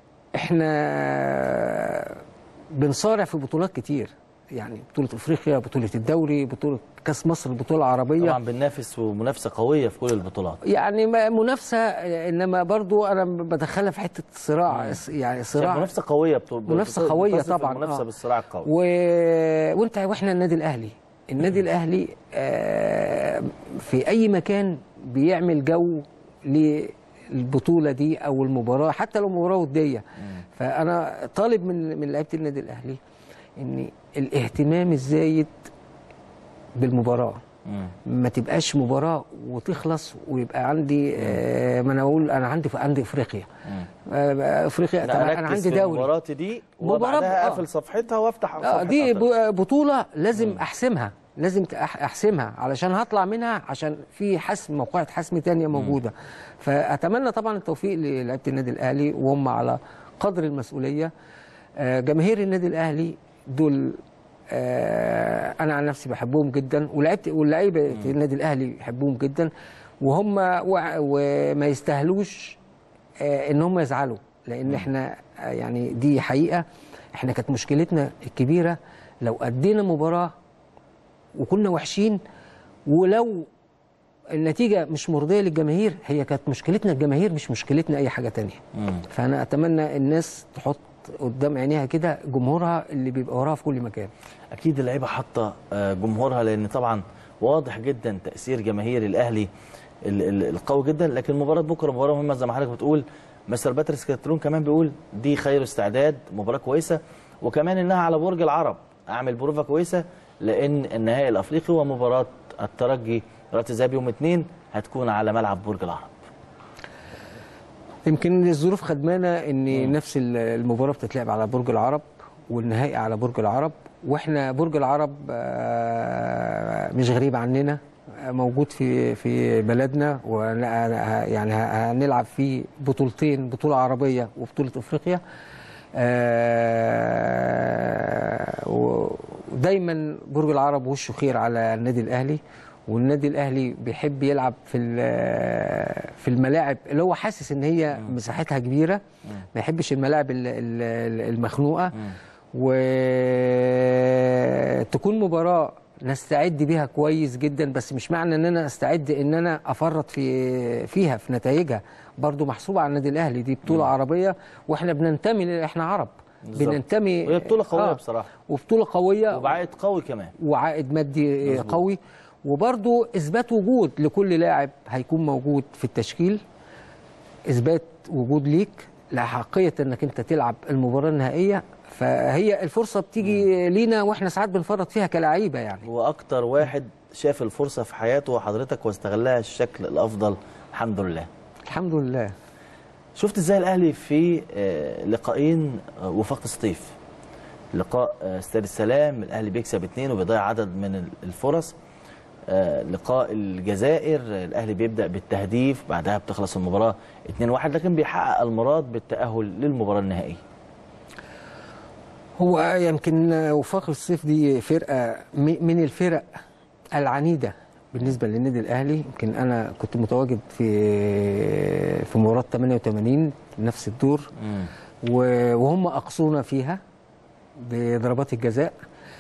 احنا بنصارع في بطولات كتير يعني بطولة افريقيا بطولة الدوري بطولة كاس مصر البطولة العربية طبعا بننافس ومنافسه قويه في كل البطولات يعني ما- منافسة انما برضو انا بدخلها في حتة صراع يعني صراع صراع منافسه قويه بت- منافسة بت- قوية بتصف طبعا المنافسه آه. بالصراع القوي و... وانت واحنا النادي الاهلي النادي الاهلي آه، في اي مكان بيعمل جو للبطوله دي او المباراه حتى لو مباراه وديه فانا طالب من من لعيبه النادي الاهلي ان الاهتمام الزايد بالمباراه مم. ما تبقاش مباراه وتخلص ويبقى عندي آه، ما انا اقول انا عندي عندي افريقيا آه، افريقيا طب لا انا أركز عندي في دوري مباراتي دي مباراة- وبعدها آه. اقفل صفحتها وافتح اه صفحة دي أفريقيا. ب- بطولة لازم احسمها لازم تأح- احسمها علشان هطلع منها عشان في حسم موقعة حسم تانية موجودة فاتمنى طبعا التوفيق للعيبة النادي الاهلي وهم على قدر المسؤولية آه، جماهير النادي الاهلي دول آه، انا عن نفسي بحبهم جدا ولعيبه واللعيبه النادي الاهلي بيحبوهم جدا وهم وع- وما يستاهلوش آه، ان هم يزعلوا لان احنا آه، يعني دي حقيقه احنا كانت مشكلتنا الكبيره لو ادينا مباراه وكنا وحشين ولو النتيجه مش مرضيه للجماهير هي كانت مشكلتنا الجماهير مش مشكلتنا اي حاجه تانية فانا اتمنى الناس تحط قدام عينيها كده جمهورها اللي بيبقى وراها في كل مكان اكيد اللعيبه حاطه آه، جمهورها لان طبعا واضح جدا تاثير جماهير الاهلي ال- ال- القوي جدا لكن مباراه بكره مباراه مهمه زي ما حضرتك بتقول مستر باتريس كاترون كمان بيقول دي خير استعداد مباراه كويسه وكمان انها على برج العرب اعمل بروفه كويسه لان النهائي الافريقي ومباراه الترجي رات الذهاب يوم اثنين هتكون على ملعب برج العرب يمكن الظروف خدمانا ان نفس ال- المباراه بتتلعب على برج العرب والنهائي على برج العرب واحنا برج العرب آه، مش غريب عننا آه، موجود في في بلدنا ويعني هنلعب فيه بطولتين بطوله عربيه وبطوله افريقيا آه، ودايما برج العرب وشه خير على النادي الاهلي والنادي الاهلي بيحب يلعب في ال- في الملاعب اللي هو حاسس ان هي مساحتها كبيره ما يحبش الملاعب ال- ال- المخنوقه وتكون مباراه نستعد بيها كويس جدا بس مش معنى ان انا استعد ان انا افرط في فيها في نتائجها برضو محسوبه على النادي الاهلي دي بطوله عربيه واحنا بننتمي ل- احنا عرب بالظبط. بننتمي وهي بطولة قوية آه، بصراحة. وبطوله قويه وبعائد قوي كمان وعائد مادي مظبوط. قوي وبرضو اثبات وجود لكل لاعب هيكون موجود في التشكيل اثبات وجود ليك لحقيه انك انت تلعب المباراه النهائيه فهي الفرصه بتيجي لينا واحنا ساعات بنفرط فيها كلاعيبه يعني هو اكتر واحد شاف الفرصه في حياته وحضرتك واستغلها الشكل الافضل الحمد لله الحمد لله شفت ازاي الاهلي في آه، لقاءين آه، وفاق سطيف لقاء آه، استاد السلام الاهلي بيكسب اثنين وبيضيع عدد من ال- الفرص آه، لقاء الجزائر آه، الاهلي بيبدا بالتهديف بعدها بتخلص المباراه 2-1 لكن بيحقق المراد بالتاهل للمباراه النهائيه هو يمكن وفاق الصيف دي فرقه م- من الفرق العنيده بالنسبه للنادي الاهلي يمكن انا كنت متواجد في في مباراه 88 نفس الدور و- وهم اقصونا فيها بضربات الجزاء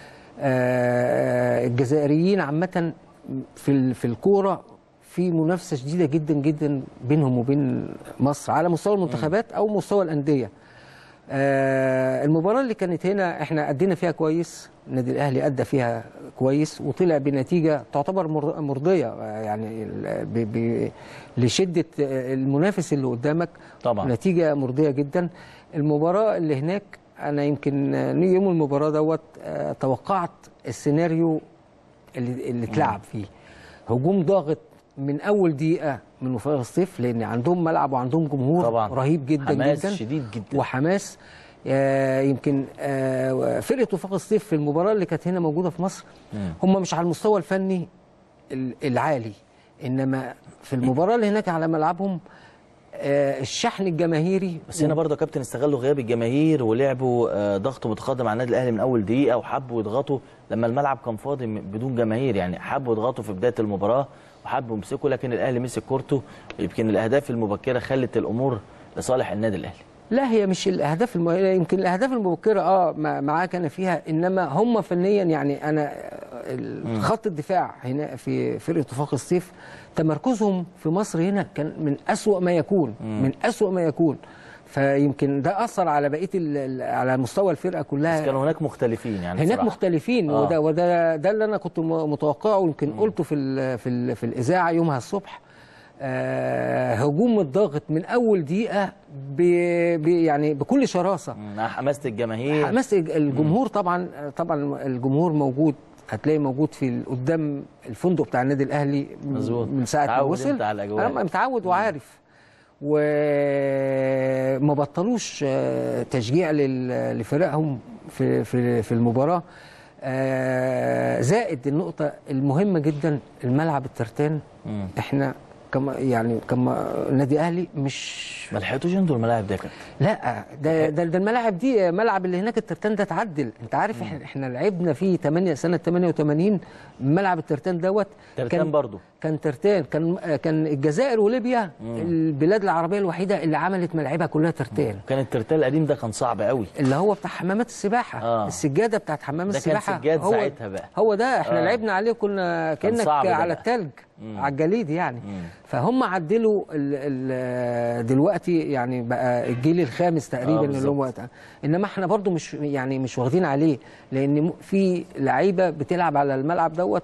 آه، الجزائريين عامه في ال- في الكوره في منافسه شديده جدا جدا بينهم وبين مصر على مستوى المنتخبات او مستوى الانديه آه، المباراة اللي كانت هنا احنا ادينا فيها كويس النادي الاهلي ادى فيها كويس وطلع بنتيجة تعتبر مر- مرضية آه، يعني ال- ب- ب- لشدة آه، المنافس اللي قدامك طبعا. نتيجة مرضية جدا المباراة اللي هناك انا يمكن آه، يوم المباراة دوت آه، توقعت السيناريو اللي, اللي اتلعب فيه هجوم ضاغط من اول دقيقة من وفاق الصيف لان عندهم ملعب وعندهم جمهور طبعا. رهيب جدا حماس جدا شديد جدا. وحماس آه، يمكن آه، فرقه وفاق الصيف في المباراه اللي كانت هنا موجوده في مصر هم مش على المستوى الفني ال- العالي انما في المباراه اللي هناك على ملعبهم آه، الشحن الجماهيري بس هنا برضه يا كابتن استغلوا غياب الجماهير ولعبوا آه، ضغط متقدم على النادي الاهلي من اول دقيقه وحبوا يضغطوا لما الملعب كان فاضي م- بدون جماهير يعني حبوا يضغطوا في بدايه المباراه وحبوا يمسكوا لكن الاهلي مسك كورته يمكن الاهداف المبكره خلت الامور لصالح النادي الاهلي لا هي مش الاهداف الم... يمكن الاهداف المبكره اه ما- معاك انا فيها انما هم فنيا يعني انا ال- خط الدفاع هنا في فرقه وفاق الصيف تمركزهم في مصر هنا كان من أسوأ ما يكون من أسوأ ما يكون فيمكن ده اثر على بقيه ال... ال- على مستوى الفرقه كلها بس كانوا هناك مختلفين يعني هناك بصراحة. مختلفين آه. وده وده ده اللي انا كنت م- متوقعه ويمكن قلته في ال في ال في الاذاعه يومها الصبح آه هجوم الضاغط من اول دقيقه ب ب يعني بكل شراسه مع حماسه الجماهير حماس الج- الجمهور طبعا طبعا الجمهور موجود هتلاقي موجود في ال- قدام الفندق بتاع النادي الاهلي م- مظبوط. من ساعه ما متعود وصل أنت على الأجواء. انا متعود وعارف وما بطلوش آه، تشجيع لل- لفرقهم في في في المباراه آه، زائد النقطه المهمه جدا الملعب الترتان احنا كما يعني كما نادي اهلي مش ما لحقتوش انتوا الملاعب دي يا كابتن لا ده ده, ده الملاعب دي ملعب اللي هناك الترتان ده اتعدل انت عارف احنا احنا لعبنا فيه 8 سنه 88 ملعب الترتان دوت ترتان برضو. كان ترتان كان كان الجزائر وليبيا البلاد العربيه الوحيده اللي عملت ملاعبها كلها ترتان كان الترتال القديم ده كان صعب قوي اللي هو بتاع حمامات السباحه آه. السجاده بتاعت حمام ده كان السباحه سجاد هو ساعتها بقى. هو ده احنا آه. لعبنا عليه كنا كان كانك صعب ده على بقى. التلج على الجليد يعني فهم عدلوا ال ال دلوقتي يعني بقى الجيل الخامس تقريبا آه، اللي بالظبط. هو وقتها انما احنا برضو مش يعني مش واخدين عليه لان م- في لعيبه بتلعب على الملعب دوت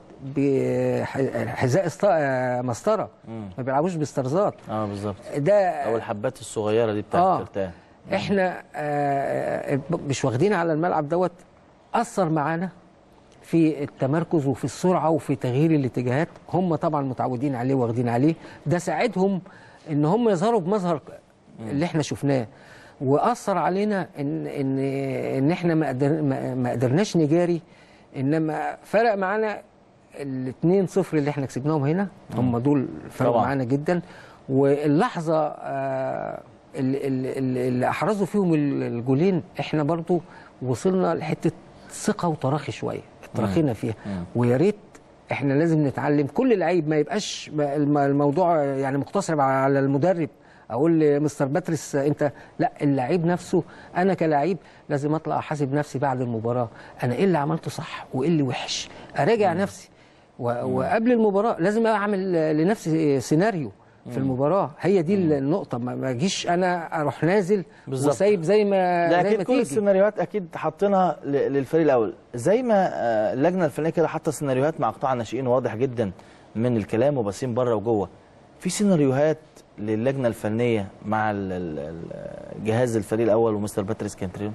بحذاء است- آه، مسطره ما بيلعبوش باسترزات اه بالظبط ده او الحبات الصغيره دي بتاعت آه. الترتان احنا آه، مش واخدين على الملعب دوت اثر معانا في التمركز وفي السرعه وفي تغيير الاتجاهات هم طبعا متعودين عليه واخدين عليه ده ساعدهم ان هم يظهروا بمظهر اللي احنا شفناه واثر علينا ان ان ان احنا ما قدر ما ما قدرناش نجاري انما فرق معانا الاثنين صفر اللي احنا كسبناهم هنا هم دول فرقوا طبعاً. معانا جدا واللحظه آه، اللي, اللي, اللي احرزوا فيهم ال- الجولين احنا برضو وصلنا لحته ثقه وتراخي شويه اتراخينا فيها ويا ريت احنا لازم نتعلم كل لعيب ما يبقاش ما- الم- الموضوع يعني مقتصر على المدرب اقول لمستر باتريس انت لا اللعيب نفسه انا كلاعب لازم اطلع احاسب نفسي بعد المباراه انا ايه اللي عملته صح وايه اللي وحش اراجع نفسي و- وقبل المباراه لازم اعمل لنفسي سيناريو في المباراه هي دي النقطه ما ما اجيش انا اروح نازل بالظبط. وسايب زي ما لا زي اكيد ما كل تيجي السيناريوهات اكيد حاطينها ل- للفريق الاول زي ما آه، اللجنه الفنيه كده حاطه سيناريوهات مع قطاع الناشئين واضح جدا من الكلام وباسين بره وجوه في سيناريوهات للجنه الفنيه مع ال- ال- ال- جهاز الفريق الاول ومستر باتريس كانتريون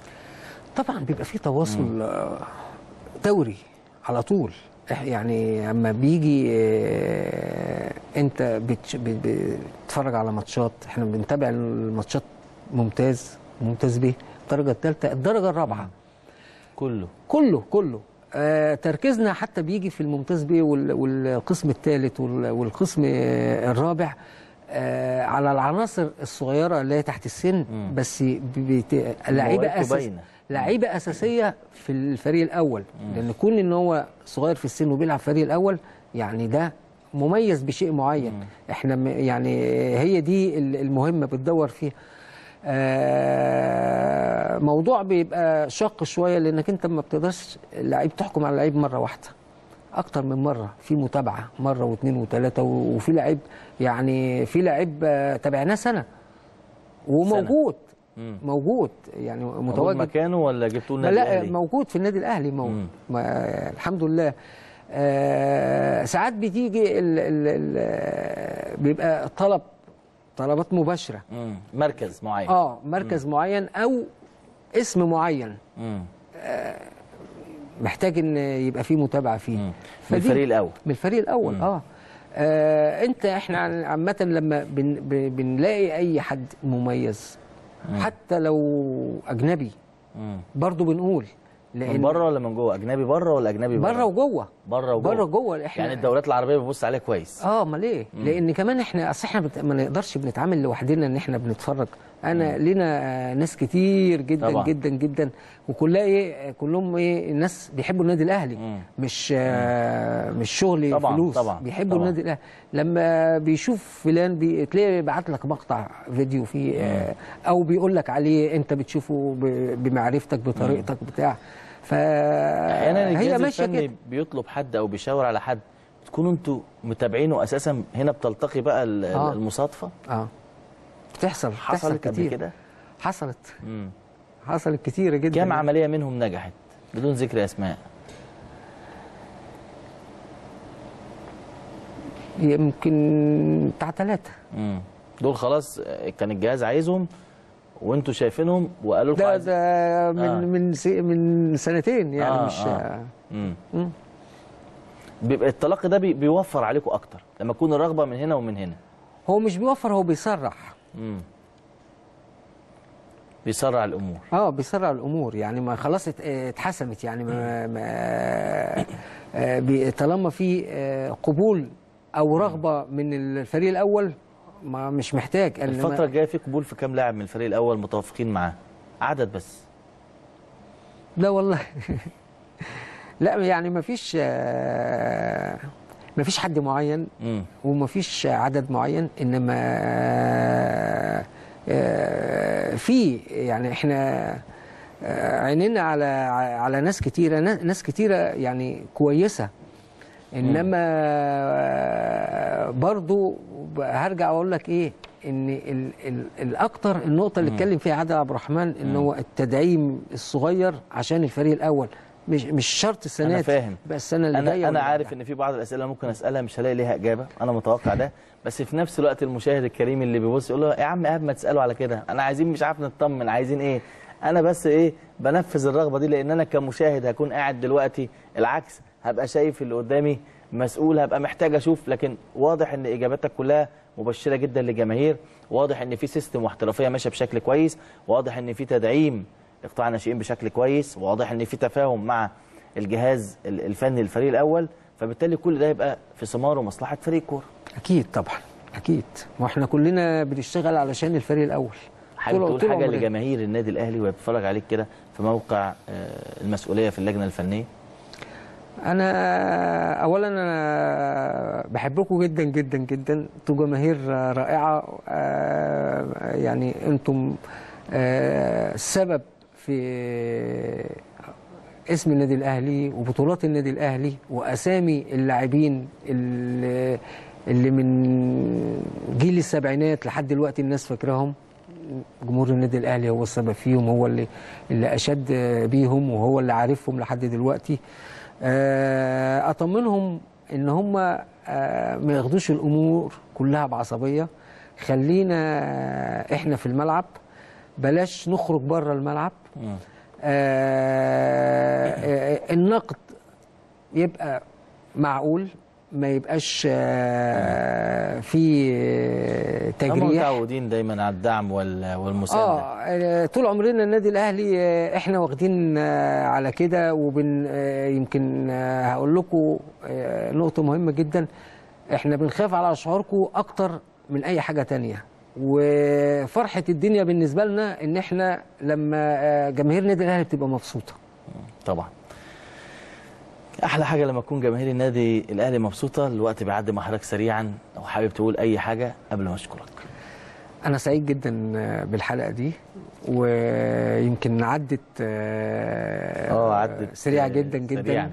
طبعا بيبقى في تواصل آه، دوري على طول إح- يعني اما بيجي آه، انت بتش- بت- بتتفرج على ماتشات احنا بنتابع الماتشات ممتاز ممتاز بيه الدرجه الثالثه الدرجه الرابعه كله كله كله آه تركيزنا حتى بيجي في الممتاز بيه وال- والقسم الثالث وال- والقسم آه، الرابع آه على العناصر الصغيره اللي هي تحت السن بس ب- بت- لعيبه مواهبه أساس باينة. لعيبه اساسيه في الفريق الاول لان كون ان هو صغير في السن وبيلعب في الفريق الاول يعني ده مميز بشيء معين احنا م- يعني هي دي ال- المهمه بتدور فيها آه، موضوع بيبقى شاق شويه لانك انت ما بتقدرش اللعيب تحكم على اللعيب مره واحده اكتر من مره في متابعه مره واثنين وثلاثه و- وفي لعيب يعني في لعيب آه، تابعناه سنه وموجود موجود يعني موجود متواجد مكانه ولا جبتوه لا النادي لا الاهلي موجود في النادي الاهلي موجود ما الحمد لله آه ساعات بتيجي ال ال ال بيبقى طلب طلبات مباشره مم. مركز معين اه مركز معين او اسم معين مم. محتاج ان يبقى فيه متابعه فيه من فدي- الفريق الاول من الفريق الاول آه. اه انت احنا عن- عامه لما بن ب- بنلاقي اي حد مميز حتى لو اجنبي مم. برضه بنقول من بره ولا من جوه اجنبي بره ولا اجنبي بره بره وجوه بره وجوه بره جوه احنا يعني الدوريات العربيه بتبص عليها كويس اه امال ايه؟ لان كمان احنا اصل احنا بت... ما نقدرش بنتعامل لوحدنا ان احنا بنتفرج انا لينا آه، ناس كتير جدا طبعا. جدا جدا وكلها ايه آه، كلهم ايه الناس بيحبوا النادي الاهلي مم. مش آه مش شغل طبعا، فلوس طبعا، بيحبوا طبعا. النادي الاهلي لما بيشوف فلان بي... تلاقيه بيبعت لك مقطع فيديو فيه آه او بيقول لك عليه انت بتشوفه ب... بمعرفتك بطريقتك بتاع ف احيانا هي الجهاز ماشيه الفني كده بيطلب حد او بيشاور على حد تكونوا انتوا متابعينه اساسا هنا بتلتقي بقى ال- آه. المصادفه اه بتحصل بتحصل حصلت قبل كتير كده حصلت مم. حصلت كتيرة جدا كام عمليه منهم نجحت بدون ذكر اسماء يمكن بتاع ثلاثة مم. دول خلاص آه، كان الجهاز عايزهم وانتوا شايفينهم وقالوا لكم ده عايز- ده من آه. من سي من سنتين يعني آه، مش آه. مم. مم. بيبقى التلقي ده بي- بيوفر عليكم اكتر لما تكون الرغبه من هنا ومن هنا هو مش بيوفر هو بيسرح مم. بيسرع الامور اه بيسرع الامور يعني ما خلاص ات- اتحسمت يعني ما, ما آه، بي- طالما في آه، قبول او رغبه من الفريق الاول ما مش محتاج إنما- الفتره الجايه في قبول في كام لاعب من الفريق الاول متوافقين معاه عدد بس لا والله لا يعني ما فيش ما فيش حد معين مم. وما فيش عدد معين انما آه، في يعني احنا آه، عينينا على على ناس كتيره ناس كتيره يعني كويسه انما آه، برضو هرجع اقول لك ايه ان ال ال الاكتر النقطه اللي اتكلم فيها عادل عبد الرحمن ان هو التدعيم الصغير عشان الفريق الاول مش مش شرط السنه أنا دي، فاهم. بقى السنه اللي انا جايه انا ولا عارف بعدها. ان في بعض الاسئله ممكن اسالها مش هلاقي ليها اجابه انا متوقع ده بس في نفس الوقت المشاهد الكريم اللي بيبص يقول له يا عم قبل ما تساله على كده انا عايزين مش عارف نطمن عايزين ايه انا بس ايه بنفذ الرغبه دي لان انا كمشاهد هكون قاعد دلوقتي العكس هبقى شايف اللي قدامي مسؤول هبقى محتاج اشوف لكن واضح ان اجاباتك كلها مبشره جدا للجماهير واضح ان في سيستم واحترافيه ماشيه بشكل كويس واضح ان في تدعيم لقطاع الناشئين بشكل كويس واضح ان في تفاهم مع الجهاز ال- الفني للفريق الاول فبالتالي كل ده يبقى في ثمار ومصلحه فريق كوره اكيد طبعا اكيد واحنا كلنا بنشتغل علشان الفريق الاول حابب طول- تقول طول حاجه عمرنا. لجماهير النادي الاهلي وهي بتتفرج عليك كده في موقع آه، المسؤوليه في اللجنه الفنيه انا اولا انا بحبكم جدا جدا جدا انتوا جماهير رائعه آه، يعني انتم آه، السبب في اسم النادي الاهلي وبطولات النادي الاهلي واسامي اللاعبين اللي اللي من جيل السبعينات لحد دلوقتي الناس فاكراهم جمهور النادي الاهلي هو السبب فيهم هو اللي اللي اشد بيهم وهو اللي عارفهم لحد دلوقتي آه، اطمنهم ان هم آه، ما ياخدوش الامور كلها بعصبيه خلينا احنا في الملعب بلاش نخرج بره الملعب آه، آه، النقد يبقى معقول ما يبقاش آه، في آه، هم تجريح متعودين دايما على الدعم وال- والمسانده اه طول عمرنا النادي الاهلي آه، احنا واخدين آه، على كده وبن آه، يمكن آه، هقول لكم آه، نقطه مهمه جدا احنا بنخاف على اشعاركم اكتر من اي حاجه تانية وفرحه الدنيا بالنسبه لنا ان احنا لما آه، جماهير النادي الاهلي بتبقى مبسوطه طبعا احلى حاجه لما تكون جماهير النادي الاهلي مبسوطه الوقت بيعدي مع حضرتك سريعا لو حابب تقول اي حاجه قبل ما اشكرك انا سعيد جدا بالحلقه دي ويمكن عدت اه آه، عدت، سريعه آه، جدا جدا سريعاً.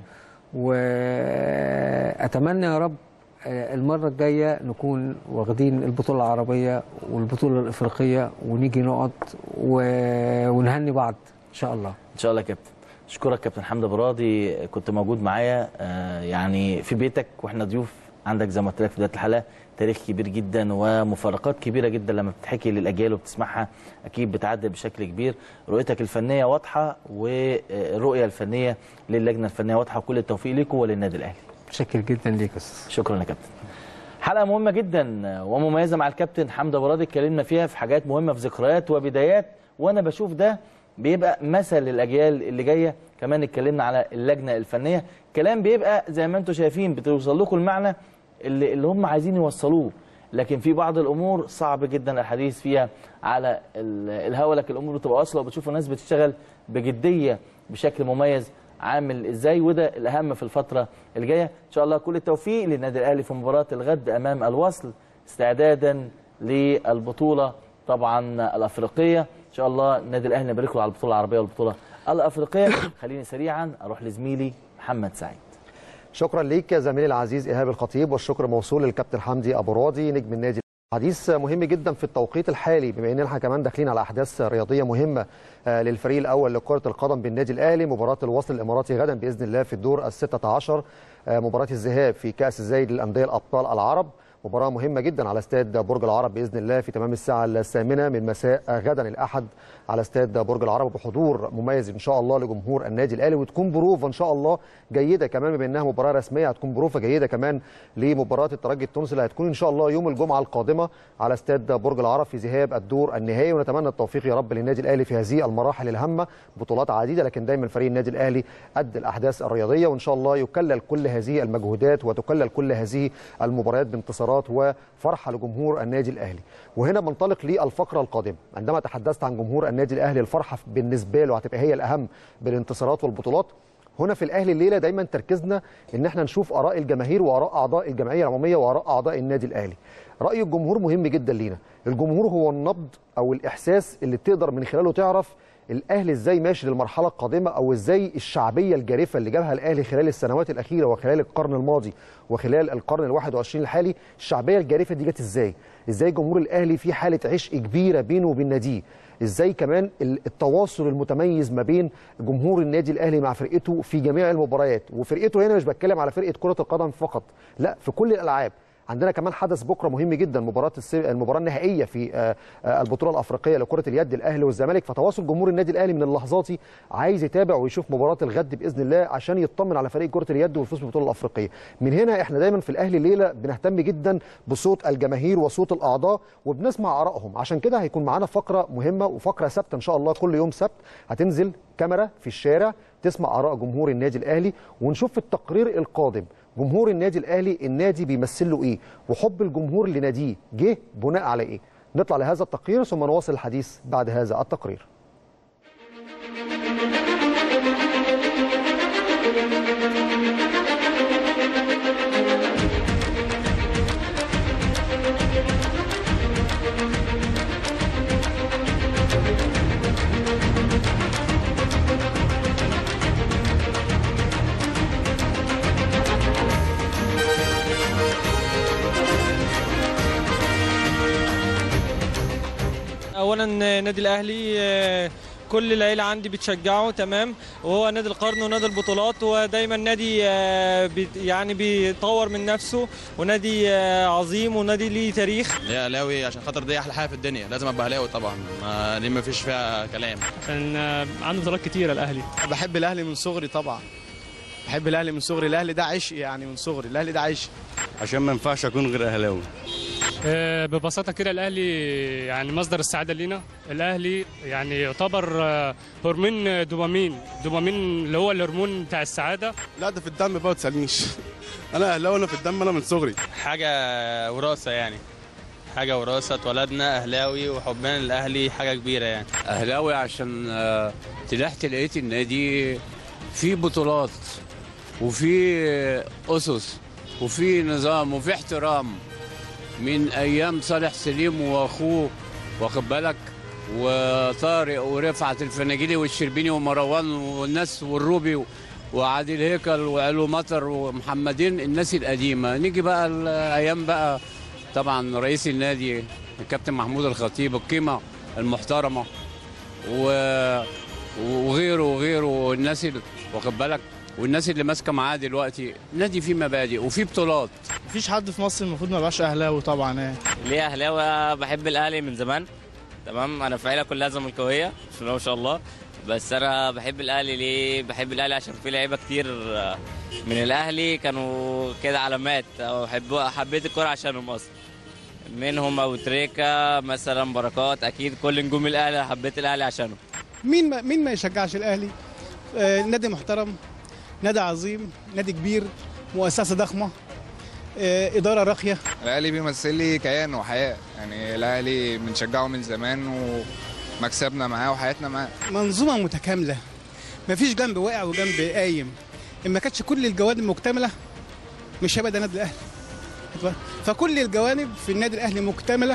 واتمنى يا رب آه، المره الجايه نكون واخدين البطوله العربيه والبطوله الافريقيه ونيجي نقعد و- ونهني بعض ان شاء الله ان شاء الله يا كابتن اشكرك كابتن حمدي برادي كنت موجود معايا آه، يعني في بيتك واحنا ضيوف عندك زي ما قلت لك في بدايه الحلقه تاريخ كبير جدا ومفارقات كبيره جدا لما بتحكي للاجيال وبتسمعها اكيد بتعدل بشكل كبير رؤيتك الفنيه واضحه والرؤيه الفنيه للجنه الفنيه واضحه وكل التوفيق ليكم وللنادي الاهلي متشكر جدا ليك يا استاذ شكرا يا كابتن حلقه مهمه جدا ومميزه مع الكابتن حمدي برادي اتكلمنا فيها في حاجات مهمه في ذكريات وبدايات وانا بشوف ده بيبقى مثل للاجيال اللي جايه كمان اتكلمنا على اللجنه الفنيه كلام بيبقى زي ما انتم شايفين بتوصل لكم المعنى اللي, اللي هم عايزين يوصلوه لكن في بعض الامور صعب جدا الحديث فيها على ال- الهوا لكن الامور بتبقى واصله وبتشوفوا ناس بتشتغل بجديه بشكل مميز عامل ازاي وده الاهم في الفتره الجايه ان شاء الله كل التوفيق للنادي الاهلي في مباراه الغد امام الوصل استعدادا للبطوله طبعا الافريقيه ان شاء الله النادي الاهلي نبارك له على البطوله العربيه والبطوله الافريقيه خليني سريعا اروح لزميلي محمد سعيد شكرا ليك يا زميلي العزيز ايهاب الخطيب والشكر موصول للكابتن حمدي ابو راضي نجم النادي حديث مهم جدا في التوقيت الحالي بما ان احنا كمان داخلين على احداث رياضيه مهمه آه، للفريق الاول لكره القدم بالنادي الاهلي مباراه الوصل الاماراتي غدا باذن الله في الدور ال 16 آه، مباراه الذهاب في كاس الزايد للانديه الابطال العرب مباراه مهمه جدا على استاد برج العرب باذن الله في تمام الساعه الثامنه من مساء غدا الاحد على استاد برج العرب بحضور مميز ان شاء الله لجمهور النادي الاهلي وتكون بروفه ان شاء الله جيده كمان بما انها مباراه رسميه هتكون بروفه جيده كمان لمباراه الترجي التونسي اللي هتكون ان شاء الله يوم الجمعه القادمه على استاد برج العرب في ذهاب الدور النهائي ونتمنى التوفيق يا رب للنادي الاهلي في هذه المراحل الهامه بطولات عديده لكن دايما فريق النادي الاهلي قد الاحداث الرياضيه وان شاء الله يكلل كل هذه المجهودات وتكلل كل هذه المباريات بانتصارات وفرحه لجمهور النادي الاهلي وهنا بنطلق للفقره القادمه عندما تحدثت عن جمهور النادي الاهلي الفرحه بالنسبه له هتبقى هي الاهم بالانتصارات والبطولات هنا في الاهلي الليله دايما تركيزنا ان احنا نشوف اراء الجماهير واراء اعضاء الجمعيه العموميه واراء اعضاء النادي الاهلي راي الجمهور مهم جدا لينا الجمهور هو النبض او الاحساس اللي تقدر من خلاله تعرف الاهلي ازاي ماشي للمرحله القادمه او ازاي الشعبيه الجارفه اللي جابها الاهلي خلال السنوات الاخيره وخلال القرن الماضي وخلال القرن ال21 الحالي الشعبيه الجارفه دي جت ازاي ازاي جمهور الاهلي في حاله عشق كبيره بينه وبين ناديه ازاي كمان التواصل المتميز ما بين جمهور النادي الاهلي مع فرقته في جميع المباريات وفرقته هنا مش بتكلم على فرقه كره القدم فقط لا في كل الالعاب عندنا كمان حدث بكره مهم جدا مباراه المباراه النهائيه في البطوله الافريقيه لكره اليد الاهلي والزمالك فتواصل جمهور النادي الاهلي من اللحظات عايز يتابع ويشوف مباراه الغد باذن الله عشان يطمن على فريق كره اليد والفوز بالبطوله الافريقيه من هنا احنا دايما في الاهلي ليله بنهتم جدا بصوت الجماهير وصوت الاعضاء وبنسمع ارائهم عشان كده هيكون معانا فقره مهمه وفقره ثابته ان شاء الله كل يوم سبت هتنزل كاميرا في الشارع تسمع اراء جمهور النادي الاهلي ونشوف في التقرير القادم جمهور النادي الاهلي النادي بيمثل له ايه وحب الجمهور لناديه جه بناء على ايه نطلع لهذا التقرير ثم نواصل الحديث بعد هذا التقرير اولا نادي الاهلي آه، كل العيله عندي بتشجعه تمام وهو نادي القرن ونادي البطولات ودايما نادي آه، بيت- يعني بيطور من نفسه ونادي آه، عظيم ونادي ليه تاريخ يا اهلاوي عشان خاطر دي احلى حاجه في الدنيا لازم ابقى اهلاوي طبعا ما دي ما فيش فيها كلام عشان عنده بطولات كتيره الاهلي بحب الاهلي من صغري طبعا بحب الاهلي من صغري الاهلي ده عشق يعني من صغري الاهلي ده عشق عشان ما ينفعش اكون غير اهلاوي آه، ببساطه كده الاهلي يعني مصدر السعاده لينا الاهلي يعني يعتبر آه، هرمون دوبامين دوبامين اللي هو الهرمون بتاع السعاده لا ده في الدم بقى ما تسالنيش انا اهلاوي انا في الدم انا من صغري حاجه وراثه يعني حاجه وراثه اتولدنا اهلاوي وحبنا للاهلي حاجه كبيره يعني اهلاوي عشان آه، طلعت لقيت النادي فيه بطولات وفي اسس وفي نظام وفي احترام من ايام صالح سليم واخوه واخد بالك وطارق ورفعت الفناجيلي والشربيني ومروان والناس والروبي وعادل هيكل وعلو مطر ومحمدين الناس القديمه نيجي بقى الايام بقى طبعا رئيس النادي الكابتن محمود الخطيب القيمه المحترمه و... وغيره وغيره والناس اللي واخد بالك والناس اللي ماسكه معاه دلوقتي نادي فيه مبادئ وفيه بطولات مفيش حد في مصر المفروض ما يبقاش اهلاوي طبعا يعني ليه اهلاوي بحب الاهلي من زمان تمام انا في عيله كلها زملكاويه بسم الله ما شاء الله بس انا بحب الاهلي ليه بحب الاهلي عشان في لعيبه كتير من الاهلي كانوا كده علامات او حب حبيت الكوره عشانهم اصلا منهم ابو تريكه مثلا بركات اكيد كل نجوم الاهلي حبيت الاهلي عشانهم مين ما مين ما يشجعش الاهلي آه نادي محترم نادي عظيم نادي كبير مؤسسه ضخمه آه اداره راقيه الاهلي بيمثل لي كيان وحياه يعني الاهلي بنشجعه من زمان ومكسبنا معاه وحياتنا معاه منظومه متكامله مفيش جنب واقع وجنب قايم ان ما كانتش كل الجوانب مكتمله مش هيبقى ده نادي الاهلي فكل الجوانب في النادي الاهلي مكتمله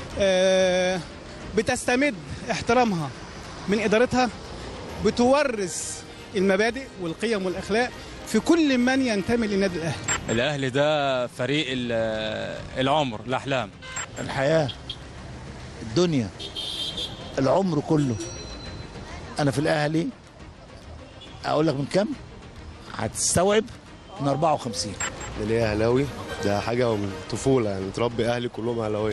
آه بتستمد احترامها من ادارتها بتورث المبادئ والقيم والاخلاق في كل من ينتمي للنادي الاهلي الاهلي ده فريق العمر الاحلام الحياه الدنيا العمر كله انا في الاهلي اقول لك من كام هتستوعب من 54 انا ليا اهلاوي ده حاجه من طفوله يعني تربي اهلي كلهم اهلاويه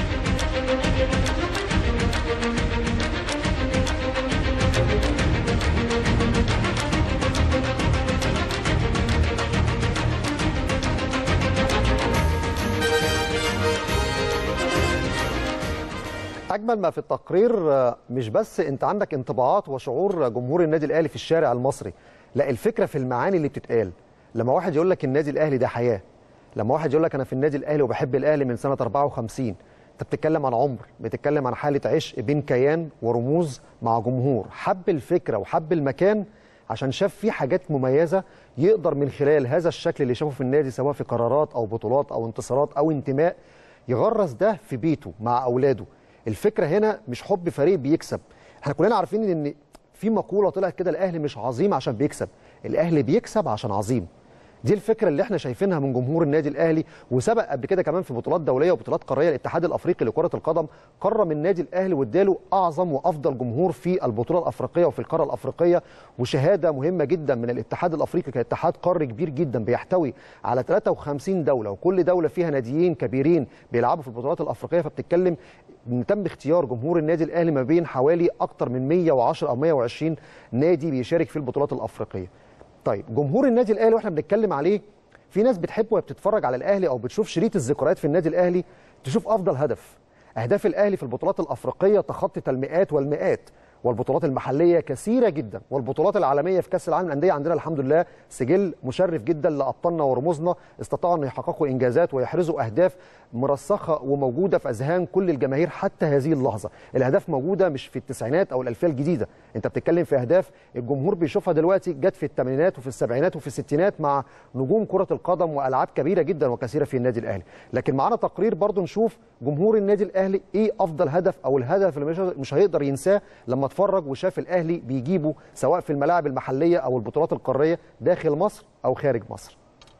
اجمل ما في التقرير آه، مش بس انت عندك انطباعات وشعور جمهور النادي الاهلي في الشارع المصري لا الفكره في المعاني اللي بتتقال لما واحد يقول لك النادي الاهلي ده حياه لما واحد يقول لك انا في النادي الاهلي وبحب الاهلي من سنه 54 انت بتتكلم عن عمر بتتكلم عن حاله عشق بين كيان ورموز مع جمهور حب الفكره وحب المكان عشان شاف فيه حاجات مميزه يقدر من خلال هذا الشكل اللي شافه في النادي سواء في قرارات او بطولات او انتصارات او انتماء يغرس ده في بيته مع اولاده الفكره هنا مش حب فريق بيكسب احنا كلنا عارفين ان في مقوله طلعت كده الاهلي مش عظيم عشان بيكسب الاهلي بيكسب عشان عظيم دي الفكره اللي احنا شايفينها من جمهور النادي الاهلي وسبق قبل كده كمان في بطولات دوليه وبطولات قاريه الاتحاد الافريقي لكره القدم كرم النادي الاهلي واداله اعظم وافضل جمهور في البطوله الافريقيه وفي القاره الافريقيه وشهاده مهمه جدا من الاتحاد الافريقي كاتحاد قاري كبير جدا بيحتوي على 53 دوله وكل دوله فيها ناديين كبيرين بيلعبوا في البطولات الافريقيه فبتتكلم ان تم اختيار جمهور النادي الاهلي ما بين حوالي اكتر من 110 او 120 نادي بيشارك في البطولات الافريقيه طيب جمهور النادي الاهلي واحنا بنتكلم عليه في ناس بتحب وهي بتتفرج على الاهلي او بتشوف شريط الذكريات في النادي الاهلي تشوف افضل هدف اهداف الاهلي في البطولات الافريقيه تخطت المئات والمئات والبطولات المحليه كثيره جدا والبطولات العالميه في كاس العالم للانديه عندنا الحمد لله سجل مشرف جدا لابطالنا ورموزنا استطاعوا ان يحققوا انجازات ويحرزوا اهداف مرسخه وموجوده في اذهان كل الجماهير حتى هذه اللحظه الاهداف موجوده مش في التسعينات او الالفيه الجديده انت بتتكلم في اهداف الجمهور بيشوفها دلوقتي جت في الثمانينات وفي السبعينات وفي الستينات مع نجوم كره القدم والعاب كبيره جدا وكثيره في النادي الاهلي لكن معانا تقرير برضو نشوف جمهور النادي الاهلي ايه افضل هدف او الهدف اللي مش- مش هيقدر ينساه لما اتفرج وشاف الاهلي بيجيبه سواء في الملاعب المحليه او البطولات القاريه داخل مصر او خارج مصر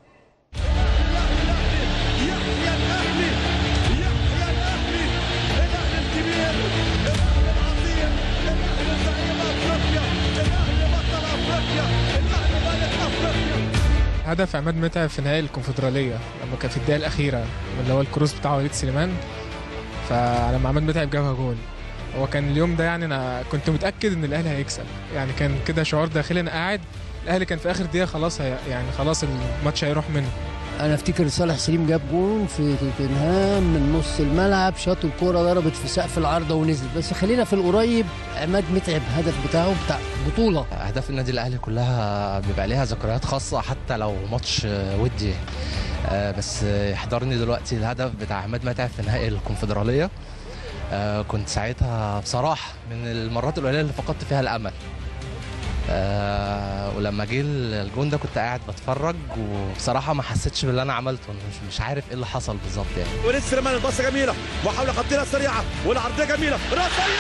هدف عماد متعب في نهائي الكونفدراليه لما كان في الدقيقه الاخيره اللي هو الكروس بتاع وليد سليمان فلما عماد متعب جابها جول هو كان اليوم ده يعني انا كنت متاكد ان الاهلي هيكسب يعني كان كده شعور داخلي انا قاعد الاهلي كان في اخر دقيقه خلاص هي يعني خلاص الماتش هيروح منه انا افتكر صالح سليم جاب جون في توتنهام من نص الملعب شاط الكوره ضربت في سقف العارضه ونزلت بس خلينا في القريب عماد متعب هدف بتاعه بتاع بطوله اهداف النادي الاهلي كلها بيبقى ليها ذكريات خاصه حتى لو ماتش ودي آه، بس يحضرني دلوقتي الهدف بتاع عماد متعب في نهائي الكونفدراليه آه، كنت ساعتها بصراحه من المرات القليله اللي فقدت فيها الامل آه، ولما جه الجون ده كنت قاعد بتفرج وبصراحه ما حسيتش باللي انا عملته مش مش عارف ايه اللي حصل بالظبط يعني وليد سليمان الباصه جميله محاوله خطيره سريعه والعرضيه جميله راسيه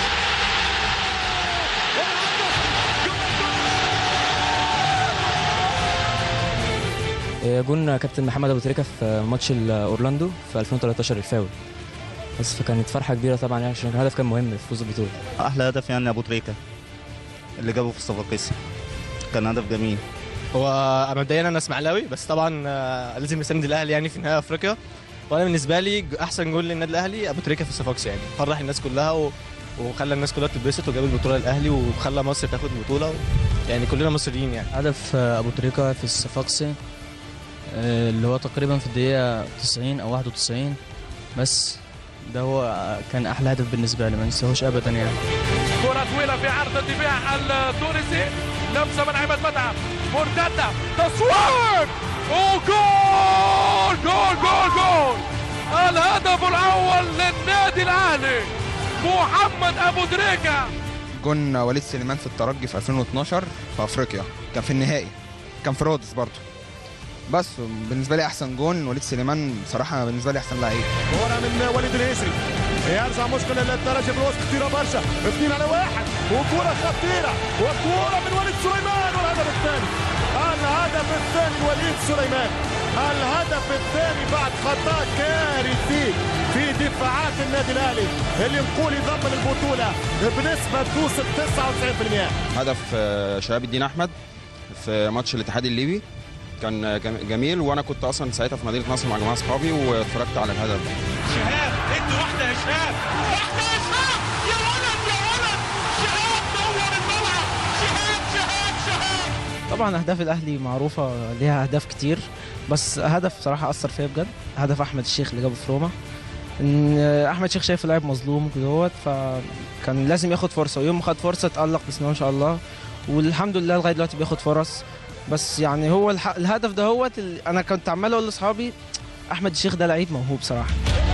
جون كابتن محمد ابو تريكه في ماتش اورلاندو في 2013 الفاول بس فكانت فرحه كبيره طبعا يعني عشان الهدف كان مهم في فوز البطوله احلى هدف يعني ابو تريكه اللي جابه في الصفاقسي كان هدف جميل هو مبدئيا انا اسماعيلاوي بس طبعا آه، لازم نساند الاهلي يعني في نهائي افريقيا وانا بالنسبه لي ج- احسن جول للنادي الاهلي ابو تريكه في الصفاقس يعني فرح الناس كلها و... وخلى الناس كلها تتبسط وجاب البطوله للاهلي وخلى مصر تاخد البطوله و... يعني كلنا مصريين يعني هدف ابو تريكه في الصفاقسي آه، اللي هو تقريبا في الدقيقه 90 او 91 بس ده هو كان احلى هدف بالنسبه لي ما ننساهوش ابدا يعني كرة طويلة في عرض الدفاع التونسي لمسة من عماد متعب مرتدة تصوير وجول جول جول جول الهدف الأول للنادي الأهلي محمد أبو دريكة جون وليد سليمان في الترجي في 2012 في افريقيا كان في النهائي كان في رودس برضه بس بالنسبه لي احسن جون وليد سليمان بصراحه بالنسبه لي احسن لعيب كرة من وليد اليسري يرجع مشكل للدرجة في الوسط كتيرة برشا اثنين على واحد وكرة خطيرة وكرة من وليد سليمان والهدف الثاني الهدف الثاني لوليد سليمان الهدف الثاني بعد خطأ كارثي في دفاعات النادي الاهلي اللي نقول يضمن البطولة بنسبة توصل 99% هدف آه، شهاب الدين احمد في ماتش الاتحاد الليبي كان جم- جميل وانا كنت اصلا ساعتها في مدينه نصر مع جماعه اصحابي واتفرجت على الهدف ده شهاب ادي واحده يا شهاب واحده يا شهاب يا ولد يا ولد شهاب دور الملعب شهاب شهاب شهاب طبعا اهداف الاهلي معروفه ليها اهداف كتير بس هدف صراحه اثر فيا بجد هدف احمد الشيخ اللي جابه في روما ان احمد الشيخ شايفه لاعب مظلوم كدهوت فكان لازم ياخد فرصه ويوم ما خد فرصه اتالق بسم الله ما شاء الله والحمد لله لغايه دلوقتي بياخد فرص بس يعني هو الح... الهدف ده هو انا كنت عمال اقول لاصحابي احمد الشيخ ده لعيب موهوب صراحه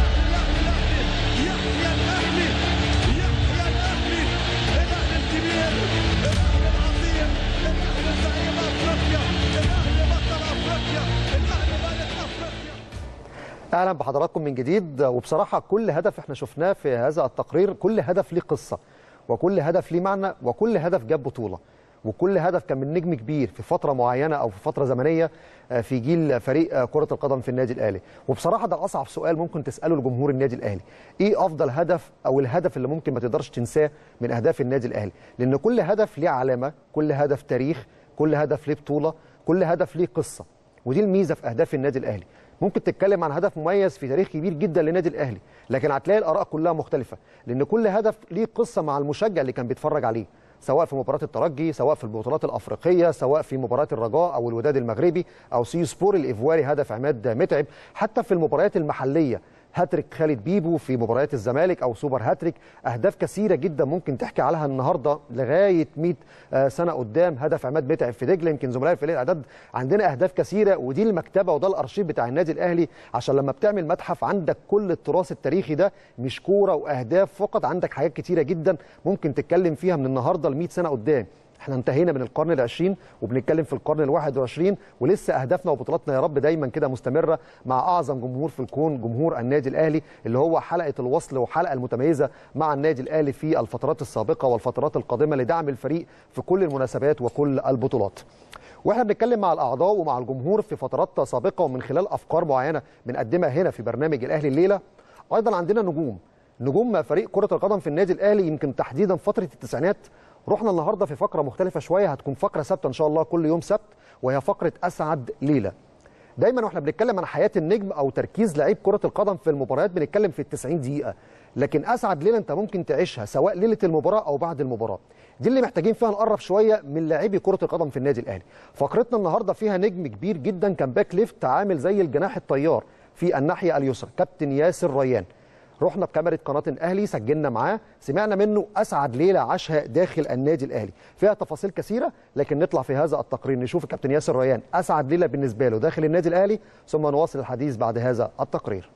اهلا بحضراتكم من جديد وبصراحه كل هدف احنا شفناه في هذا التقرير كل هدف ليه قصه وكل هدف ليه معنى وكل هدف جاب بطوله وكل هدف كان من نجم كبير في فتره معينه او في فتره زمنيه آه، في جيل فريق آه، كره القدم في النادي الاهلي وبصراحه ده اصعب سؤال ممكن تساله لجمهور النادي الاهلي ايه افضل هدف او الهدف اللي ممكن ما تقدرش تنساه من اهداف النادي الاهلي لان كل هدف ليه علامه كل هدف تاريخ كل هدف ليه بطوله كل هدف ليه قصه ودي الميزه في اهداف النادي الاهلي ممكن تتكلم عن هدف مميز في تاريخ كبير جدا للنادي الاهلي لكن هتلاقي الاراء كلها مختلفه لان كل هدف ليه قصه مع المشجع اللي كان بيتفرج عليه سواء في مباراه الترجي سواء في البطولات الافريقيه سواء في مباراه الرجاء او الوداد المغربي او سي سبور الايفواري هدف عماد متعب حتى في المباريات المحليه هاتريك خالد بيبو في مباريات الزمالك او سوبر هاتريك اهداف كثيره جدا ممكن تحكي عليها النهارده لغايه 100 آه، سنه قدام هدف عماد متعب في دجله يمكن زملائي في الاعداد عندنا اهداف كثيره ودي المكتبه وده الارشيف بتاع النادي الاهلي عشان لما بتعمل متحف عندك كل التراث التاريخي ده مش كوره واهداف فقط عندك حاجات كثيره جدا ممكن تتكلم فيها من النهارده ل 100 سنه قدام احنا انتهينا من القرن العشرين وبنتكلم في القرن الواحد وعشرين ولسه اهدافنا وبطولاتنا يا رب دايما كده مستمره مع اعظم جمهور في الكون جمهور النادي الاهلي اللي هو حلقه الوصل وحلقه المتميزه مع النادي الاهلي في الفترات السابقه والفترات القادمه لدعم الفريق في كل المناسبات وكل البطولات. واحنا بنتكلم مع الاعضاء ومع الجمهور في فترات سابقه ومن خلال افكار معينه بنقدمها هنا في برنامج الاهلي الليله ايضا عندنا نجوم نجوم فريق كره القدم في النادي الاهلي يمكن تحديدا فتره التسعينات رحنا النهارده في فقره مختلفه شويه هتكون فقره ثابته ان شاء الله كل يوم سبت وهي فقره اسعد ليله دايما واحنا بنتكلم عن حياه النجم او تركيز لعيب كره القدم في المباريات بنتكلم في ال 90 دقيقه لكن اسعد ليله انت ممكن تعيشها سواء ليله المباراه او بعد المباراه دي اللي محتاجين فيها نقرب شويه من لاعبي كره القدم في النادي الاهلي فقرتنا النهارده فيها نجم كبير جدا كان باك ليفت عامل زي الجناح الطيار في الناحيه اليسرى كابتن ياسر ريان رحنا بكاميرا قناه الاهلي سجلنا معاه سمعنا منه اسعد ليله عاشها داخل النادي الاهلي فيها تفاصيل كثيره لكن نطلع في هذا التقرير نشوف الكابتن ياسر ريان اسعد ليله بالنسبه له داخل النادي الاهلي ثم نواصل الحديث بعد هذا التقرير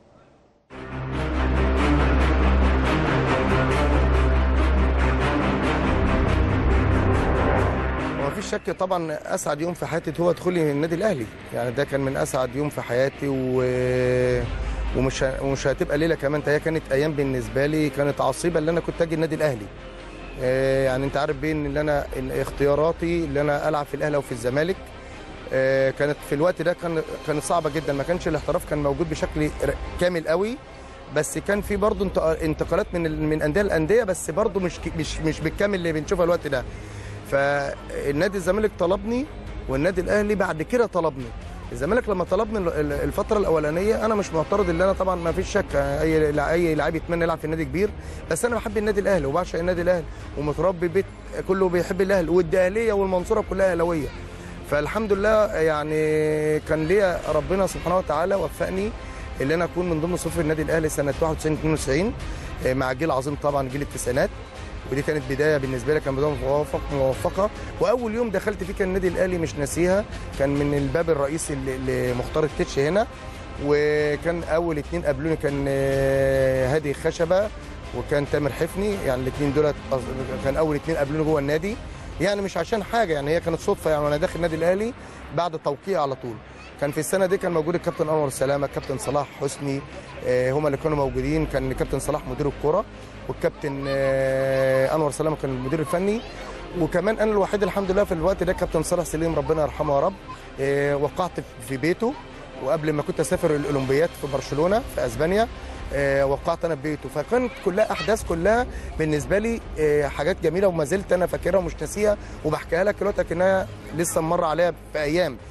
ومفيش شك طبعا اسعد يوم في حياتي هو دخولي النادي الاهلي يعني ده كان من اسعد يوم في حياتي و ومش ه- ومش هتبقى ليله كمان ده هي كانت ايام بالنسبه لي كانت عصيبه اللي انا كنت اجي النادي الاهلي آه، يعني انت عارف بين اللي انا إن اختياراتي اللي انا العب في الاهلي او في الزمالك آه، كانت في الوقت ده كان كانت صعبه جدا ما كانش الاحتراف كان موجود بشكل ر- كامل قوي بس كان في برضه انت- انتقالات من ال- من انديه لانديه بس برضه مش ك- مش مش بالكامل اللي بنشوفها الوقت ده فالنادي الزمالك طلبني والنادي الاهلي بعد كده طلبني الزمالك لما طلبني ال- ال- الفتره الاولانيه انا مش معترض ان انا طبعا ما فيش شك اي لع- اي لعيب يتمنى يلعب في النادي كبير بس انا بحب النادي الاهلي وبعشق النادي الاهلي ومتربي بيت كله بيحب الاهلي والدقهليه والمنصوره كلها اهلاويه فالحمد لله يعني كان ليا ربنا سبحانه وتعالى وفقني اللي انا اكون من ضمن صفوف النادي الاهلي سنه 91 92 آه، مع جيل عظيم طبعا جيل التسعينات ودي كانت بدايه بالنسبه لي كان بدايه موفق موفقه واول يوم دخلت فيه كان النادي الاهلي مش ناسيها كان من الباب الرئيسي ل- لمختار التتش هنا وكان اول اتنين قابلوني كان آه، هادي خشبه وكان تامر حفني يعني الاثنين دولت أص- كان اول اتنين قابلوني جوه النادي يعني مش عشان حاجه يعني هي كانت صدفه يعني وانا داخل النادي الاهلي بعد التوقيع على طول كان في السنه دي كان موجود الكابتن انور سلامه الكابتن صلاح حسني آه، هما اللي كانوا موجودين كان الكابتن صلاح مدير الكره والكابتن آه، انور سلامه كان المدير الفني وكمان انا الوحيد الحمد لله في الوقت ده كابتن صالح سليم ربنا يرحمه يا رب آه، وقعت في بيته وقبل ما كنت اسافر الاولمبياد في برشلونه في اسبانيا آه، وقعت انا في بيته فكانت كلها احداث كلها بالنسبه لي آه، حاجات جميله وما زلت انا فاكرها ومش ناسيها وبحكيها لك دلوقتي كانها لسه مر عليها في ايام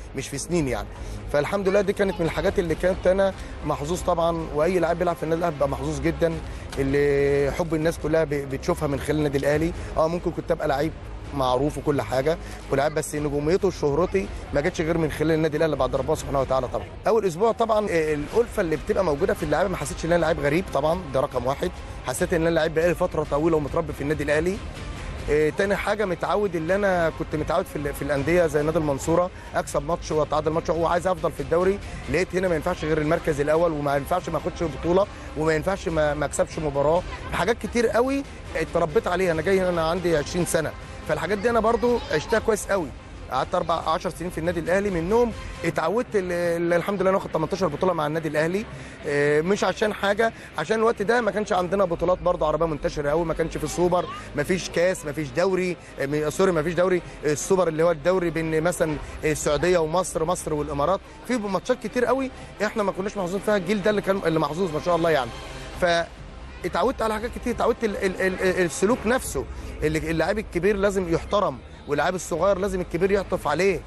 مش في سنين يعني فالحمد لله دي كانت من الحاجات اللي كانت انا محظوظ طبعا واي لاعب بيلعب في النادي الاهلي بيبقى محظوظ جدا اللي حب الناس كلها ب- بتشوفها من خلال النادي الاهلي اه ممكن كنت ابقى لعيب معروف وكل حاجه ولاعب بس نجوميته وشهرتي ما جاتش غير من خلال النادي الاهلي بعد ربنا سبحانه وتعالى طبعا اول اسبوع طبعا آه، الالفه اللي بتبقى موجوده في اللعيبه ما حسيتش ان انا لعيب غريب طبعا ده رقم واحد حسيت ان انا لعيب بقالي فتره طويله ومتربي في النادي الاهلي آه، تاني حاجه متعود اللي انا كنت متعود في ال- في الانديه زي نادي المنصوره اكسب ماتش واتعادل ماتش وعايز افضل في الدوري لقيت هنا ما ينفعش غير المركز الاول وما ينفعش ما اخدش بطوله وما ينفعش ما ما اكسبش مباراه حاجات كتير قوي اتربيت عليها انا جاي هنا انا عندي 20 سنه فالحاجات دي انا برضو عشتها كويس قوي قعدت اربع 10 سنين في النادي الاهلي منهم اتعودت ال- ال- الحمد لله ناخد 18 بطوله مع النادي الاهلي آه، مش عشان حاجه عشان الوقت ده ما كانش عندنا بطولات برضه عربيه منتشره قوي ما كانش في سوبر ما فيش كاس ما فيش دوري آه، م- سوري ما فيش دوري السوبر اللي هو الدوري بين مثلا السعوديه ومصر مصر والامارات في ماتشات كتير قوي احنا ما كناش محظوظين فيها الجيل ده اللي كان اللي محظوظ ما شاء الله يعني ف اتعودت على حاجات كتير اتعودت ال- ال- ال- السلوك نفسه اللي اللاعب الكبير لازم يحترم واللاعب الصغير لازم الكبير يعطف عليه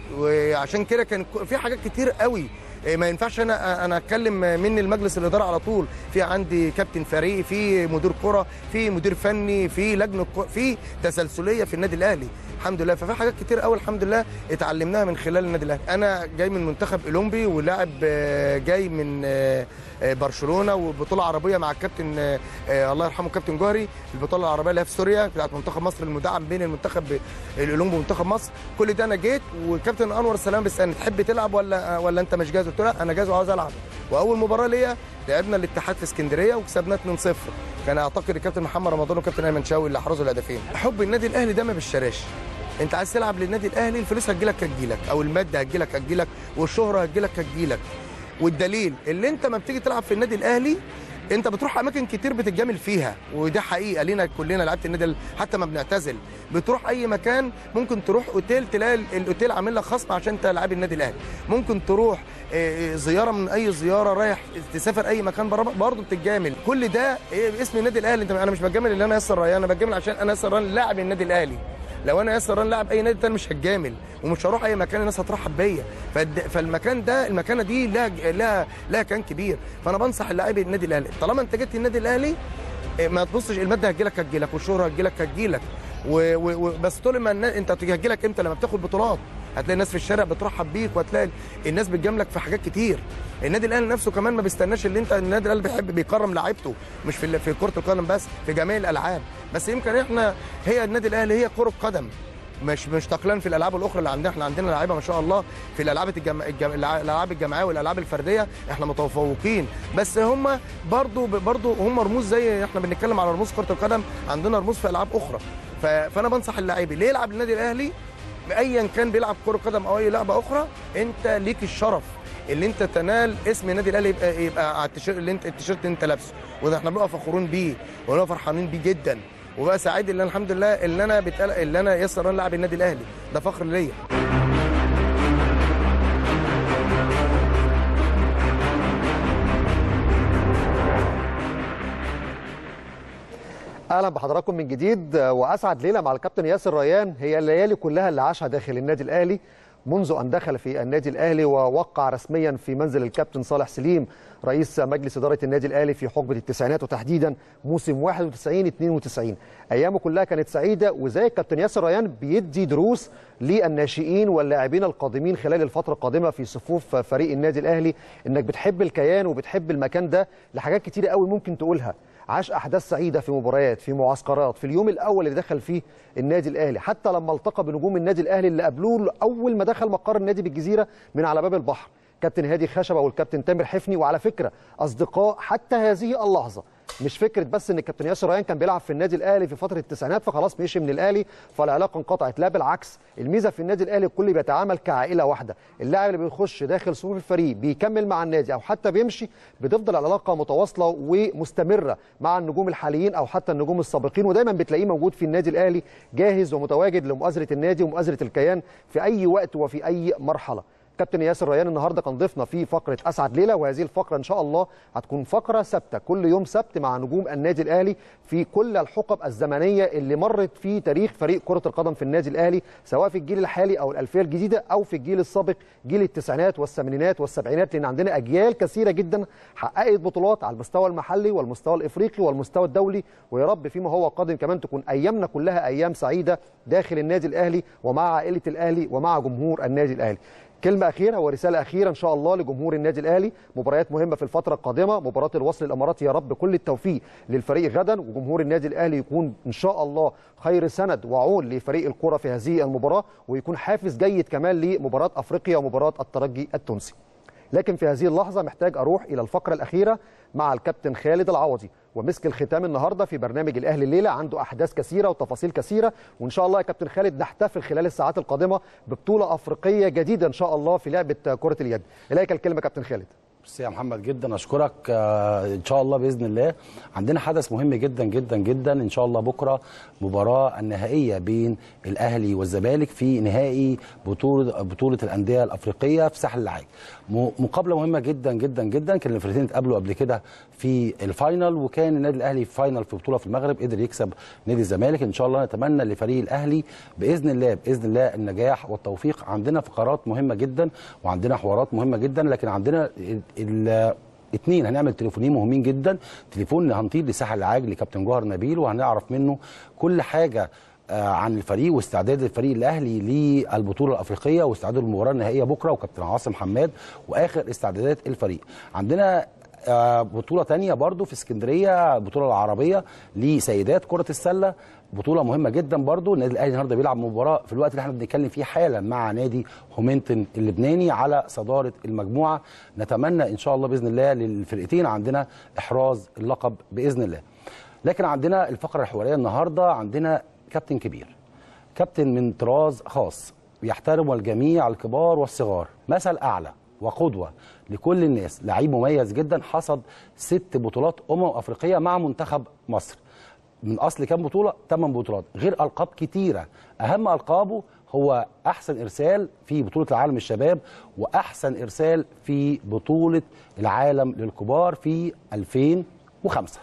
وعشان كده كان ك- في حاجات كتير قوي إيه، ما ينفعش انا انا اتكلم من المجلس الاداره على طول في عندي كابتن فريق في مدير كره في مدير فني في لجنه كرة، في تسلسليه في النادي الاهلي الحمد لله ففي حاجات كتير قوي الحمد لله اتعلمناها من خلال النادي الاهلي انا جاي من منتخب اولمبي ولاعب آه، جاي من آه، آه، برشلونه وبطوله عربيه مع الكابتن آه، آه، الله يرحمه كابتن جوهري البطوله العربيه اللي هي في سوريا بتاعت منتخب مصر المدعم بين المنتخب الاولمبي ومنتخب مصر كل ده انا جيت والكابتن انور سلام بيسالني تحب تلعب ولا ولا انت مش جاهز قلت له لا انا جاهز وعاوز العب واول مباراه ليا لعبنا الاتحاد في اسكندريه وكسبنا 2-0 كان اعتقد الكابتن محمد رمضان والكابتن ايمن شاوي اللي حرزوا الهدفين حب النادي الاهلي ده ما بيشتراش انت عايز تلعب للنادي الاهلي الفلوس هتجيلك هتجيلك او الماده هتجيلك هتجيلك والشهره هتجيلك هتجيلك والدليل اللي انت ما بتيجي تلعب في النادي الاهلي انت بتروح اماكن كتير بتتجامل فيها وده حقيقه لينا كلنا لعيبه النادي ال- حتى ما بنعتزل بتروح اي مكان ممكن تروح اوتيل تلاقي ال- الاوتيل عامل لك خصم عشان انت لاعب النادي الاهلي ممكن تروح اه، اه، زياره من اي زياره رايح تسافر اي مكان بره برضه بتتجامل كل ده اه، باسم النادي الاهلي انت انا مش بتجامل اللي انا ياسر ريان انا بتجامل عشان انا ياسر ريان لاعب النادي الاهلي لو انا ياسر ريان لاعب اي نادي تاني مش هتجامل ومش هروح اي مكان الناس هترحب بيا فالد- فالمكان ده المكانه دي لها لها لها كان كبير فانا بنصح اللاعبي النادي الاهلي طالما انت جيت النادي الاهلي إيه، ما تبصش الماده هتجيلك هتجيلك والشهره هتجيلك هتجيلك و- و- و- بس طول ما النا- انت هتجيلك امتى لما بتاخد بطولات هتلاقي الناس في الشارع بترحب بيك وهتلاقي الناس بتجاملك في حاجات كتير النادي الاهلي نفسه كمان ما بيستناش اللي انت النادي الاهلي بيحب بيكرم لعيبته مش في ال- في كره القدم بس في جميع الالعاب بس يمكن احنا هي النادي الاهلي هي كره قدم مش مش تقلان في الالعاب الاخرى اللي عندنا احنا عندنا لعيبه ما شاء الله في الالعاب الجم... الجم... الالعاب الجماعيه والالعاب الفرديه احنا متفوقين بس هم برضو برضو هم رموز زي احنا بنتكلم على رموز كره القدم عندنا رموز في العاب اخرى ف... فانا بنصح اللاعب اللي يلعب النادي الاهلي ايا كان بيلعب كره قدم او اي لعبه اخرى انت ليك الشرف اللي انت تنال اسم النادي الاهلي يبقى يبقى على التيشيرت اللي انت التيشيرت اللي انت لابسه وده احنا بنبقى فخورين بيه ونبقى فرحانين بيه جدا وبقى سعيد اللي أنا الحمد لله اللي انا بتقل... اللي انا ياسر ران لاعب النادي الاهلي ده فخر ليا اهلا بحضراتكم من جديد واسعد ليله مع الكابتن ياسر ريان هي الليالي كلها اللي عاشها داخل النادي الاهلي منذ ان دخل في النادي الاهلي ووقع رسميا في منزل الكابتن صالح سليم رئيس مجلس اداره النادي الاهلي في حقبه التسعينات وتحديدا موسم 91 92 ايامه كلها كانت سعيده وزي الكابتن ياسر ريان بيدي دروس للناشئين واللاعبين القادمين خلال الفتره القادمه في صفوف فريق النادي الاهلي انك بتحب الكيان وبتحب المكان ده لحاجات كتيره قوي ممكن تقولها عاش احداث سعيده في مباريات في معسكرات في اليوم الاول اللي دخل فيه النادي الاهلي حتى لما التقى بنجوم النادي الاهلي اللي قابلوه اول ما دخل مقر النادي بالجزيره من على باب البحر كابتن هادي خشبه والكابتن تامر حفني وعلى فكره اصدقاء حتى هذه اللحظه مش فكره بس ان الكابتن ياسر ريان كان بيلعب في النادي الاهلي في فتره التسعينات فخلاص مشي من الاهلي فالعلاقه انقطعت لا بالعكس الميزه في النادي الاهلي الكل بيتعامل كعائله واحده اللاعب اللي بيخش داخل صفوف الفريق بيكمل مع النادي او حتى بيمشي بتفضل العلاقه متواصله ومستمره مع النجوم الحاليين او حتى النجوم السابقين ودايما بتلاقيه موجود في النادي الاهلي جاهز ومتواجد لمؤازره النادي ومؤازره الكيان في اي وقت وفي اي مرحله كابتن ياسر ريان النهارده كان ضيفنا في فقره اسعد ليله وهذه الفقره ان شاء الله هتكون فقره ثابته كل يوم سبت مع نجوم النادي الاهلي في كل الحقب الزمنيه اللي مرت في تاريخ فريق كره القدم في النادي الاهلي سواء في الجيل الحالي او الالفيه الجديده او في الجيل السابق جيل التسعينات والثمانينات والسبعينات لان عندنا اجيال كثيره جدا حققت بطولات على المستوى المحلي والمستوى الافريقي والمستوى الدولي ويا رب فيما هو قادم كمان تكون ايامنا كلها ايام سعيده داخل النادي الاهلي ومع عائله الاهلي ومع جمهور النادي الاهلي كلمة أخيرة ورسالة أخيرة إن شاء الله لجمهور النادي الأهلي مباريات مهمة في الفترة القادمة مباراة الوصل الإماراتي يا رب كل التوفيق للفريق غدا وجمهور النادي الأهلي يكون إن شاء الله خير سند وعون لفريق الكرة في هذه المباراة ويكون حافز جيد كمان لمباراة أفريقيا ومباراة الترجي التونسي لكن في هذه اللحظة محتاج أروح إلى الفقرة الأخيرة مع الكابتن خالد العوضي ومسك الختام النهارده في برنامج الاهلي الليله عنده احداث كثيره وتفاصيل كثيره وان شاء الله يا كابتن خالد نحتفل خلال الساعات القادمه ببطوله افريقيه جديده ان شاء الله في لعبه كره اليد اليك الكلمه كابتن خالد ميرسي يا محمد جدا اشكرك آه، ان شاء الله باذن الله عندنا حدث مهم جدا جدا جدا ان شاء الله بكره مباراه النهائيه بين الاهلي والزمالك في نهائي بطوله بطوله الانديه الافريقيه في ساحل العاج م- مقابله مهمه جدا جدا جدا كان الفريقين اتقابلوا قبل كده في الفاينل وكان النادي الاهلي في فاينل في بطوله في المغرب قدر يكسب نادي الزمالك ان شاء الله نتمنى لفريق الاهلي باذن الله باذن الله النجاح والتوفيق عندنا فقرات مهمه جدا وعندنا حوارات مهمه جدا لكن عندنا ال- ال- اتنين هنعمل تليفونين مهمين جدا تليفون هنطير لساحل العاج لكابتن جوهر نبيل وهنعرف منه كل حاجه آه، عن الفريق واستعداد الفريق الاهلي للبطوله الافريقيه واستعداده للمباراه النهائيه بكره وكابتن عاصم حماد واخر استعدادات الفريق عندنا آه، بطولة تانية برضو في اسكندرية بطولة العربية لسيدات كرة السلة بطولة مهمة جدا برضو النادي الأهلي النهاردة بيلعب مباراة في الوقت اللي احنا بنتكلم فيه حالا مع نادي هومنتن اللبناني على صدارة المجموعة نتمنى إن شاء الله بإذن الله للفرقتين عندنا إحراز اللقب بإذن الله لكن عندنا الفقرة الحوارية النهاردة عندنا كابتن كبير كابتن من طراز خاص بيحترم الجميع الكبار والصغار مثل اعلى وقدوه لكل الناس لعيب مميز جدا حصد ست بطولات امم افريقيه مع منتخب مصر من اصل كام بطوله 8 بطولات غير القاب كتيره اهم القابه هو احسن ارسال في بطوله العالم الشباب واحسن ارسال في بطوله العالم للكبار في 2005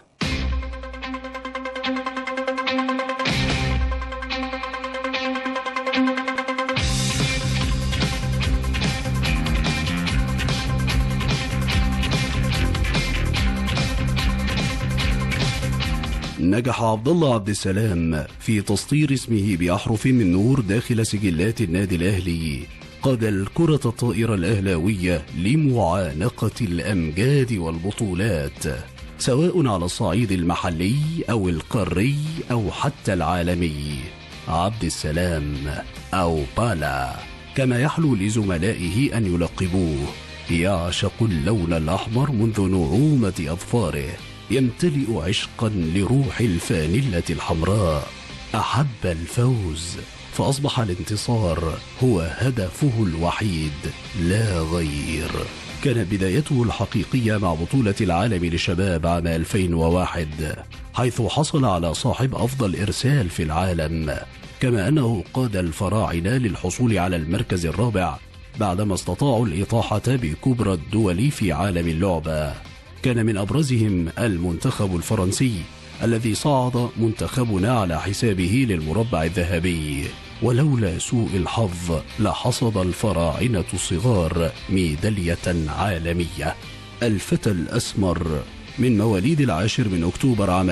نجح عبد الله عبد السلام في تسطير اسمه بأحرف من نور داخل سجلات النادي الأهلي قاد الكرة الطائرة الأهلاوية لمعانقة الأمجاد والبطولات سواء على الصعيد المحلي أو القاري أو حتى العالمي عبد السلام أو بالا كما يحلو لزملائه أن يلقبوه يعشق اللون الأحمر منذ نعومة أظفاره يمتلئ عشقا لروح الفانلة الحمراء أحب الفوز فأصبح الانتصار هو هدفه الوحيد لا غير كانت بدايته الحقيقية مع بطولة العالم للشباب عام 2001 حيث حصل على صاحب أفضل إرسال في العالم كما أنه قاد الفراعنة للحصول على المركز الرابع بعدما استطاعوا الإطاحة بكبرى الدول في عالم اللعبة كان من أبرزهم المنتخب الفرنسي الذي صعد منتخبنا على حسابه للمربع الذهبي ولولا سوء الحظ لحصد الفراعنة الصغار ميدالية عالمية الفتى الأسمر من مواليد العاشر من أكتوبر عام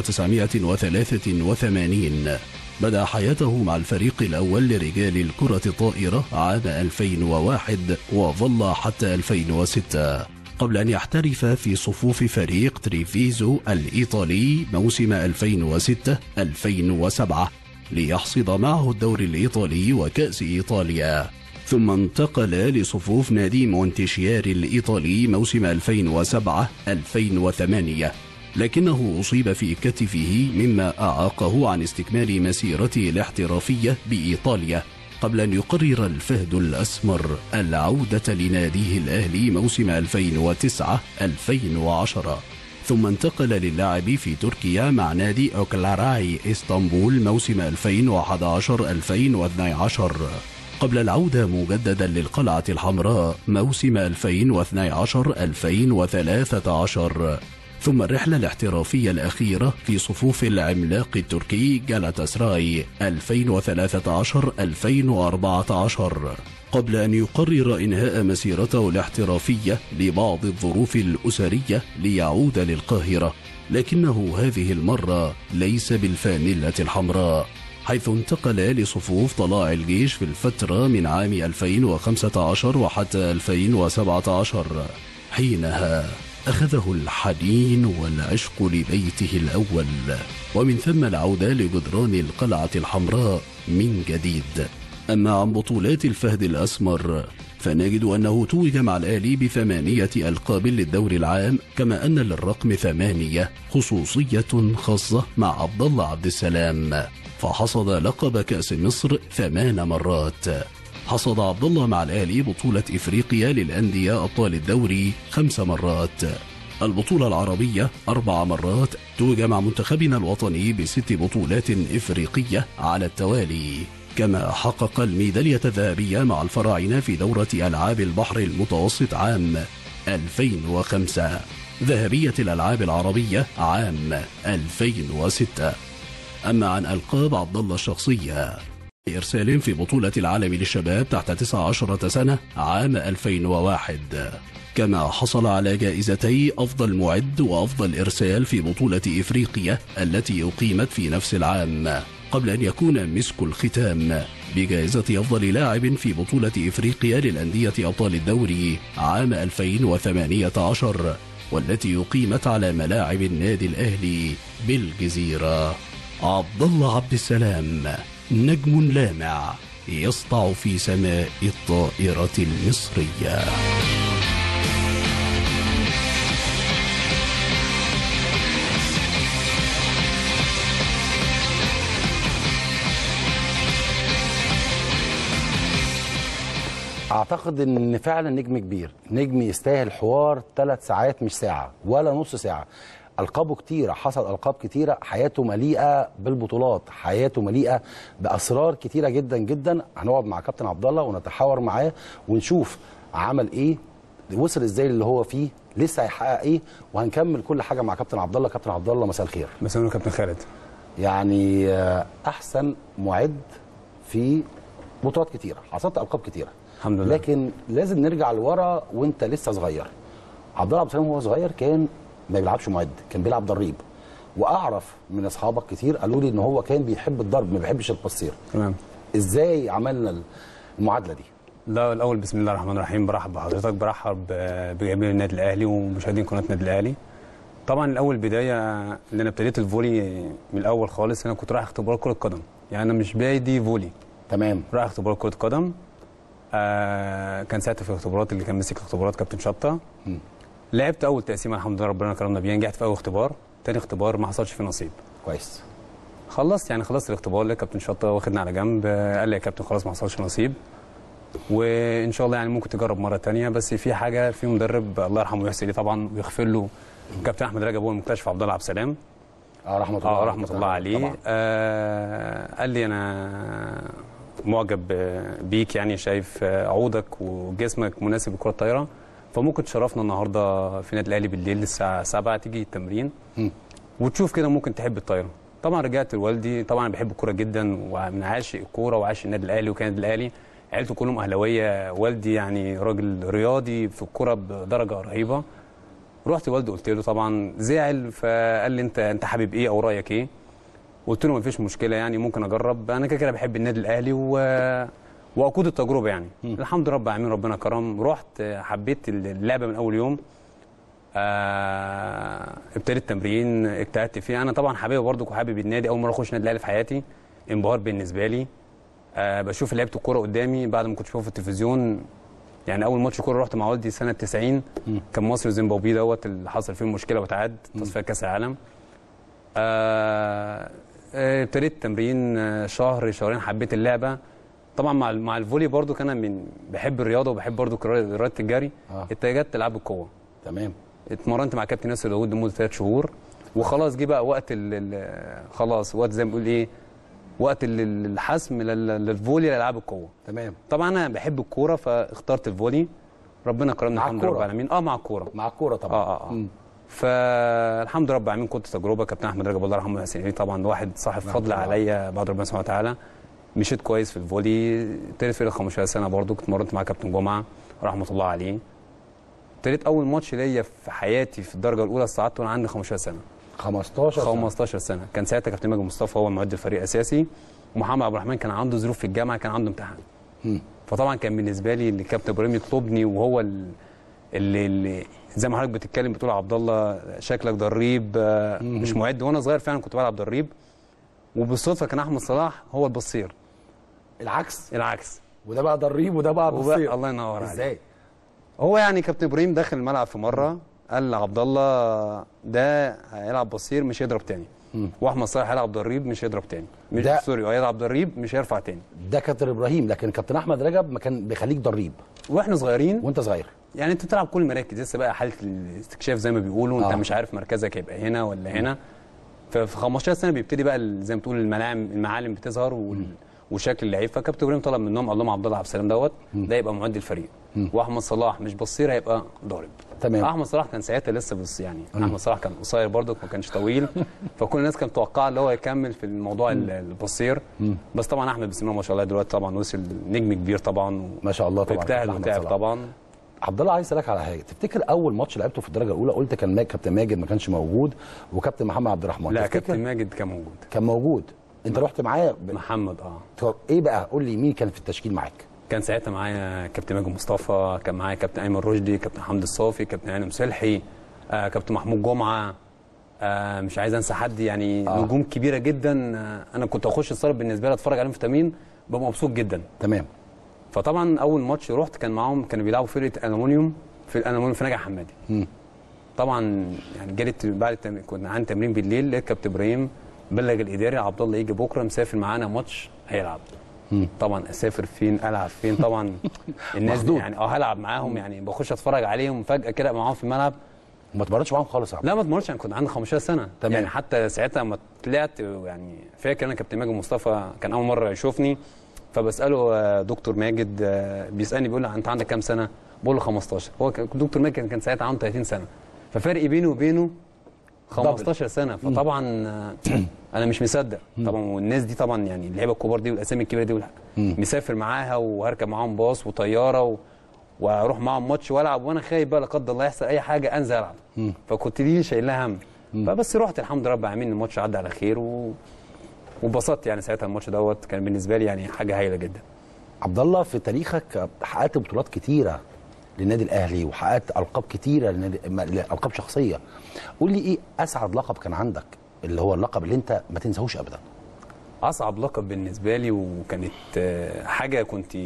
1983 بدأ حياته مع الفريق الأول لرجال الكرة الطائرة عام 2001 وظل حتى 2006 قبل أن يحترف في صفوف فريق تريفيزو الإيطالي موسم 2006-2007 ليحصد معه الدوري الإيطالي وكأس إيطاليا ثم انتقل لصفوف نادي مونتشياري الإيطالي موسم 2007-2008 لكنه أصيب في كتفه مما أعاقه عن استكمال مسيرته الاحترافية بإيطاليا قبل أن يقرر الفهد الأسمر العودة لناديه الأهلي موسم 2009-2010 ثم انتقل للعب في تركيا مع نادي أوكلاراي إسطنبول موسم 2011-2012 قبل العودة مجددا للقلعة الحمراء موسم 2012-2013 ثم الرحلة الاحترافية الأخيرة في صفوف العملاق التركي جالاتاسراي 2013-2014 قبل أن يقرر إنهاء مسيرته الاحترافية لبعض الظروف الأسرية ليعود للقاهرة لكنه هذه المرة ليس بالفانلة الحمراء حيث انتقل لصفوف طلاع الجيش في الفترة من عام 2015 وحتى 2017 حينها أخذه الحنين والعشق لبيته الأول ومن ثم العودة لجدران القلعة الحمراء من جديد أما عن بطولات الفهد الأسمر فنجد أنه توج مع الأهلي بثمانية ألقاب للدور العام كما أن للرقم ثمانية خصوصية خاصة مع عبد الله عبد السلام فحصد لقب كأس مصر ثمان مرات حصد عبد الله مع الأهلي بطولة إفريقيا للأندية أبطال الدوري خمس مرات البطولة العربية أربع مرات توج مع منتخبنا الوطني بست بطولات إفريقية على التوالي كما حقق الميدالية الذهبية مع الفراعنة في دورة ألعاب البحر المتوسط عام 2005 ذهبية الألعاب العربية عام 2006 أما عن ألقاب عبد الله الشخصية إرسال في بطولة العالم للشباب تحت 19 سنة عام 2001 كما حصل على جائزتي أفضل معد وأفضل إرسال في بطولة إفريقيا التي أقيمت في نفس العام قبل أن يكون مسك الختام بجائزة أفضل لاعب في بطولة إفريقيا للأندية أبطال الدوري عام 2018 والتي أقيمت على ملاعب النادي الأهلي بالجزيرة عبد الله عبد السلام نجم لامع يسطع في سماء الطائرة المصرية اعتقد ان فعلا نجم كبير نجم يستاهل حوار ثلاث ساعات مش ساعه ولا نص ساعه القابه كتيره حصل القاب كتيره حياته مليئه بالبطولات حياته مليئه باسرار كتيره جدا جدا هنقعد مع كابتن عبد الله ونتحاور معاه ونشوف عمل ايه وصل ازاي اللي هو فيه لسه هيحقق ايه وهنكمل كل حاجه مع كابتن عبد الله كابتن عبد الله مساء الخير مساء النور كابتن خالد يعني آه، احسن معد في بطولات كتيره حصلت القاب كتيره الحمد لله لكن لازم نرجع لورا وانت لسه صغير عبد الله عبد السلام وهو صغير كان ما بيلعبش معد كان بيلعب ضريب واعرف من اصحابك كتير قالوا لي ان هو كان بيحب الضرب ما بيحبش البصير تمام ازاي عملنا المعادله دي لا الاول بسم الله الرحمن الرحيم برحب بحضرتك برحب ب- بجماهير النادي الاهلي ومشاهدين قناه النادي الاهلي طبعا الاول بدايه ان انا ابتديت الفولي من الاول خالص انا كنت رايح اختبار كره قدم يعني انا مش بادي فولي تمام رايح اختبار كره قدم آه كان ساعتها في الاختبارات اللي كان ماسك الاختبارات كابتن شطه لعبت اول تقسيمه الحمد لله ربنا كرمنا بيها نجحت في اول اختبار تاني اختبار ما حصلش فيه نصيب كويس خلصت يعني خلصت الاختبار لقيت كابتن شطه واخدنا على جنب آه، قال لي يا كابتن خلاص ما حصلش نصيب وان شاء الله يعني ممكن تجرب مره تانية بس في حاجه في مدرب الله يرحمه ويحسن ليه طبعا ويغفر له كابتن احمد رجب هو المكتشف عبد الله عبد السلام اه رحمه الله اه عليه رحمه طبعاً. الله عليه طبعاً. آه قال لي انا معجب بيك يعني شايف عودك وجسمك مناسب لكره الطايره فممكن تشرفنا النهارده في نادي الاهلي بالليل الساعه 7 تيجي التمرين وتشوف كده ممكن تحب الطايره طبعا رجعت لوالدي طبعا بحب الكوره جدا ومن عاشق الكوره وعاشق النادي الاهلي وكان النادي الاهلي عيلته كلهم اهلاويه والدي يعني راجل رياضي في الكوره بدرجه رهيبه رحت لوالدي قلت له طبعا زعل فقال لي انت انت حابب ايه او رايك ايه قلت له مفيش مشكله يعني ممكن اجرب انا كده كده بحب النادي الاهلي و واقود التجربه يعني الحمد لله رب العالمين ربنا كرم رحت حبيت اللعبه من اول يوم آه، ابتديت تمرين اجتهدت فيه انا طبعا حاببها برضك وحابب النادي اول مره اخش نادي الاهلي في حياتي انبهار بالنسبه لي آه بشوف لعيبه الكوره قدامي بعد ما كنت بشوفها في التلفزيون يعني اول ماتش كوره رحت مع والدي سنه 90 كان مصر وزيمبابوي دوت اللي حصل فيه مشكله وتعاد تصفيه كاس العالم آه، آه، ابتديت تمرين آه، شهر شهرين حبيت اللعبه طبعا مع ال- مع الفولي برضو كان أنا من بحب الرياضه وبحب برضو كرا- رياضه الجري آه. اتجهت العاب القوه تمام اتمرنت مع كابتن ياسر داوود لمده ثلاث شهور وخلاص جه بقى وقت ال ال خلاص وقت زي ما بنقول ايه وقت ال- ال- الحسم لل- للفولي لالعاب القوه تمام طبعا انا بحب الكوره فاخترت الفولي ربنا كرمني مع الحمد لله رب الكورة. العالمين اه مع الكوره مع الكوره طبعا اه اه, آه. فالحمد لله رب العالمين كنت تجربه كابتن احمد رجب الله يرحمه ويحسن اليه طبعا واحد صاحب رحمة فضل الله. عليا بعد ربنا سبحانه وتعالى مشيت كويس في الفولي ابتديت في 15 سنه برضو كنت اتمرنت مع كابتن جمعه رحمه الله عليه ابتديت اول ماتش ليا في حياتي في الدرجه الاولى صعدت وانا عندي 15 سنه 15 سنة. 15 سنه كان ساعتها كابتن ماجد مصطفى هو معد الفريق الاساسي ومحمد عبد الرحمن كان عنده ظروف في الجامعه كان عنده امتحان مم. فطبعا كان بالنسبه لي ان كابتن ابراهيم يطلبني وهو ال- اللي, اللي زي ما حضرتك بتتكلم بتقول يا عبد الله شكلك ضريب آه، مش معد وانا صغير فعلا كنت بلعب ضريب وبالصدفه كان احمد صلاح هو البصير العكس العكس وده بقى ضريب وده بقى وبقى- بصير الله ينور عليك ازاي هو يعني كابتن ابراهيم دخل الملعب في مره قال لعبد الله ده هيلعب بصير مش هيضرب تاني واحمد صلاح هيلعب ضريب مش هيضرب تاني مش ده- سوري هيلعب ضريب مش هيرفع تاني ده كابتن ابراهيم لكن كابتن احمد رجب ما كان بيخليك ضريب واحنا صغيرين وانت صغير يعني انت بتلعب كل المراكز لسه بقى حاله الاستكشاف زي ما بيقولوا انت آه. مش عارف مركزك هيبقى هنا ولا هنا ففي 15 سنه بيبتدي بقى ال- زي ما تقول الملاعب المعالم بتظهر وال... وشكل اللعيب فكابتن ابراهيم طلب منهم قال لهم عبد الله عبد السلام دوت ده يبقى معد الفريق واحمد صلاح مش بصير هيبقى ضارب تمام. احمد صلاح كان ساعتها لسه بس يعني احمد صلاح كان قصير برضه ما كانش طويل فكل الناس كانت متوقعه ان هو يكمل في الموضوع ال- البصير بس طبعا احمد بسم الله ما شاء الله دلوقتي طبعا وصل نجم كبير طبعا ما شاء الله طبعا واجتهد كابتن أحمد وتعب صلاح. طبعا عبد الله عايز اسالك على حاجه تفتكر اول ماتش لعبته في الدرجه الاولى قلت كان ما- كابتن ماجد ما كانش موجود وكابتن محمد عبد الرحمن لا تفتكر كابتن ماجد كان موجود كان موجود انت رحت معايا ب... محمد اه طب ايه بقى قول لي مين كان في التشكيل معاك كان ساعتها معايا كابتن ماجد مصطفى كان معايا كابتن ايمن رشدي كابتن حمدي الصافي كابتن هاني مسلحي آه كابتن محمود جمعه آه مش عايز انسى حد يعني آه. نجوم كبيره جدا آه انا كنت اخش الصاله بالنسبه لي اتفرج عليهم في تمرين ببقى مبسوط جدا تمام فطبعا اول ماتش رحت كان معاهم كانوا بيلعبوا فرقه الومنيوم في الالومنيوم في نجع حمادي مم. طبعا يعني جالت بعد التمرين كنا عندي تمرين بالليل لقيت كابتن ابراهيم بلغ الاداري عبد الله يجي بكره مسافر معانا ماتش هيلعب مم. طبعا اسافر فين العب فين طبعا الناس دي مخضوض. يعني اه هلعب معاهم يعني بخش اتفرج عليهم فجاه كده أبقى معاهم في الملعب ما اتمرنتش معاهم خالص يا عبد لا ما اتمرنتش انا كنت عندي 15 سنه تمام. يعني حتى ساعتها لما طلعت يعني فاكر انا كابتن ماجد مصطفى كان اول مره يشوفني فبساله آه، دكتور ماجد آه، بيسالني بيقول لي انت عندك كام سنه؟ بقول له 15 هو كان- دكتور ماجد كان ساعتها عنده 30 سنه ففرق بيني وبينه 15 سنه فطبعا آه، انا مش مصدق طبعا والناس دي طبعا يعني اللعيبه الكبار دي والاسامي الكبيره دي والحاجة. مسافر معاها وهركب معاهم باص وطياره و... واروح معاهم ماتش والعب وانا خايف بقى لا قدر الله يحصل اي حاجه انزل العب فكنت دي شايلها هم فبس رحت الحمد لله رب العالمين الماتش عدى على خير و... وبسطت يعني ساعتها الماتش دوت كان بالنسبه لي يعني حاجه هايله جدا عبد الله في تاريخك حققت بطولات كتيره للنادي الاهلي وحققت القاب كتيره للنادي م- القاب شخصيه قول لي ايه اسعد لقب كان عندك اللي هو اللقب اللي انت ما تنساهوش ابدا اصعب لقب بالنسبه لي وكانت آه، حاجه كنت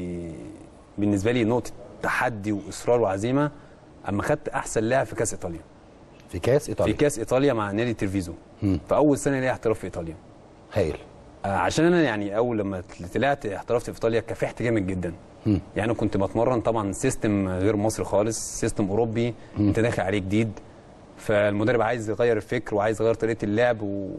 بالنسبه لي نقطه تحدي واصرار وعزيمه اما خدت احسن لاعب في كاس ايطاليا في كاس ايطاليا في كاس ايطاليا مع نادي ترفيزو مم. في اول سنه ليا احتراف في ايطاليا هايل آه، عشان انا يعني اول لما طلعت احترفت في ايطاليا كافحت جامد جدا مم. يعني كنت بتمرن طبعا سيستم غير مصري خالص سيستم اوروبي انت داخل عليه جديد فالمدرب عايز يغير الفكر وعايز يغير طريقه اللعب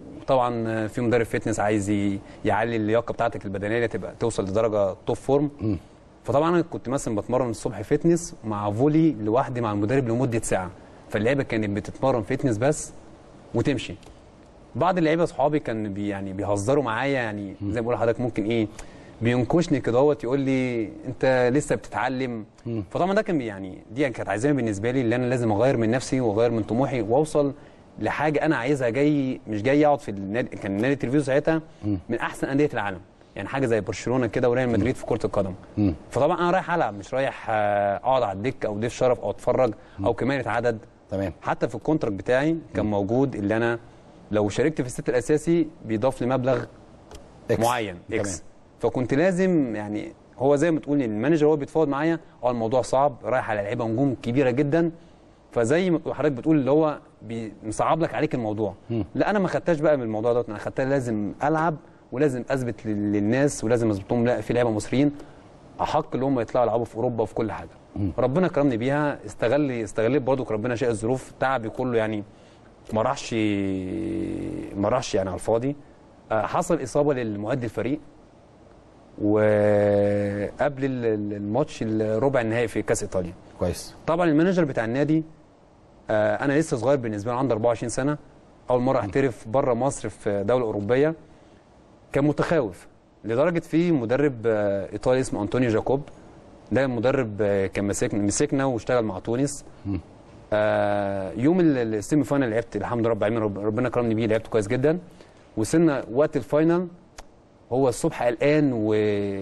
وطبعا في مدرب فتنس عايز ي- يعلي اللياقه بتاعتك البدنيه تبقى توصل لدرجه توب فورم فطبعا انا كنت مثلا بتمرن الصبح فتنس مع فولي لوحدي مع المدرب لمده ساعه فاللعيبه كانت بتتمرن فتنس بس وتمشي بعض اللعيبه اصحابي كان بي يعني بيهزروا معايا يعني زي ما بقول لحضرتك ممكن ايه بينكشني كده اهوت يقول لي انت لسه بتتعلم فطبعا ده كان بي- يعني دي كانت عزيمه بالنسبه لي اللي انا لازم اغير من نفسي واغير من طموحي واوصل لحاجه انا عايزها جاي مش جاي اقعد في النادي كان نادي التلفزيون ساعتها من احسن انديه العالم يعني حاجه زي برشلونه كده وريال مدريد في كره القدم فطبعا انا رايح العب مش رايح آه، اقعد على الدكه او ضيف شرف او اتفرج او كمالة عدد تمام حتى في الكونتراكت بتاعي كان موجود اللي انا لو شاركت في الست الاساسي بيضاف لي مبلغ إكس. معين تمام. اكس فكنت لازم يعني هو زي ما تقول المانجر هو بيتفاوض معايا اه الموضوع صعب رايح على لعيبه نجوم كبيره جدا فزي ما حضرتك بتقول اللي هو بي- مصعب لك عليك الموضوع لا انا ما خدتهاش بقى من الموضوع دوت انا خدتها لازم العب ولازم اثبت لل- للناس ولازم اثبت لهم لا في لعيبه مصريين احق اللي هم يطلعوا يلعبوا في اوروبا وفي كل حاجه ربنا كرمني بيها استغل استغلت برضو ربنا شاء الظروف تعبي كله يعني ما راحش ما راحش يعني على الفاضي آه، حصل اصابه للمؤدي الفريق وقبل ال- ال- الماتش الربع النهائي في كاس ايطاليا كويس طبعا المانجر بتاع النادي آه، انا لسه صغير بالنسبه لي عندي 24 سنه اول مره احترف بره مصر في دوله اوروبيه كان متخوف لدرجه في مدرب آه، ايطالي اسمه انطونيو جاكوب ده مدرب آه، كان مسكنا مسكنا واشتغل مع تونس آه، يوم ال- السيمي فاينال لعبت الحمد لله رب العالمين رب- ربنا كرمني بيه لعبت كويس جدا وصلنا وقت الفاينال هو الصبح قلقان و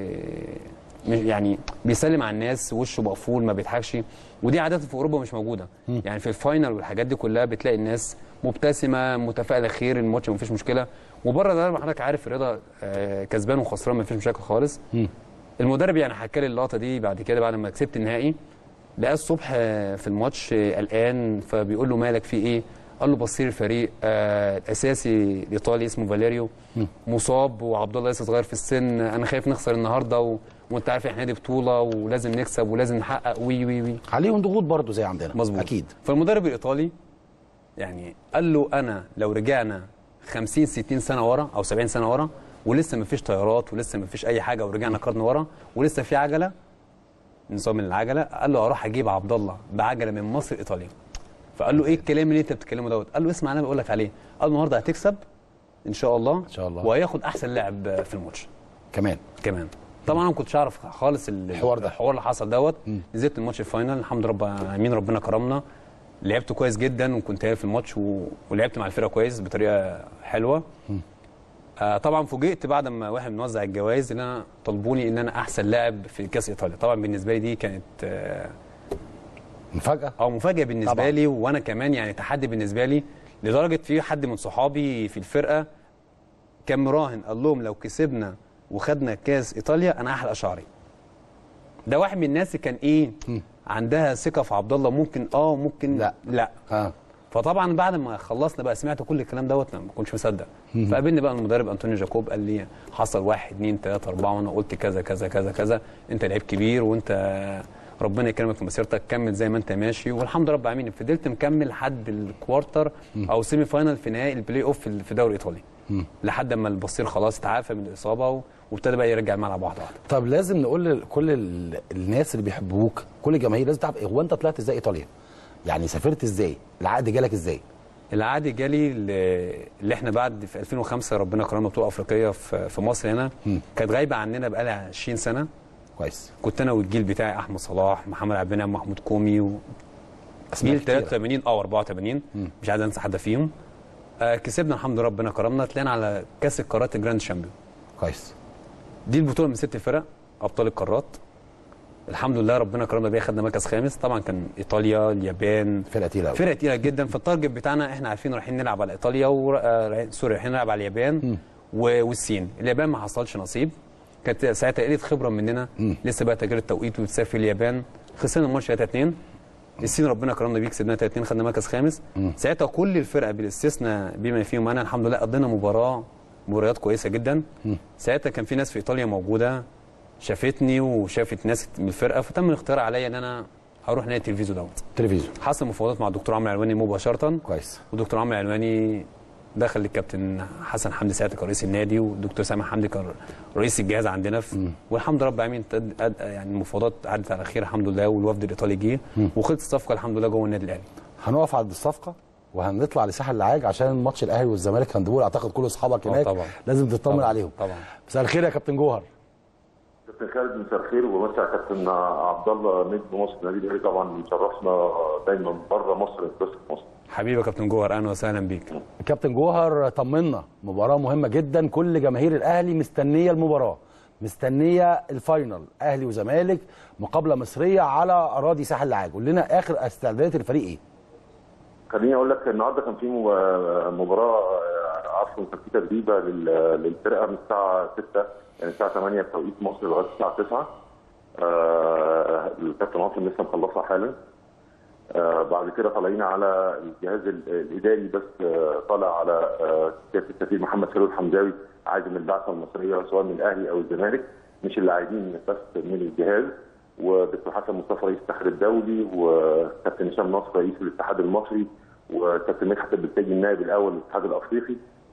مش- يعني بيسلم على الناس وشه مقفول ما بيضحكش ودي عادات في اوروبا مش موجوده يعني في الفاينل والحاجات دي كلها بتلاقي الناس مبتسمه متفائله خير الماتش مفيش مشكله وبره ده ما حضرتك عارف الرضا آه، كسبان وخسران مفيش مشاكل خالص المدرب يعني حكى لي اللقطه دي بعد كده بعد ما كسبت النهائي لقاه الصبح آه، في الماتش آه، قلقان فبيقول له مالك في ايه قال له بصير الفريق آه الاساسي الايطالي اسمه فاليريو مصاب وعبد الله لسه صغير في السن انا خايف نخسر النهارده و... وانت عارف احنا دي بطوله ولازم نكسب ولازم نحقق وي وي وي عليهم ضغوط برضو زي عندنا مظبوط اكيد فالمدرب الايطالي يعني قال له انا لو رجعنا 50 60 سنه ورا او 70 سنه ورا ولسه ما فيش طيارات ولسه ما فيش اي حاجه ورجعنا قرن ورا ولسه في عجله نظام العجله قال له اروح اجيب عبد الله بعجله من مصر ايطاليا فقال له ايه الكلام اللي انت بتتكلمه دوت قال له اسمع انا بقول لك عليه قال له النهارده هتكسب ان شاء الله ان شاء الله وهياخد احسن لاعب في الماتش كمان كمان طبعا انا ما كنتش اعرف خالص ال- الحوار ده. الحوار اللي حصل دوت نزلت الماتش الفاينل الحمد لله رب العالمين ربنا كرمنا لعبت كويس جدا وكنت هايل في الماتش و... ولعبت مع الفرقه كويس بطريقه حلوه آه طبعا فوجئت بعد ما واحد بنوزع الجوائز ان انا طلبوني ان انا احسن لاعب في كاس ايطاليا طبعا بالنسبه لي دي كانت آه مفاجاه اه مفاجاه بالنسبه طبعاً. لي وانا كمان يعني تحدي بالنسبه لي لدرجه في حد من صحابي في الفرقه كان مراهن قال لهم لو كسبنا وخدنا كاس ايطاليا انا احلق شعري ده واحد من الناس اللي كان ايه عندها ثقه في عبد الله ممكن اه ممكن لا لا آه. فطبعا بعد ما خلصنا بقى سمعت كل الكلام دوت أنا ما كنتش مصدق مم. فقابلني بقى المدرب انطونيو جاكوب قال لي حصل واحد اتنين تلاته اربعه وانا قلت كذا كذا كذا كذا انت لعيب كبير وانت ربنا يكرمك في مسيرتك كمل زي ما انت ماشي والحمد لله رب العالمين فضلت مكمل لحد الكوارتر او سيمي فاينال في نهائي البلاي اوف في في الدوري الايطالي لحد ما البصير خلاص اتعافى من الاصابه و- وابتدى بقى يرجع الملعب واحده واحده طب لازم نقول لكل ال- الناس اللي بيحبوك كل الجماهير لازم تعرف هو انت طلعت ازاي ايطاليا يعني سافرت ازاي العقد جالك ازاي العقد جالي ل- اللي احنا بعد في 2005 ربنا كرمنا بطوله افريقيه في في مصر هنا كانت غايبه عننا بقالها 20 سنه كويس كنت انا والجيل بتاعي احمد صلاح محمد عبد المنعم محمود كومي و... أسماء جيل كتيرة. 83 او 84 مش عايز انسى حد فيهم آه كسبنا الحمد لله ربنا كرمنا طلعنا على كاس القارات الجراند شامبيون كويس دي البطوله من ست فرق ابطال القارات الحمد لله ربنا كرمنا بيها خدنا مركز خامس طبعا كان ايطاليا اليابان فرقه تقيله فرقه تقيله جدا فالتارجت بتاعنا احنا عارفين رايحين نلعب على ايطاليا و... آه، رايحين- سوري رايحين نلعب على اليابان و... والصين اليابان ما حصلش نصيب كانت ساعتها قلت خبره مننا لسه بقى تجربه توقيت وتسافر اليابان خسرنا الماتش 3 2 الصين ربنا كرمنا بيه كسبنا 3 2 خدنا مركز خامس ساعتها كل الفرق بالاستثناء بما فيهم انا الحمد لله قضينا مباراه مباريات كويسه جدا ساعتها كان في ناس في ايطاليا موجوده شافتني وشافت ناس من الفرقه فتم الاختيار عليا ان انا اروح نادي التلفزيون دوت تلفزيون حصل مفاوضات مع الدكتور عمرو العلواني مباشره كويس ودكتور عمرو العلواني دخل الكابتن حسن حمدي ساعتها كرئيس النادي والدكتور سامح حمدي كان رئيس الجهاز عندنا في والحمد لله رب العالمين تد- أد- يعني المفاوضات عدت على خير الحمد لله والوفد الايطالي جه وخلصت الصفقه الحمد لله جوه النادي الاهلي هنقف عند الصفقه وهنطلع لساحل العاج عشان ماتش الاهلي والزمالك هاندبول اعتقد كل اصحابك آه هناك طبعا. لازم تطمن طبعا. عليهم طبعا مساء الخير يا كابتن جوهر كابتن خالد مساء الخير ومساء كابتن عبد الله نجم مصر النادي الاهلي طبعا بيشرفنا دايما بره مصر بس في مصر حبيبي يا كابتن جوهر اهلا وسهلا بيك كابتن جوهر طمنا مباراه مهمه جدا كل جماهير الاهلي مستنيه المباراه مستنيه الفاينل اهلي وزمالك مقابله مصريه على اراضي ساحل العاج قول لنا اخر استعدادات الفريق ايه خليني اقول لك النهارده كان في مب- مباراه عفوا كان في تدريبه لل- للفرقه من الساعه 6 يعني الساعه 8 بتوقيت مصر لغايه الساعه 9 آه، الكابتن عاصم لسه مخلصها حالا آه، بعد كده طالعين على الجهاز ال- الاداري بس آه، طالع على آه، سياده السفير محمد خالد الحمداوي عازم البعثه المصريه سواء من الاهلي او الزمالك مش اللاعبين بس من الجهاز ودكتور حسن مصطفى رئيس الاتحاد الدولي وكابتن هشام نصر رئيس الاتحاد المصري وكابتن مدحت البلتاجي النائب الاول للاتحاد الافريقي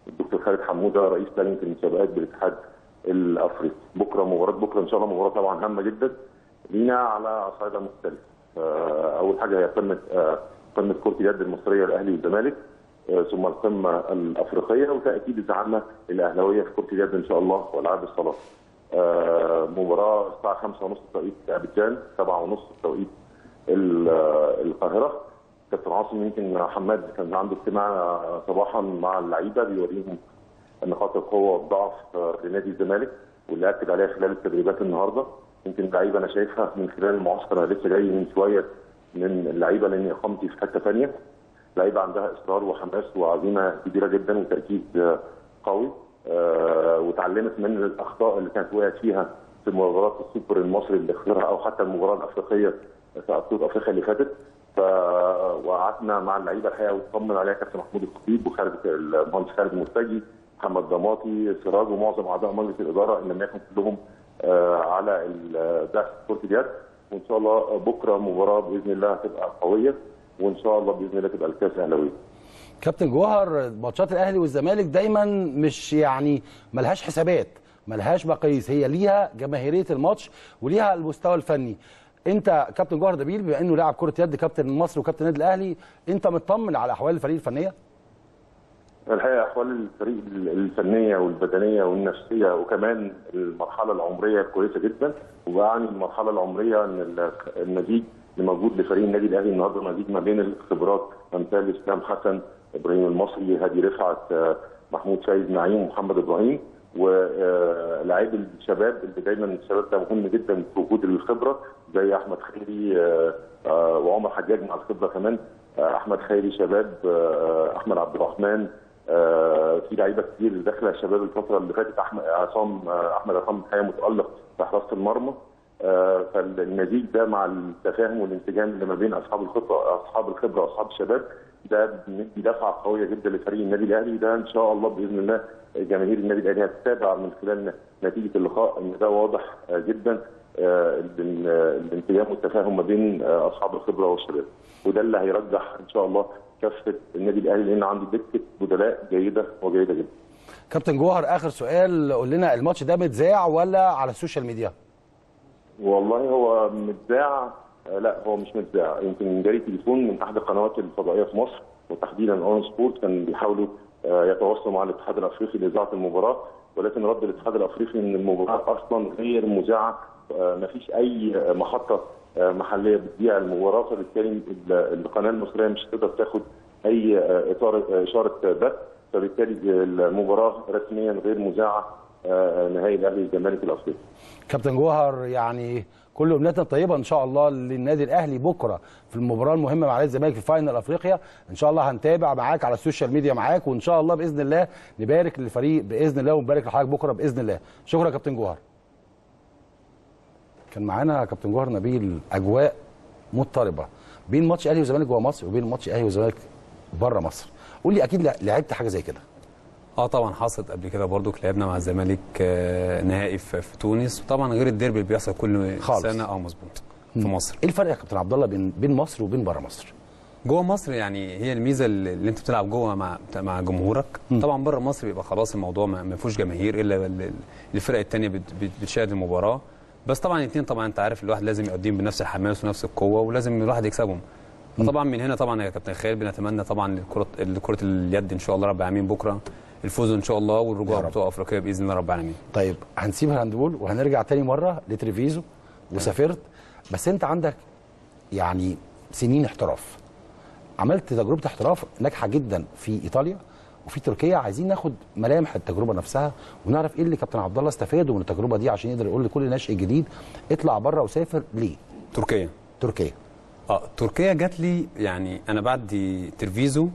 الدكتور خالد حموده رئيس لجنه المسابقات بالاتحاد الافريقي بكره مباراه بكره ان شاء الله مباراه طبعا هامه جدا لينا على صعيدة مختلفه آه، اول حاجه هي قمه آه، قمه كره اليد المصريه الاهلي والزمالك آه، ثم القمه الافريقيه وتاكيد الزعامه الاهلاويه في كره اليد ان شاء الله والعاب الصالات آه، مباراه الساعه 5:30 توقيت ابيجان 7:30 توقيت ال- آه، القاهره كابتن عاصم يمكن حماد كان عنده اجتماع صباحا مع اللعيبه بيوريهم نقاط القوه والضعف آه، لنادي الزمالك واللي اكد عليها خلال التدريبات النهارده يمكن اللعيبه انا شايفها من خلال المعسكر انا لسه جاي من شويه من اللعيبه لان اقامتي في حته ثانيه لعيبه عندها اصرار وحماس وعزيمه كبيره جدا وتركيز آه، قوي آه، وتعلمت من الاخطاء اللي كانت وقعت فيها في مباراه السوبر المصري اللي خسرها او حتى المباراه الافريقيه في بطوله افريقيا اللي فاتت ف وقعدنا مع اللعيبه الحقيقه وطمن عليها كابتن محمود الخطيب وخالد المهندس خالد المرتجي محمد ضماطي سراج ومعظم اعضاء مجلس الاداره ان لم يكن كلهم آه، على ال- درس كره اليد وان شاء الله بكره مباراه باذن الله هتبقى قويه وان شاء الله باذن الله تبقى الكاس اهلاويه كابتن جوهر ماتشات الاهلي والزمالك دايما مش يعني ملهاش حسابات ملهاش مقاييس هي ليها جماهيريه الماتش وليها المستوى الفني انت كابتن جوهر دبيل بما انه لاعب كره يد كابتن مصر وكابتن النادي الاهلي انت مطمن على احوال الفريق الفنيه الحقيقه احوال الفريق الفنيه والبدنيه والنفسيه وكمان المرحله العمريه كويسه جدا وبعني المرحله العمريه ان ال- المزيج اللي موجود لفريق النادي الاهلي النهارده مزيج ما بين الخبرات امثال اسلام حسن ابراهيم المصري هادي رفعت آه، محمود سيد نعيم ومحمد ابراهيم ولاعيب الشباب اللي دايما الشباب ده مهم جدا في وجود الخبره زي احمد خيري آه، آه، وعمر حجاج مع الخبره كمان آه، احمد خيري شباب آه، احمد عبد الرحمن آه، في لعيبه كتير داخله شباب الفتره اللي فاتت احمد عصام آه، احمد عصام الحقيقه متالق في حراسه المرمى آه، فالمزيج ده مع التفاهم والانسجام اللي ما بين اصحاب الخبره اصحاب الخبره واصحاب الشباب ده بندي دفعه قويه جدا لفريق النادي الاهلي ده ان شاء الله باذن الله جماهير النادي الاهلي هتتابع من خلال نتيجه اللقاء ان ده واضح آه، جدا آه، ال- الانسجام والتفاهم ما بين آه، اصحاب الخبره والشباب وده اللي هيرجح ان شاء الله كافه النادي الاهلي لان عنده دكه بدلاء جيده وجيده جدا كابتن جوهر اخر سؤال قول لنا الماتش ده متذاع ولا على السوشيال ميديا والله هو متذاع آه، لا هو مش متذاع يمكن جالي تليفون من احد القنوات الفضائيه في مصر وتحديدا اون سبورت كان بيحاولوا آه، يتواصلوا مع الاتحاد الافريقي لاذاعه المباراه ولكن رد الاتحاد الافريقي ان المباراه اصلا غير مذاعه ما فيش اي محطه آه، محليه بتذيع المباراه فبالتالي ال- القناه المصريه مش هتقدر تاخد اي آه، اطار اشاره بث فبالتالي المباراه رسميا غير مذاعه آه، نهائي الاهلي والزمالك الافريقي كابتن جوهر يعني كل امنياتنا طيبه ان شاء الله للنادي الاهلي بكره في المباراه المهمه مع نادي الزمالك في فاينل افريقيا ان شاء الله هنتابع معاك على السوشيال ميديا معاك وان شاء الله باذن الله نبارك للفريق باذن الله ونبارك لحضرتك بكره باذن الله شكرا يا كابتن جوهر كان معانا كابتن جوهر نبيل اجواء مضطربه بين ماتش الاهلي والزمالك جوه مصر وبين ماتش الاهلي والزمالك بره مصر قول لي اكيد لعبت حاجه زي كده اه طبعا حصلت قبل كده برضو لعبنا مع الزمالك آه، نهائي في, في تونس طبعا غير الديربي اللي بيحصل كل خالص. سنه اه مظبوط في مصر ايه الفرق يا كابتن عبد الله بين بين مصر وبين بره مصر جوه مصر يعني هي الميزه اللي اللي انت بتلعب جوه مع مع جمهورك طبعا بره مصر بيبقى خلاص الموضوع ما ما فيهوش جماهير الا ال- الفرق الثانيه بتشاهد المباراه بس طبعا الاثنين طبعا انت عارف الواحد لازم يقدم بنفس الحماس ونفس القوه ولازم الواحد يكسبهم فطبعا من هنا طبعا يا كابتن خالد بنتمنى طبعا لكره لكره اليد ان شاء الله رب العالمين بكره الفوز ان شاء الله والرجوع بطوله افريقيه باذن الله رب العالمين طيب هنسيب الهاندبول وهنرجع تاني مره لتريفيزو وسافرت بس انت عندك يعني سنين احتراف عملت تجربه احتراف ناجحه جدا في ايطاليا وفي تركيا عايزين ناخد ملامح التجربه نفسها ونعرف ايه اللي كابتن عبد الله استفاده من التجربه دي عشان يقدر يقول لكل ناشئ جديد اطلع بره وسافر ليه تركيا تركيا اه تركيا جات لي يعني انا بعد ترفيزو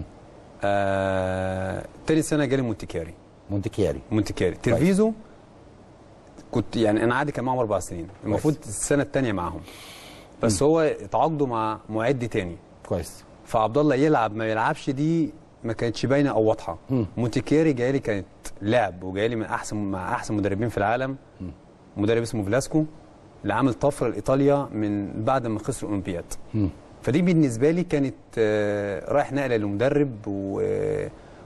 آه تاني سنه جالي مونتيكاري مونتيكاري مونتيكاري ترفيزو كنت يعني انا عادي كان معاهم اربع سنين المفروض السنه الثانيه معاهم بس هو اتعاقدوا مع معد تاني كويس فعبد الله يلعب ما يلعبش دي ما كانتش باينه او واضحه مونتيكاري جاي لي كانت لعب وجاي لي من احسن مع احسن مدربين في العالم مدرب اسمه فلاسكو اللي عامل طفره لايطاليا من بعد ما خسروا الاولمبياد فدي بالنسبه لي كانت آه، رايح نقله لمدرب و-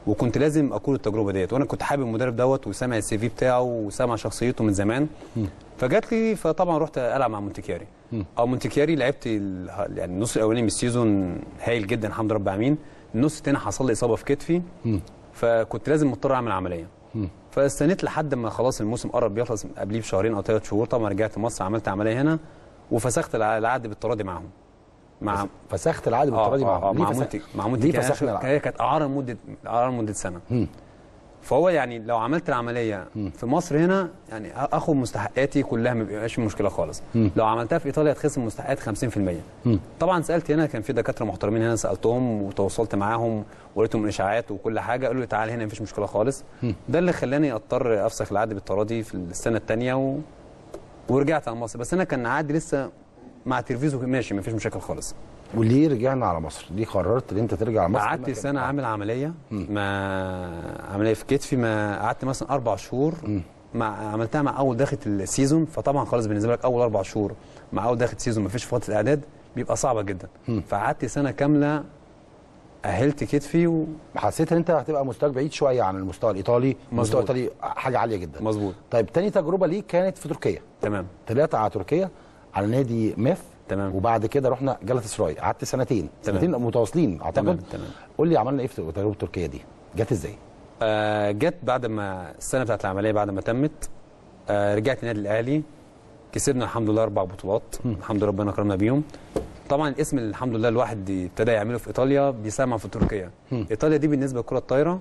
وكنت لازم اكون التجربه ديت وانا كنت حابب المدرب دوت وسامع السي في بتاعه وسامع شخصيته من زمان فجات لي فطبعا رحت العب مع مونتيكياري او مونتيكياري لعبت ال- يعني النص الاولاني من السيزون هايل جدا الحمد لله رب العالمين النص الثاني حصل لي اصابه في كتفي فكنت لازم مضطر اعمل عمليه فاستنيت لحد ما خلاص الموسم قرب يخلص قبليه بشهرين او ثلاث شهور طبعا رجعت مصر عملت عمليه هنا وفسخت الع- العقد بالتراضي معاهم مع فسخت العقد بالتراضي آه، معاهم. آه، ليه مع فسخ- مونتي مع ليه مونتي كان فسخنا شو- العقد؟ هي كانت اعاره لمده اعاره لمده سنه فهو يعني لو عملت العمليه في مصر هنا يعني اخد مستحقاتي كلها ما بيبقاش مشكله خالص مم. لو عملتها في ايطاليا هتخصم مستحقات 50% طبعا سالت هنا كان في دكاتره محترمين هنا سالتهم وتواصلت معاهم وريتهم الاشاعات وكل حاجه قالوا لي تعالى هنا مفيش مشكله خالص ده اللي خلاني اضطر افسخ العقد بالتراضي في السنه الثانيه و... ورجعت على مصر بس انا كان عقدي لسه مع ترفيزو ماشي مفيش مشاكل خالص وليه رجعنا على مصر؟ ليه قررت ان انت ترجع على مصر؟ قعدت سنه عامل عمليه ما عمليه في كتفي ما قعدت مثلا اربع شهور مع عملتها مع اول داخل السيزون فطبعا خلاص بالنسبه لك اول اربع شهور مع اول داخل السيزون ما فيش فتره اعداد بيبقى صعبه جدا فقعدت سنه كامله اهلت كتفي و... حسيت ان انت هتبقى مستواك بعيد شويه عن المستوى الايطالي المستوى مظبوط. الايطالي حاجه عاليه جدا مظبوط طيب تاني تجربه ليك كانت في تركيا تمام طلعت على تركيا على نادي ميف تمام وبعد كده رحنا جلطة سراي قعدت سنتين تمام. سنتين متواصلين اعتقد تمام تمام قول لي عملنا ايه في تجربه تركيا دي جت ازاي آه جت بعد ما السنه بتاعت العمليه بعد ما تمت آه رجعت النادي الاهلي كسبنا الحمد لله اربع بطولات الحمد لله ربنا كرمنا بيهم طبعا الاسم اللي الحمد لله الواحد ابتدى يعمله في ايطاليا بيسمع في تركيا ايطاليا دي بالنسبه لكره الطايره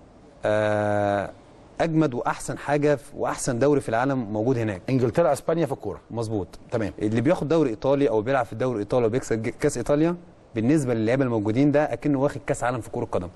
آه اجمد واحسن حاجه في- واحسن دوري في العالم موجود هناك انجلترا اسبانيا في الكوره مظبوط تمام اللي بياخد دوري ايطالي او بيلعب في الدوري الايطالي وبيكسب ج- كاس ايطاليا بالنسبه للعيبه الموجودين ده اكنه واخد كاس عالم في كره القدم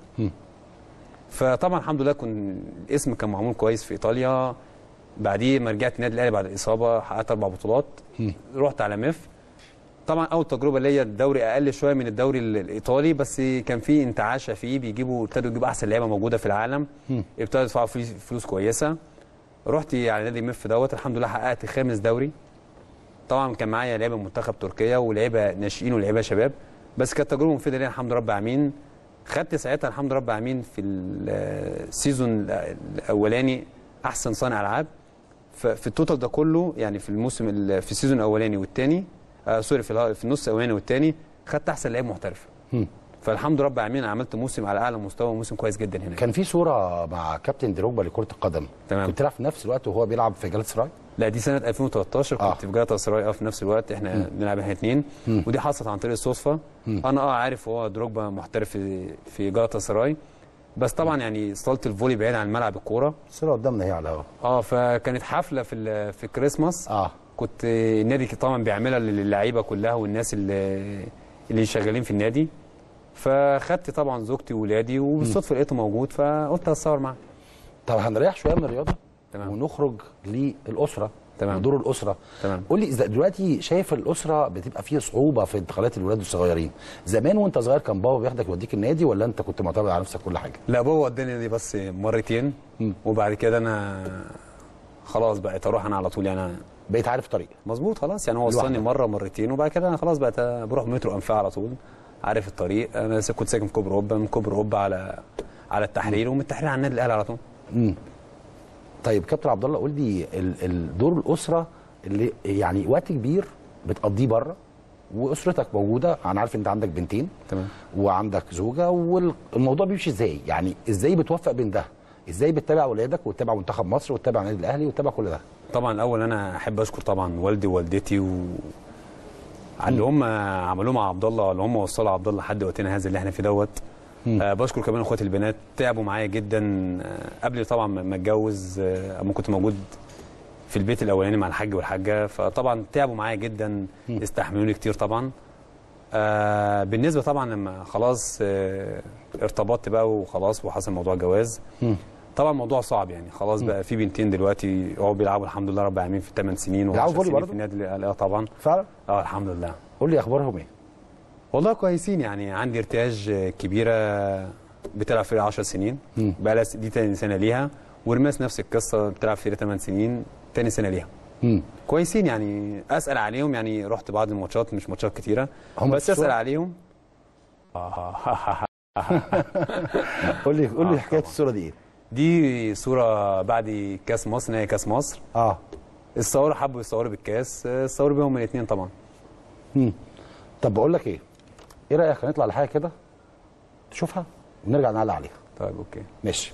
فطبعا الحمد لله كن الاسم كان معمول كويس في ايطاليا بعديه ما رجعت النادي الاهلي بعد الاصابه حققت اربع بطولات رحت على ميف طبعا اول تجربه ليا الدوري اقل شويه من الدوري ال- الايطالي بس كان في انتعاشه فيه بيجيبوا ابتدوا يجيبوا احسن لعيبه موجوده في العالم ابتدوا يدفعوا فلوس فلوس كويسه رحت على نادي ميف دوت الحمد لله حققت خامس دوري طبعا كان معايا لعيبه منتخب تركيا ولعيبه ناشئين ولعيبه شباب بس كانت تجربه مفيده ليا الحمد لله رب العالمين خدت ساعتها الحمد لله رب العالمين في السيزون الاولاني احسن صانع العاب ففي التوتال ده كله يعني في الموسم ال- في السيزون الاولاني والثاني آه سوري في, الها- في النص الاولاني والثاني خدت احسن لعيب محترف فالحمد لله رب العالمين عملت موسم على اعلى مستوى موسم كويس جدا هناك كان في صوره مع كابتن دروجبا لكره القدم تمام كنت بتلعب في نفس الوقت وهو بيلعب في جلطة سراي لا دي سنه 2013 كنت آه. في جاتا سراي اه في نفس الوقت احنا مم. بنلعب احنا اثنين مم. ودي حصلت عن طريق الصدفه مم. انا اه عارف هو دروجبا محترف في في جاتا سراي بس طبعا يعني صاله الفولي بعيد عن ملعب الكوره الصوره قدامنا هي على الهوا اه فكانت حفله في ال- في الكريسماس اه كنت النادي طبعا بيعملها للعيبه كلها والناس اللي اللي شغالين في النادي فخدت طبعا زوجتي وولادي وبالصدفه لقيته موجود فقلت اتصور معاه طب هنريح شويه من الرياضه تمام. ونخرج للاسره تمام. ودور الاسره تمام قول لي إذا دلوقتي شايف الاسره بتبقى فيه صعوبه في انتقالات الولاد الصغيرين زمان وانت صغير كان بابا بياخدك يوديك النادي ولا انت كنت معتمد على نفسك كل حاجه لا بابا وداني دي بس مرتين وبعد كده انا خلاص بقيت اروح انا على طول يعني بقيت عارف طريق مظبوط خلاص يعني هو وصلني لوحدك. مره مرتين وبعد كده انا خلاص بقيت بروح مترو انفاق على طول عارف الطريق انا س- كنت ساكن في كوبري اوبا من كوبري اوبا على على التحرير ومن التحرير على النادي الاهلي على طول امم طيب كابتن عبد الله قول لي ال- ال- دور الاسره اللي يعني وقت كبير بتقضيه بره واسرتك موجوده انا عارف انت عندك بنتين تمام وعندك زوجه والموضوع بيمشي ازاي يعني ازاي بتوفق بين ده ازاي بتتابع اولادك وتتابع منتخب مصر وتتابع النادي الاهلي وتتابع كل ده طبعا الاول انا احب اشكر طبعا والدي ووالدتي و على اللي هم عملوه مع عبد الله اللي هم وصلوا عبد الله لحد وقتنا هذا اللي احنا فيه دوت آه بشكر كمان اخواتي البنات تعبوا معايا جدا آه قبل طبعا ما ما اتجوز آه اما كنت موجود في البيت الاولاني مع الحاج والحاجه فطبعا تعبوا معايا جدا استحملوني كتير طبعا آه بالنسبه طبعا لما خلاص آه ارتبطت بقى وخلاص وحصل موضوع جواز طبعا موضوع صعب يعني خلاص بقى في بنتين دلوقتي هو بيلعبوا الحمد لله رب العالمين في 8 سنين بيلعبوا و10 فولي سنين برضه؟ في النادي الأهلي. اه طبعا فعلا اه الحمد لله قول لي اخبارهم ايه والله كويسين يعني عندي ارتياج كبيره بتلعب فريق 10 سنين بقى لها دي تاني سنه ليها ورماس نفس القصه بتلعب فريق 8 سنين تاني سنه ليها مم. كويسين يعني اسال عليهم يعني رحت بعض الماتشات مش ماتشات كتيره هم بس في الصورة؟ اسال عليهم آه قول لي قول لي حكايه الصوره دي ايه دي صوره بعد كاس مصر نهائي كاس مصر اه الصور حبوا يصوروا بالكاس الصور بيهم الاثنين طبعا مم. طب بقول لك ايه ايه رايك هنطلع لحاجه كده تشوفها ونرجع نعلق عليها طيب اوكي ماشي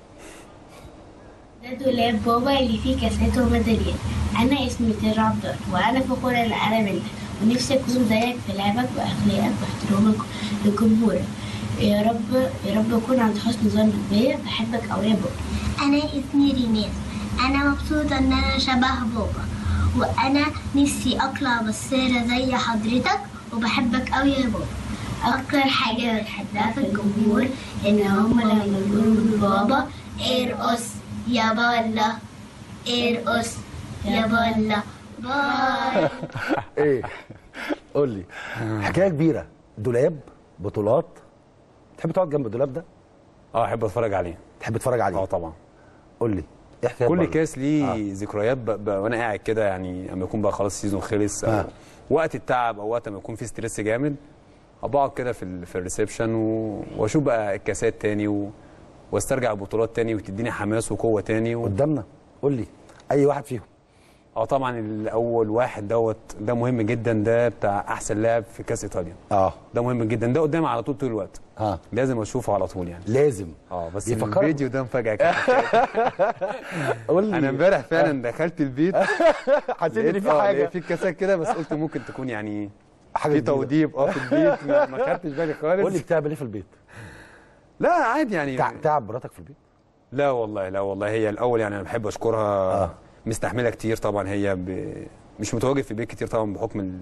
ده دولاب بابا اللي فيه كاسات وميداليات انا اسمي تير عبد الله وانا فخورة ان انا بنتك ونفسي اكون زيك في لعبك واخلاقك واحترامك لجمهورك يا رب يا رب اكون عند حسن ظنك بيا بحبك قوي يا بابا أنا اسمي ريناس أنا مبسوطة إن أنا شبه بابا وأنا نفسي أطلع بصيرة زي حضرتك وبحبك أوي يا بابا أكتر حاجة بتحبها في الجمهور إن هما لما يقولوا لبابا ارقص يا بالا ارقص يا بالا باي ايه قول لي حكايه كبيره دولاب بطولات تحب تقعد جنب الدولاب ده اه احب اتفرج عليه تحب تتفرج عليه اه طبعا قول لي ايه حكايه كل برضه؟ كاس ليه آه. آه. ذكريات ب... ب... وانا قاعد كده يعني اما يكون بقى خلاص السيزون خلص أو آه. وقت التعب او وقت ما يكون في ستريس جامد بقعد كده في ال... في الريسبشن و... واشوف بقى الكاسات تاني و... واسترجع البطولات تاني وتديني حماس وقوه تاني و... قدامنا قول لي اي واحد فيهم اه طبعا الاول واحد دوت ده مهم جدا ده بتاع احسن لاعب في كاس ايطاليا اه ده مهم جدا ده قدامي على طول طول الوقت اه لازم اشوفه على طول يعني لازم اه بس بيفكرك- الفيديو ده مفاجاه كده قول لي انا امبارح فعلا دخلت البيت حسيت ان لقيت- في آه، حاجه لقيت في كاسات كده بس قلت ممكن تكون يعني حاجه في جديدة. توضيب اه في البيت ما ما خدتش بالي خالص قول لي بتعمل ايه في البيت لا عادي يعني تع- تعب مراتك في البيت لا والله لا والله هي الاول يعني انا بحب اشكرها آه. مستحمله كتير طبعا هي ب... مش متواجد في البيت كتير طبعا بحكم ال...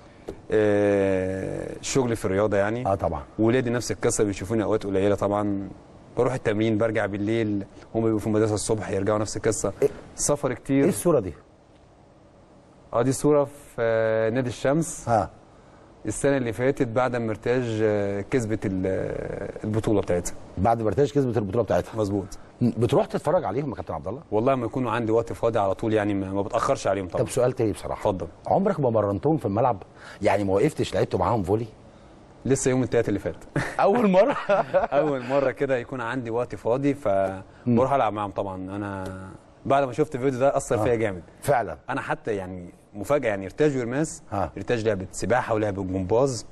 آه، الشغل في الرياضه يعني اه طبعا ولادي نفس القصه بيشوفوني اوقات قليله طبعا بروح التمرين برجع بالليل هم بيبقوا في المدرسه الصبح يرجعوا نفس القصه سفر كتير ايه الصوره دي اه دي صوره في آه، نادي الشمس اه السنه اللي فاتت بعد ما ارتاج آه، كسبت ال- آه، البطوله بتاعتها بعد ما ارتاج كسبت البطوله بتاعتها مظبوط بتروح تتفرج عليهم يا كابتن عبد الله والله ما يكونوا عندي وقت فاضي على طول يعني ما ما بتاخرش عليهم طبعا طب سؤال تاني بصراحه اتفضل عمرك ما مرنتهم في الملعب يعني ما وقفتش لعبتوا معاهم فولي لسه يوم التلات اللي فات اول مره اول مره كده يكون عندي وقت فاضي فبروح العب معاهم طبعا انا بعد ما شفت الفيديو ده اثر آه. فيا جامد فعلا انا حتى يعني مفاجاه يعني ارتاج ويرماس آه. ارتاج لعبه سباحه ولعبه جمباز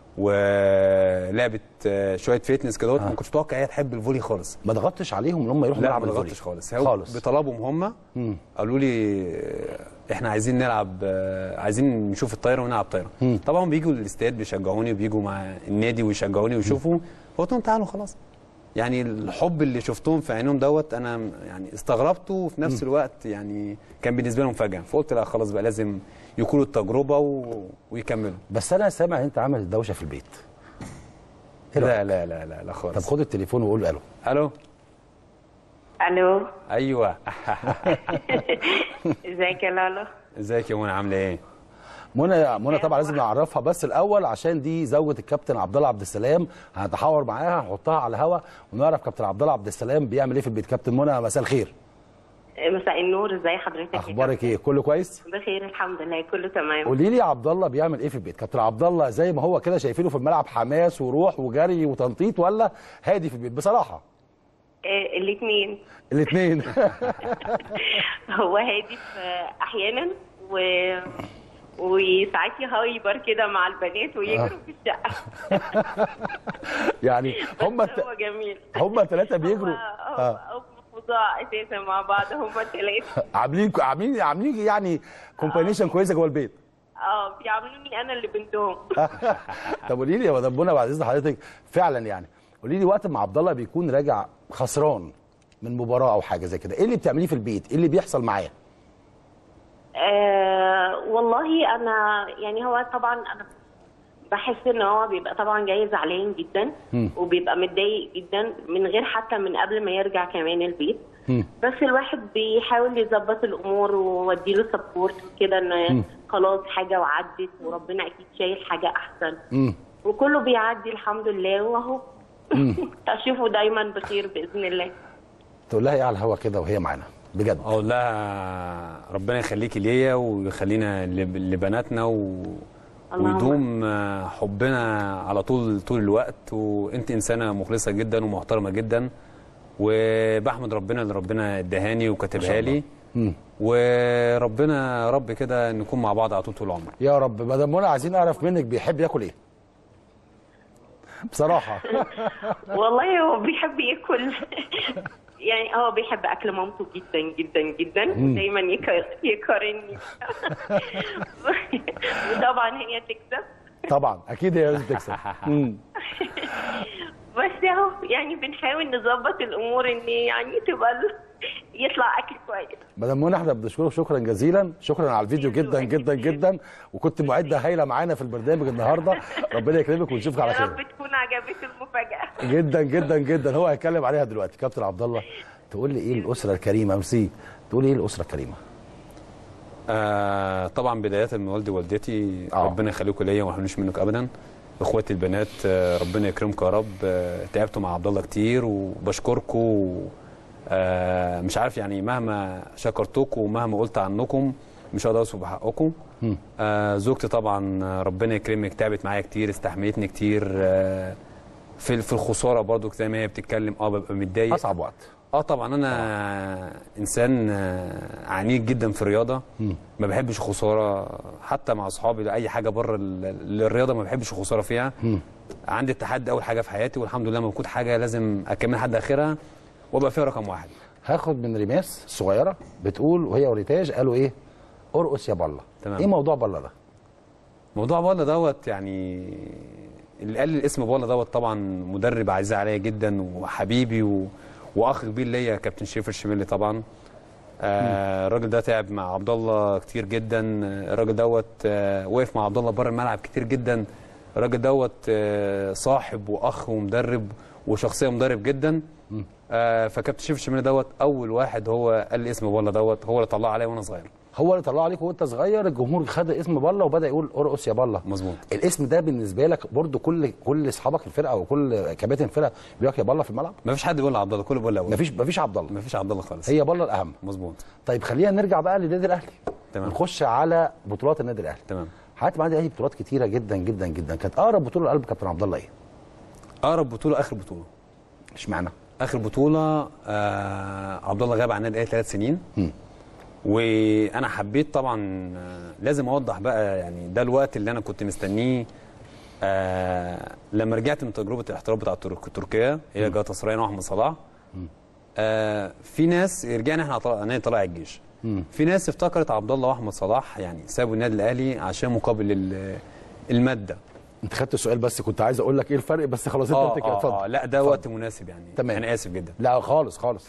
ولعبه آه، شويه فيتنس كده ما كنتش متوقع هي تحب الفولي خالص ما ضغطتش عليهم ان هم يروحوا لا ملعب ما الفولي ضغطتش خالص هو خالص بطلبهم هم مم. قالوا لي آه، احنا عايزين نلعب آه، عايزين نشوف الطايره ونلعب طايره مم. طبعا بيجوا الاستاد بيشجعوني وبيجوا مع النادي ويشجعوني ويشوفوا قلت لهم تعالوا خلاص يعني الحب اللي شفتهم في عينهم دوت انا يعني استغربته وفي نفس مم. الوقت يعني كان بالنسبه لهم مفاجاه فقلت لا خلاص بقى لازم يكونوا التجربه و... ويكملوا بس انا سامع انت عامل دوشه في البيت إيه لا رأيك؟ لا لا لا لا خالص طب خد التليفون وقول له الو الو الو ايوه ازيك يا لالا ازيك يا منى عامله ايه منى منى طبعا لازم نعرفها بس الاول عشان دي زوجة الكابتن عبد الله عبد السلام هنتحاور معاها هنحطها على الهوا ونعرف كابتن عبد الله عبد السلام بيعمل ايه في البيت كابتن منى مساء الخير مساء النور ازي حضرتك يا اخبارك ايه كله كويس كابتن؟ بخير الحمد لله كله تمام قولي لي يا عبد الله بيعمل ايه في البيت كابتن عبد الله زي ما هو كده شايفينه في الملعب حماس وروح وجري وتنطيط ولا هادي في البيت بصراحه آه الاثنين الاثنين هو هادي في احيانا و وساعات يهايبر كده مع البنات ويجروا في الشقه يعني هم هو جميل هم ثلاثه بيجروا هو آه. هو فظاع اساسا مع بعض هم الثلاثه عاملين عاملين عاملين يعني كومبانيشن كويسه جوه البيت اه بيعاملوني انا اللي بنتهم طب قولي لي يا مدام منى بعد اذن حضرتك فعلا يعني قولي لي وقت ما عبد الله بيكون راجع خسران من مباراه او حاجه زي كده ايه اللي بتعمليه في البيت ايه اللي بيحصل معاه آه والله انا يعني هو طبعا انا بحس ان هو بيبقى طبعا جاي زعلان جدا مم. وبيبقى متضايق جدا من غير حتى من قبل ما يرجع كمان البيت بس الواحد بيحاول يظبط الامور ويديله سبورت وكده ان مم. خلاص حاجه وعدت وربنا اكيد شايل حاجه احسن امم وكله بيعدي الحمد لله واهو اشوفه دايما بخير باذن الله تقول لها ايه على الهوا كده وهي معانا بجد اقول لها ربنا يخليكي ليا ويخلينا لب- لبناتنا و... اللهم ويدوم آه، حبنا على طول طول الوقت وانت انسانه مخلصه جدا ومحترمه جدا وبحمد ربنا اللي ربنا ادهاني وكاتبها لي مم. وربنا يا رب كده نكون مع بعض على طول طول العمر يا رب مدام منى عايزين نعرف منك بيحب ياكل ايه بصراحه والله هو بيحب ياكل يعني هو بيحب اكل مامته جدا جدا جدا مم. دايما يك- يقارني وطبعا هي تكسب طبعا اكيد هي لازم تكسب مم. بس اهو يعني بنحاول نظبط الامور ان يعني تبقى ال- يطلع اكل كويس مدام منى احنا بنشكرك شكرا جزيلا شكرا على الفيديو جدا جدا جدا وكنت معده هايله معانا في البرنامج النهارده ربنا يكرمك ونشوفك على يا خير رب تكون عجبت المفاجاه جدا جدا جدا هو هيتكلم عليها دلوقتي كابتن عبد الله تقول لي ايه الاسره الكريمه ميرسي تقول لي ايه الاسره الكريمه آه طبعا بدايه من والدي ووالدتي ربنا يخليكم ليا وما يحرمنيش منك ابدا اخواتي البنات آه ربنا يكرمكم يا رب آه تعبتوا مع عبد الله كتير وبشكركم آه مش عارف يعني مهما شكرتكم ومهما قلت عنكم مش هقدر اوصف بحقكم آه زوجتي طبعا آه، ربنا يكرمك تعبت معايا كتير استحملتني كتير آه في في الخساره برضو زي ما هي بتتكلم اه ببقى متضايق اصعب وقت اه طبعا انا انسان آه، عنيد جدا في الرياضه ما بحبش خساره حتى مع اصحابي اي حاجه بره ال- الرياضه ما بحبش الخساره فيها عندي التحدي اول حاجه في حياتي والحمد لله موجود حاجه لازم اكمل لحد اخرها وابقى فيها رقم واحد هاخد من ريماس الصغيره بتقول وهي وريتاج قالوا ايه ارقص يا بله تمام. ايه موضوع بله ده موضوع بالا دوت يعني اللي قال لي الاسم بالا دوت طبعا مدرب عزيز عليا جدا وحبيبي و... واخ كبير ليا كابتن شريف الشميلي طبعا آه الراجل ده تعب مع عبد الله كتير جدا آه، الراجل دوت آه وقف مع عبد الله بره الملعب كتير جدا الراجل دوت آه صاحب واخ ومدرب وشخصيه مدرب جدا آه فكابتن شريف الشميلي دوت اول واحد هو قال لي اسم بالا دوت هو اللي طلع عليا وانا صغير هو اللي طلع عليك وانت صغير الجمهور خد اسم بله وبدا يقول ارقص يا بله مظبوط الاسم ده بالنسبه لك برضو كل كل اصحابك في الفرقه وكل كباتن الفرقه بيقول لك يا بله في الملعب ما فيش حد بيقول عبد الله كله بيقول الاول مفيش مفيش عبد الله مفيش عبد الله خالص هي بله الاهم مظبوط طيب خلينا نرجع بقى للنادي الاهلي تمام نخش على بطولات النادي الاهلي تمام حياتي مع النادي الاهلي بطولات كتيره جدا جدا جدا كانت اقرب بطوله لقلب كابتن عبد الله ايه اقرب بطوله اخر بطوله اشمعنى اخر بطوله آه عبد الله غاب عن النادي الاهلي ثلاث سنين وانا حبيت طبعا آه لازم اوضح بقى يعني ده الوقت اللي انا كنت مستنيه آه لما رجعت من تجربه الاحتراف بتاع ترك- تركيا هي جاتا سرايا واحمد صلاح آه في ناس رجعنا احنا طلع نادي طلائع الجيش في ناس افتكرت عبد الله واحمد صلاح يعني سابوا النادي الاهلي عشان مقابل ال- الماده انت خدت السؤال بس كنت عايز اقول لك ايه الفرق بس خلاص انت اه قلت كده اه, اتفضل آه لا ده وقت مناسب يعني تمام. انا اسف جدا لا خالص خالص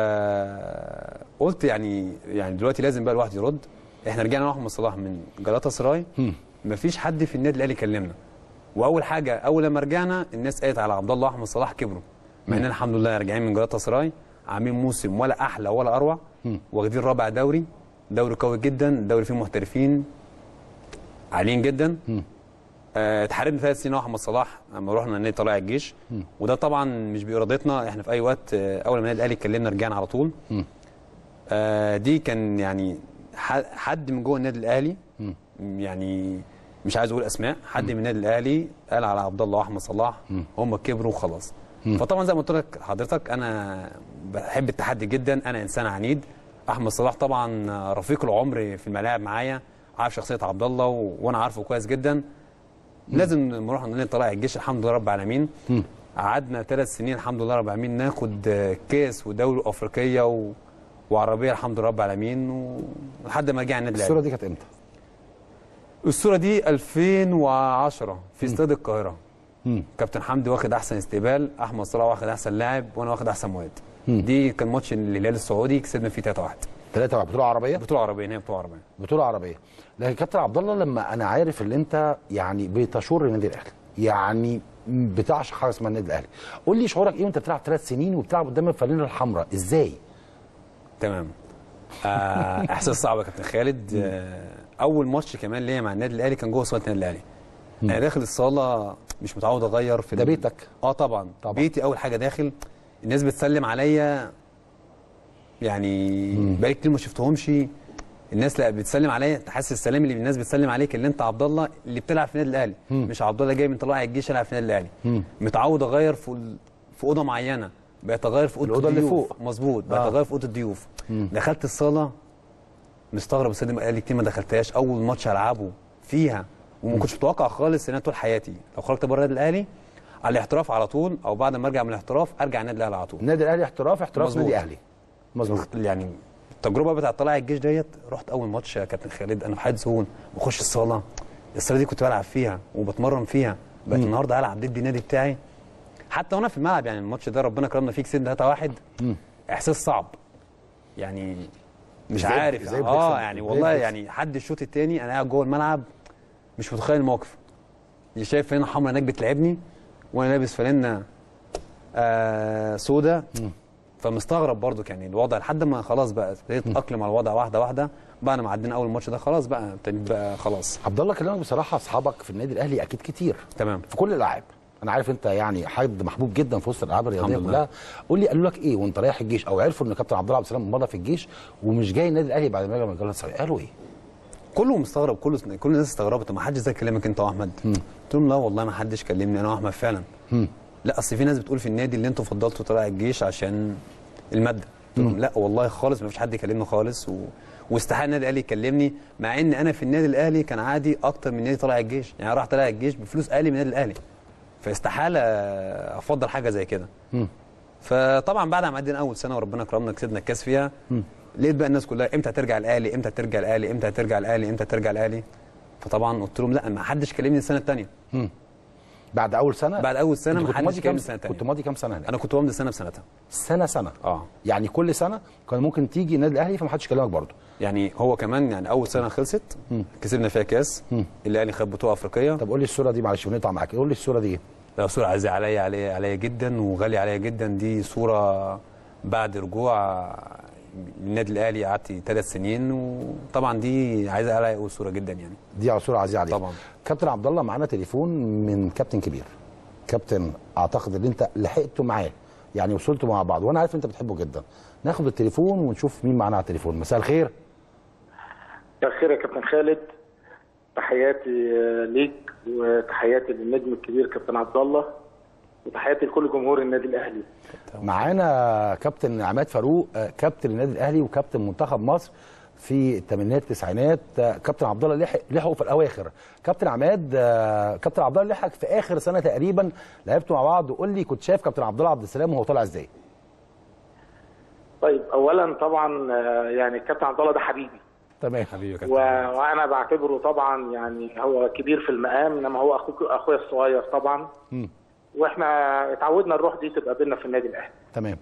فقلت يعني يعني دلوقتي لازم بقى الواحد يرد احنا رجعنا مع محمد صلاح من جلاتا سراي مفيش حد في النادي الاهلي كلمنا واول حاجه اول لما رجعنا الناس قالت على عبد الله واحمد صلاح كبروا مع اننا الحمد لله راجعين من جلاتا سراي عاملين موسم ولا احلى ولا اروع واخدين رابع دوري دوري قوي جدا دوري فيه محترفين عاليين جدا آه، اتحاربنا ثلاث سنين مع محمد صلاح لما رحنا نادي طلائع الجيش وده طبعا مش بارادتنا احنا في اي وقت آه، اول ما النادي الاهلي اتكلمنا رجعنا على طول آه، دي كان يعني ح- حد من جوه النادي الاهلي يعني مش عايز اقول اسماء حد من النادي الاهلي قال على عبد الله واحمد صلاح هم كبروا وخلاص فطبعا زي ما قلت لك حضرتك انا بحب التحدي جدا انا انسان عنيد احمد صلاح طبعا رفيق العمر في الملاعب معايا عارف شخصيه عبد الله و... وانا عارفه كويس جدا لازم نروح نادي طلائع الجيش الحمد لله رب العالمين قعدنا ثلاث سنين الحمد لله رب العالمين ناخد آه، كاس ودوري افريقيه و... وعربيه الحمد لله رب العالمين و- ولحد ما رجع النادي الصوره الاهلي دي كانت امتى الصوره دي 2010 في استاد القاهره كابتن حمدي واخد احسن استقبال احمد صلاح واخد احسن لاعب وانا واخد احسن مواد دي كان ماتش الهلال السعودي كسبنا فيه 3 1 3 1 بطوله عربيه بطوله عربيه هي بطوله عربيه بطوله عربيه لكن كابتن عبد الله لما انا عارف ان انت يعني بتشور النادي الاهلي يعني بتعشق حاجه اسمها النادي الاهلي قول لي شعورك ايه وانت بتلعب ثلاث سنين وبتلعب قدام الفانيلا الحمراء ازاي تمام آه احساس صعب يا كابتن خالد آه اول ماتش كمان ليا مع النادي الاهلي كان جوه صاله النادي الاهلي انا داخل الصاله مش متعود اغير في ده بيتك اه طبعا. طبعا بيتي اول حاجه داخل الناس بتسلم عليا يعني بقالي كتير ما شفتهمش الناس لا بتسلم عليا تحس السلام اللي الناس بتسلم عليك اللي انت عبد الله اللي بتلعب في النادي الاهلي مش عبد الله جاي من طلائع الجيش يلعب في النادي الاهلي متعود اغير في ال- في اوضه معينه بقيت اغير في اوضه الأوضة اللي الضيوف. فوق. مظبوط بقيت آه. اغير في اوضه الضيوف دخلت الصاله مستغرب استاذ قال لي كتير ما دخلتهاش اول ماتش هلعبه فيها وما كنتش متوقع خالص ان انا طول حياتي لو خرجت بره النادي الاهلي على الاحتراف على طول او بعد ما ارجع من الاحتراف ارجع النادي الاهلي على طول النادي الاهلي احتراف احتراف مظبوط. نادي اهلي مظبوط يعني التجربه بتاعت طلائع الجيش ديت رحت اول ماتش يا كابتن خالد انا في حياه زهون بخش الصاله الصاله دي كنت بلعب فيها وبتمرن فيها بقيت النهارده هلعب ضد النادي بتاعي حتى وانا في الملعب يعني الماتش ده ربنا كرمنا فيه كسبنا 3 1 احساس صعب يعني مش إزاي- عارف إزاي اه بتكسب؟ يعني إزاي والله بتكسب؟ يعني حد الشوط الثاني انا قاعد جوه الملعب مش متخيل الموقف اللي شايف فلانه حمراء هناك بتلعبني وانا لابس فلانه آه سودا فمستغرب برضو يعني الوضع لحد ما خلاص بقى ابتديت اتاقلم على الوضع واحده واحده بعد ما عدينا اول ماتش ده خلاص بقى ابتديت بقى خلاص عبد الله كلامك بصراحه اصحابك في النادي الاهلي اكيد كتير تمام في كل الالعاب انا عارف انت يعني حد محبوب جدا في وسط الالعاب الرياضيه الحمد لله. كلها قول لي قالوا لك ايه وانت رايح الجيش او عرفوا ان كابتن عبد الله عبد السلام مضى في الجيش ومش جاي النادي الاهلي بعد ما رجع من الجوله السعوديه قالوا ايه؟ كله مستغرب كله كل الناس استغربت ما حدش زي كلامك انت واحمد قلت لهم لا والله ما حدش كلمني انا واحمد فعلا لا اصل في ناس بتقول في النادي اللي انتوا فضلتوا طلع الجيش عشان الماده قلت لهم لا والله خالص ما فيش حد يكلمني خالص و... واستحاله النادي الاهلي يكلمني مع ان انا في النادي الاهلي كان عادي اكتر من نادي طلع الجيش يعني راح طلع الجيش بفلوس اقل من النادي الاهلي فاستحاله افضل حاجه زي كده فطبعا بعد ما عدينا اول سنه وربنا كرمنا كسبنا الكاس فيها لقيت بقى الناس كلها امتى هترجع الاهلي امتى هترجع الاهلي امتى هترجع الاهلي امتى هترجع الاهلي فطبعا قلت لهم لا ما حدش كلمني السنه الثانيه بعد اول سنه بعد اول سنه أنت ما كنت حدش ماضي كام كلمني السنه الثانيه كنت ماضي كام سنه هناك؟ انا كنت ماضي سنه بسنتها سنه سنه اه يعني كل سنه كان ممكن تيجي النادي الاهلي فما حدش يكلمك برضه يعني هو كمان يعني اول سنه خلصت كسبنا فيها كاس الاهلي خد بطوله افريقيه طب قول لي الصوره دي معلش ونقطع معاك قول لي الصوره دي ايه؟ لا صوره عزيزه عليا عليا عليا جدا وغاليه عليا جدا دي صوره بعد رجوع النادي الاهلي قعدت ثلاث سنين وطبعا دي عايزه عليا اول صوره جدا يعني دي صوره عزيزه عليك طبعا كابتن عبد الله معانا تليفون من كابتن كبير كابتن اعتقد ان انت لحقته معاه يعني وصلتوا مع بعض وانا عارف انت بتحبه جدا ناخد التليفون ونشوف مين معانا على التليفون مساء الخير مساء الخير يا كابتن خالد تحياتي ليك وتحياتي للنجم الكبير كابتن عبد الله وتحياتي لكل جمهور النادي الاهلي معانا كابتن عماد فاروق آه، كابتن النادي الاهلي وكابتن منتخب مصر في الثمانينات التسعينات آه، كابتن عبد الله لحق لحقوا في الاواخر كابتن عماد آه، كابتن عبد الله لحق في اخر سنه تقريبا لعبتوا مع بعض وقول لي كنت شايف كابتن عبد الله عبد السلام وهو طالع ازاي طيب اولا طبعا آه، يعني الكابتن عبد الله ده حبيبي تمام حبيبي و... وانا بعتبره طبعا يعني هو كبير في المقام انما هو اخوك اخويا الصغير طبعا مم. واحنا اتعودنا الروح دي تبقى بينا في النادي الاهلي تمام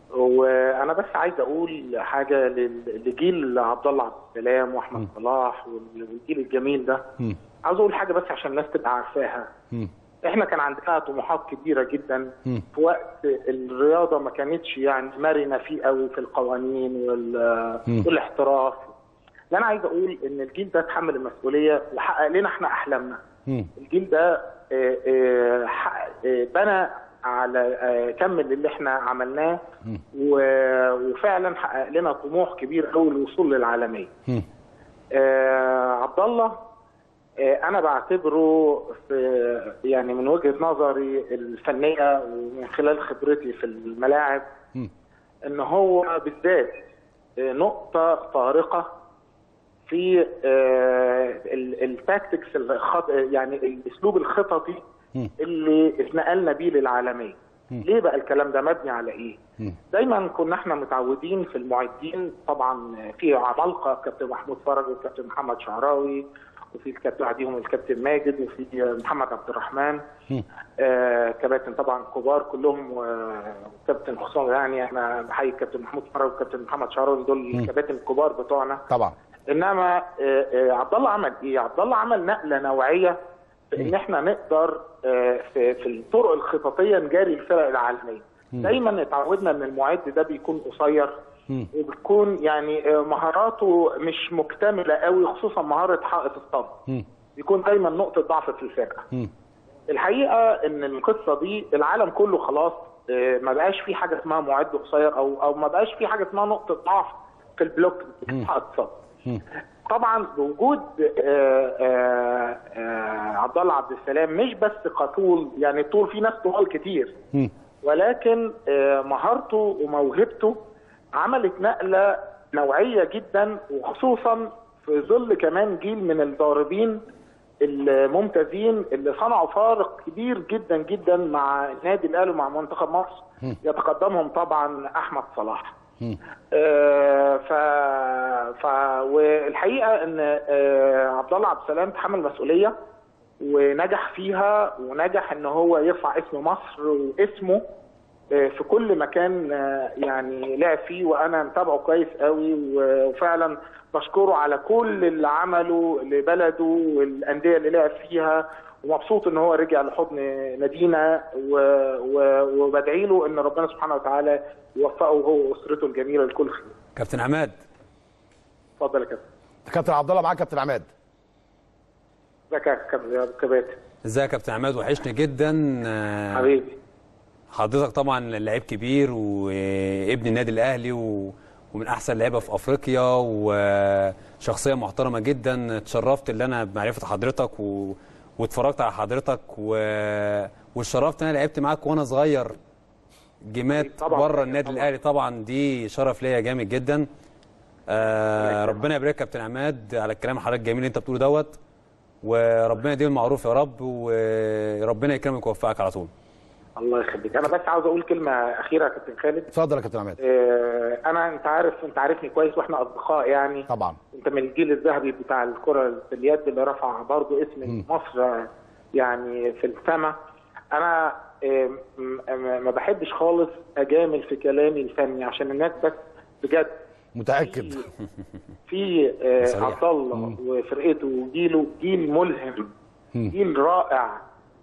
وانا بس عايز اقول حاجه لل- لجيل عبد الله عبد السلام واحمد صلاح وال- والجيل الجميل ده مم. عاوز اقول حاجه بس عشان الناس تبقى عارفاها مم. احنا كان عندنا طموحات كبيره جدا مم. في وقت الرياضه ما كانتش يعني مرنه فيه قوي في القوانين وال... مم. والاحتراف اللي انا عايز اقول ان الجيل ده اتحمل المسؤوليه وحقق لنا احنا احلامنا مم. الجيل ده آه، آه، حقق- آه، بنى على آه، كمل اللي احنا عملناه و- وفعلا حقق لنا طموح كبير قوي للوصول للعالميه مم. آه، عبد الله آه، انا بعتبره في يعني من وجهه نظري الفنيه ومن خلال خبرتي في الملاعب مم. ان هو بالذات آه، نقطه فارقه في آه، ال- التاكتكس الخط... يعني الاسلوب الخططي مم. اللي اتنقلنا بيه للعالميه مم. ليه بقى الكلام ده مبني على ايه مم. دايما كنا احنا متعودين في المعدين طبعا في عمالقه كابتن محمود فرج والكابتن محمد شعراوي وفي الكابتن بعديهم الكابتن ماجد وفي محمد عبد الرحمن مم. آه كباتن طبعا كبار كلهم وكابتن خصوصا يعني احنا بحيي الكابتن محمود فرج والكابتن محمد شعراوي دول مم. الكباتن الكبار بتوعنا طبعا انما آه، آه، عبد الله عمل ايه؟ عبد الله عمل نقله نوعيه في ان احنا نقدر آه، في في الطرق الخططيه نجاري الفرق العالميه. مم. دايما اتعودنا ان المعد ده بيكون قصير مم. وبتكون يعني آه، مهاراته مش مكتمله قوي خصوصا مهاره حائط الصد. مم. بيكون دايما نقطه ضعف في الفرقه. مم. الحقيقه ان القصه دي العالم كله خلاص آه، ما بقاش في حاجه اسمها معد قصير او او ما بقاش في حاجه اسمها نقطه ضعف في البلوك مم. بتاع الصد طبعا بوجود آه، آه، آه، عبد الله عبد السلام مش بس كطول يعني الطول في ناس طوال كتير ولكن آه، مهارته وموهبته عملت نقله نوعيه جدا وخصوصا في ظل كمان جيل من الضاربين الممتازين اللي صنعوا فارق كبير جدا جدا مع النادي الاهلي ومع منتخب مصر يتقدمهم طبعا احمد صلاح آه، ف ف والحقيقه ان آه، عبد الله عبد السلام تحمل مسؤوليه ونجح فيها ونجح ان هو يرفع اسم مصر واسمه آه، في كل مكان آه، يعني لعب فيه وانا متابعه كويس قوي وفعلا بشكره على كل اللي عمله لبلده والانديه اللي لعب فيها ومبسوط ان هو رجع لحضن نادينا و- و- وبدعي له ان ربنا سبحانه وتعالى يوفقه هو واسرته الجميله لكل خير. كابتن عماد اتفضل يا كابتن. كابتن عبد الله معاك كابتن عماد ازيك يا كابتن يا كباتن؟ ازيك يا كابتن عماد وحشني جدا آه، حبيبي حضرتك طبعا لعيب كبير وابن النادي الاهلي و... ومن احسن لعيبه في افريقيا وشخصيه محترمه جدا اتشرفت ان انا بمعرفه حضرتك و... واتفرجت على حضرتك و... واتشرفت ان انا لعبت معاك وانا صغير جيمات بره النادي الاهلي طبعا دي شرف ليا جامد جدا آه ربنا يبارك كابتن عماد على الكلام حضرتك الجميل اللي انت بتقوله دوت وربنا يديم المعروف يا رب وربنا يكرمك ويوفقك على طول الله يخليك انا بس عاوز اقول كلمه اخيره يا كابتن خالد اتفضل يا كابتن عماد آه، انا انت عارف انت عارفني كويس واحنا اصدقاء يعني طبعا انت من الجيل الذهبي بتاع الكره اليد اللي رفع برضو اسم مصر آه، يعني في السماء انا آه، م- م- ما بحبش خالص اجامل في كلامي الفني عشان الناس بس بجد متاكد في آه، صريح. عبد الله وفرقته وجيله جيل ملهم جيل رائع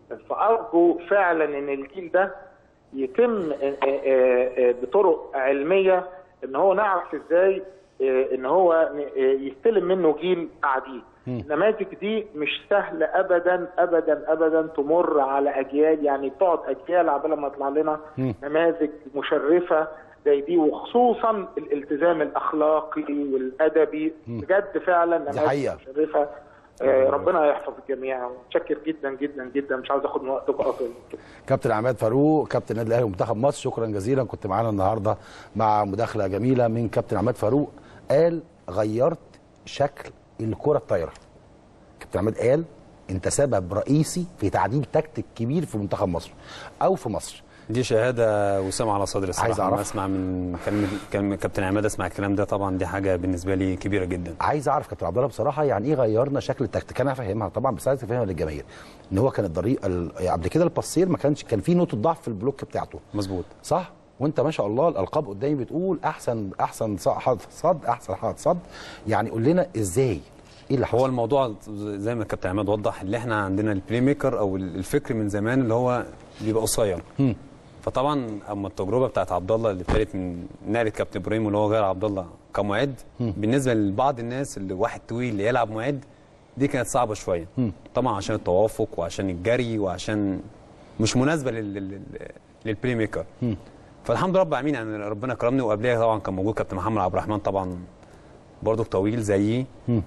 فارجو فعلا ان الجيل ده يتم آه، آه، آه، بطرق علميه ان هو نعرف ازاي آه، ان هو ن- آه، يستلم منه جيل بعديه النماذج دي مش سهل ابدا ابدا ابدا تمر على اجيال يعني تقعد اجيال عبال ما يطلع لنا نماذج مشرفه زي دي وخصوصا الالتزام الاخلاقي والادبي بجد فعلا نماذج حقيقة. مشرفه آه، ربنا يحفظ الجميع متشكر جدا جدا جدا مش عاوز اخد من وقتكم اطول من كده. كابتن عماد فاروق كابتن النادي الاهلي ومنتخب مصر شكرا جزيلا كنت معانا النهارده مع مداخله جميله من كابتن عماد فاروق قال غيرت شكل الكره الطايره كابتن عماد قال انت سبب رئيسي في تعديل تكتيك كبير في منتخب مصر او في مصر دي شهاده وسام على صدري الصراحه عايز أعرف. أنا اسمع من كلمه كلمة كابتن عماد اسمع الكلام ده طبعا دي حاجه بالنسبه لي كبيره جدا عايز اعرف كابتن عبد الله بصراحه يعني ايه غيرنا شكل التكتيك انا فاهمها طبعا بس عايز افهمها للجماهير ان هو كان الطريق ال- قبل كده الباسير ما كانش كان في نقطه ضعف في البلوك بتاعته مظبوط صح وانت ما شاء الله الالقاب قدامي بتقول احسن احسن ص- حد صد احسن حد صد يعني قول لنا ازاي ايه اللي هو الموضوع زي ما الكابتن عماد وضح اللي احنا عندنا البلاي ميكر او الفكر من زمان اللي هو بيبقى قصير فطبعا اما التجربه بتاعت عبد الله اللي ابتدت من نقله كابتن ابراهيم اللي هو غير عبد الله كمعد بالنسبه لبعض الناس اللي واحد طويل اللي يلعب معد دي كانت صعبه شويه طبعا عشان التوافق وعشان الجري وعشان مش مناسبه لل... لل... للبلاي ميكر فالحمد لله رب العالمين يعني ربنا كرمني وقبلها طبعا كان موجود كابتن محمد عبد الرحمن طبعا برضه طويل زيي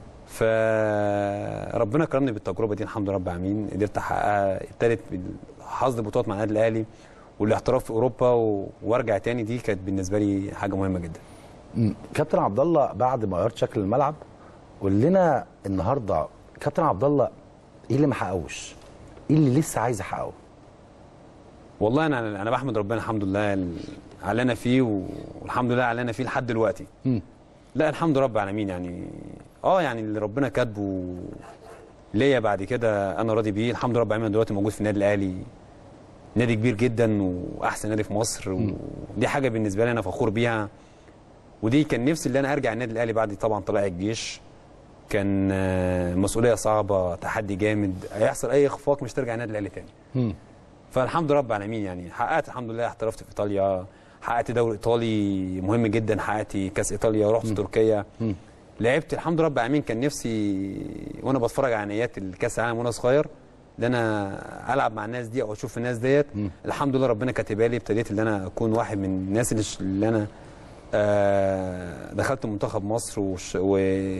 فربنا كرمني بالتجربه دي الحمد لله رب العالمين قدرت احققها ابتدت بالحظ بطولات مع النادي الاهلي والاحتراف في اوروبا و... وارجع تاني دي كانت بالنسبه لي حاجه مهمه جدا مم. كابتن عبد الله بعد ما غيرت شكل الملعب قول لنا النهارده كابتن عبد الله ايه اللي ما حققوش؟ ايه اللي لسه عايز احققه؟ والله انا انا بحمد ربنا الحمد لله ال- على اللي انا فيه والحمد لله على اللي انا فيه لحد دلوقتي لا الحمد لله رب العالمين يعني اه يعني اللي ربنا كاتبه ليا بعد كده انا راضي بيه الحمد لله رب العالمين أنا دلوقتي موجود في النادي الاهلي نادي كبير جدا واحسن نادي في مصر ودي حاجه بالنسبه لي انا فخور بيها ودي كان نفسي ان انا ارجع النادي الاهلي بعد طبعا طلائع الجيش كان آه، مسؤوليه صعبه تحدي جامد هيحصل اي اخفاق مش ترجع النادي الاهلي تاني فالحمد لله رب العالمين يعني حققت الحمد لله احترفت في ايطاليا حققت دوري ايطالي مهم جدا حققت كاس ايطاليا رحت تركيا لعبت الحمد لله رب العالمين كان نفسي وانا بتفرج على نهائيات الكاس العالم وانا صغير ان انا العب مع الناس دي او اشوف الناس ديت الحمد لله ربنا كاتبها لي ابتديت ان انا اكون واحد من الناس اللي, اللي انا آه، دخلت منتخب مصر وش و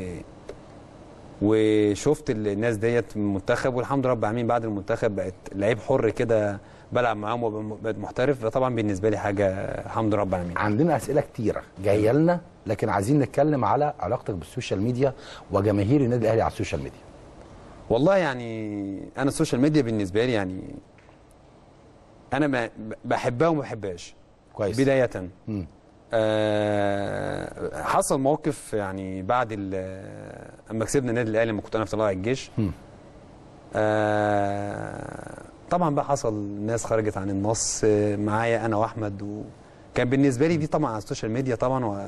وشفت الناس ديت من المنتخب والحمد لله رب العالمين بعد المنتخب بقت لعيب حر كده بلعب معاهم وبقيت محترف فطبعا بالنسبه لي حاجه الحمد لله رب العالمين عندنا اسئله كتيره جايه لنا لكن عايزين نتكلم على علاقتك بالسوشيال ميديا وجماهير النادي الاهلي على السوشيال ميديا والله يعني انا السوشيال ميديا بالنسبه لي يعني انا ما بحبها وما بحبهاش كويس بدايه آه حصل موقف يعني بعد ال- اما كسبنا النادي الاهلي لما كنت انا في طلائع الجيش آه طبعا بقى حصل ناس خرجت عن النص آه، معايا انا واحمد وكان بالنسبه لي دي طبعا على السوشيال ميديا طبعا و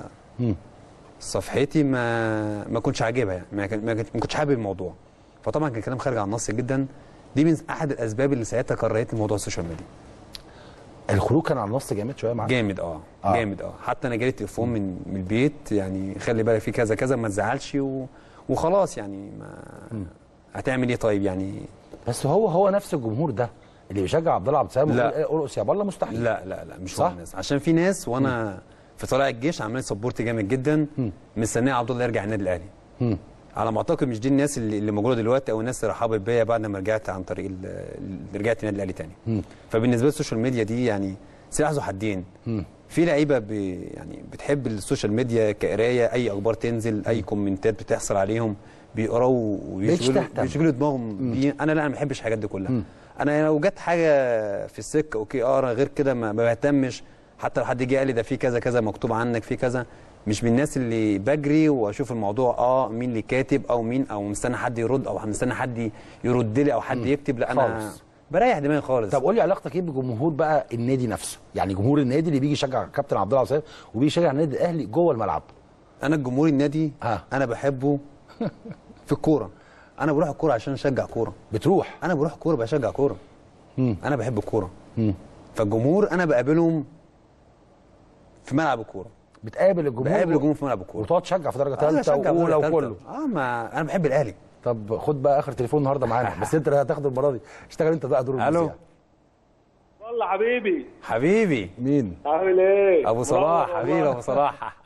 صفحتي ما ما كنتش عاجبها يعني ما كان- ما كنت- ما كنتش حابب الموضوع فطبعا كان كلام خارج عن النص جدا دي من احد الاسباب اللي ساعتها كرهتني موضوع السوشيال ميديا الخروج كان على النص جامد شويه معاك جامد اه, آه. آه. جامد اه حتى انا جالي تليفون من من البيت يعني خلي بالك في كذا كذا ما تزعلش و... وخلاص يعني ما هتعمل ايه طيب يعني بس هو هو نفس الجمهور ده اللي بيشجع عبد الله عبد السلام لا. ويقول إيه، ارقص يا بالله مستحيل لا لا لا مش صح؟ هو الناس عشان في ناس وانا في طلائع الجيش عاملين سبورت جامد جدا مستنيه عبد الله يرجع النادي الاهلي مم. على ما اعتقد مش دي الناس اللي, اللي موجوده دلوقتي او الناس اللي رحبت بيا بعد ما رجعت عن طريق ال- ال- رجعت النادي الاهلي تاني مم. فبالنسبه لي السوشيال ميديا دي يعني سلاح ذو حدين مم. في لعيبه ب... يعني بتحب السوشيال ميديا كقرايه اي اخبار تنزل اي كومنتات بتحصل عليهم بيقراوا ويشغلوا تهتم. بيشغلوا دماغهم بيه انا لا انا ما بحبش الحاجات دي كلها انا لو جت حاجه في السكه اوكي اقرا غير كده ما ما بهتمش حتى لو حد جه قال لي ده في كذا كذا مكتوب عنك في كذا مش من الناس اللي بجري واشوف الموضوع اه مين اللي كاتب او مين او مستني حد يرد او مستني حد يرد لي او حد يكتب لا انا خالص. بريح دماغي خالص طب قول لي علاقتك ايه بجمهور بقى النادي نفسه يعني جمهور النادي اللي بيجي يشجع كابتن عبد الله عبد السلام وبيجي يشجع النادي الاهلي جوه الملعب انا الجمهور النادي انا بحبه في الكوره انا بروح الكوره عشان اشجع كوره بتروح انا بروح الكوره بشجع كوره انا بحب الكوره فالجمهور انا بقابلهم في ملعب الكوره بتقابل الجمهور بقابل الجمهور في ملعب الكوره وتقعد تشجع في درجه آه، ثالثه أشجع في واولى درجة تالتة. وكله اه ما انا بحب الاهلي طب خد بقى اخر تليفون النهارده معانا بس انت اللي هتاخد المره دي اشتغل انت بقى دور الو المذيع والله حبيبي حبيبي مين عامل ايه؟ ابو صلاح منور حبيبي والله. ابو صلاح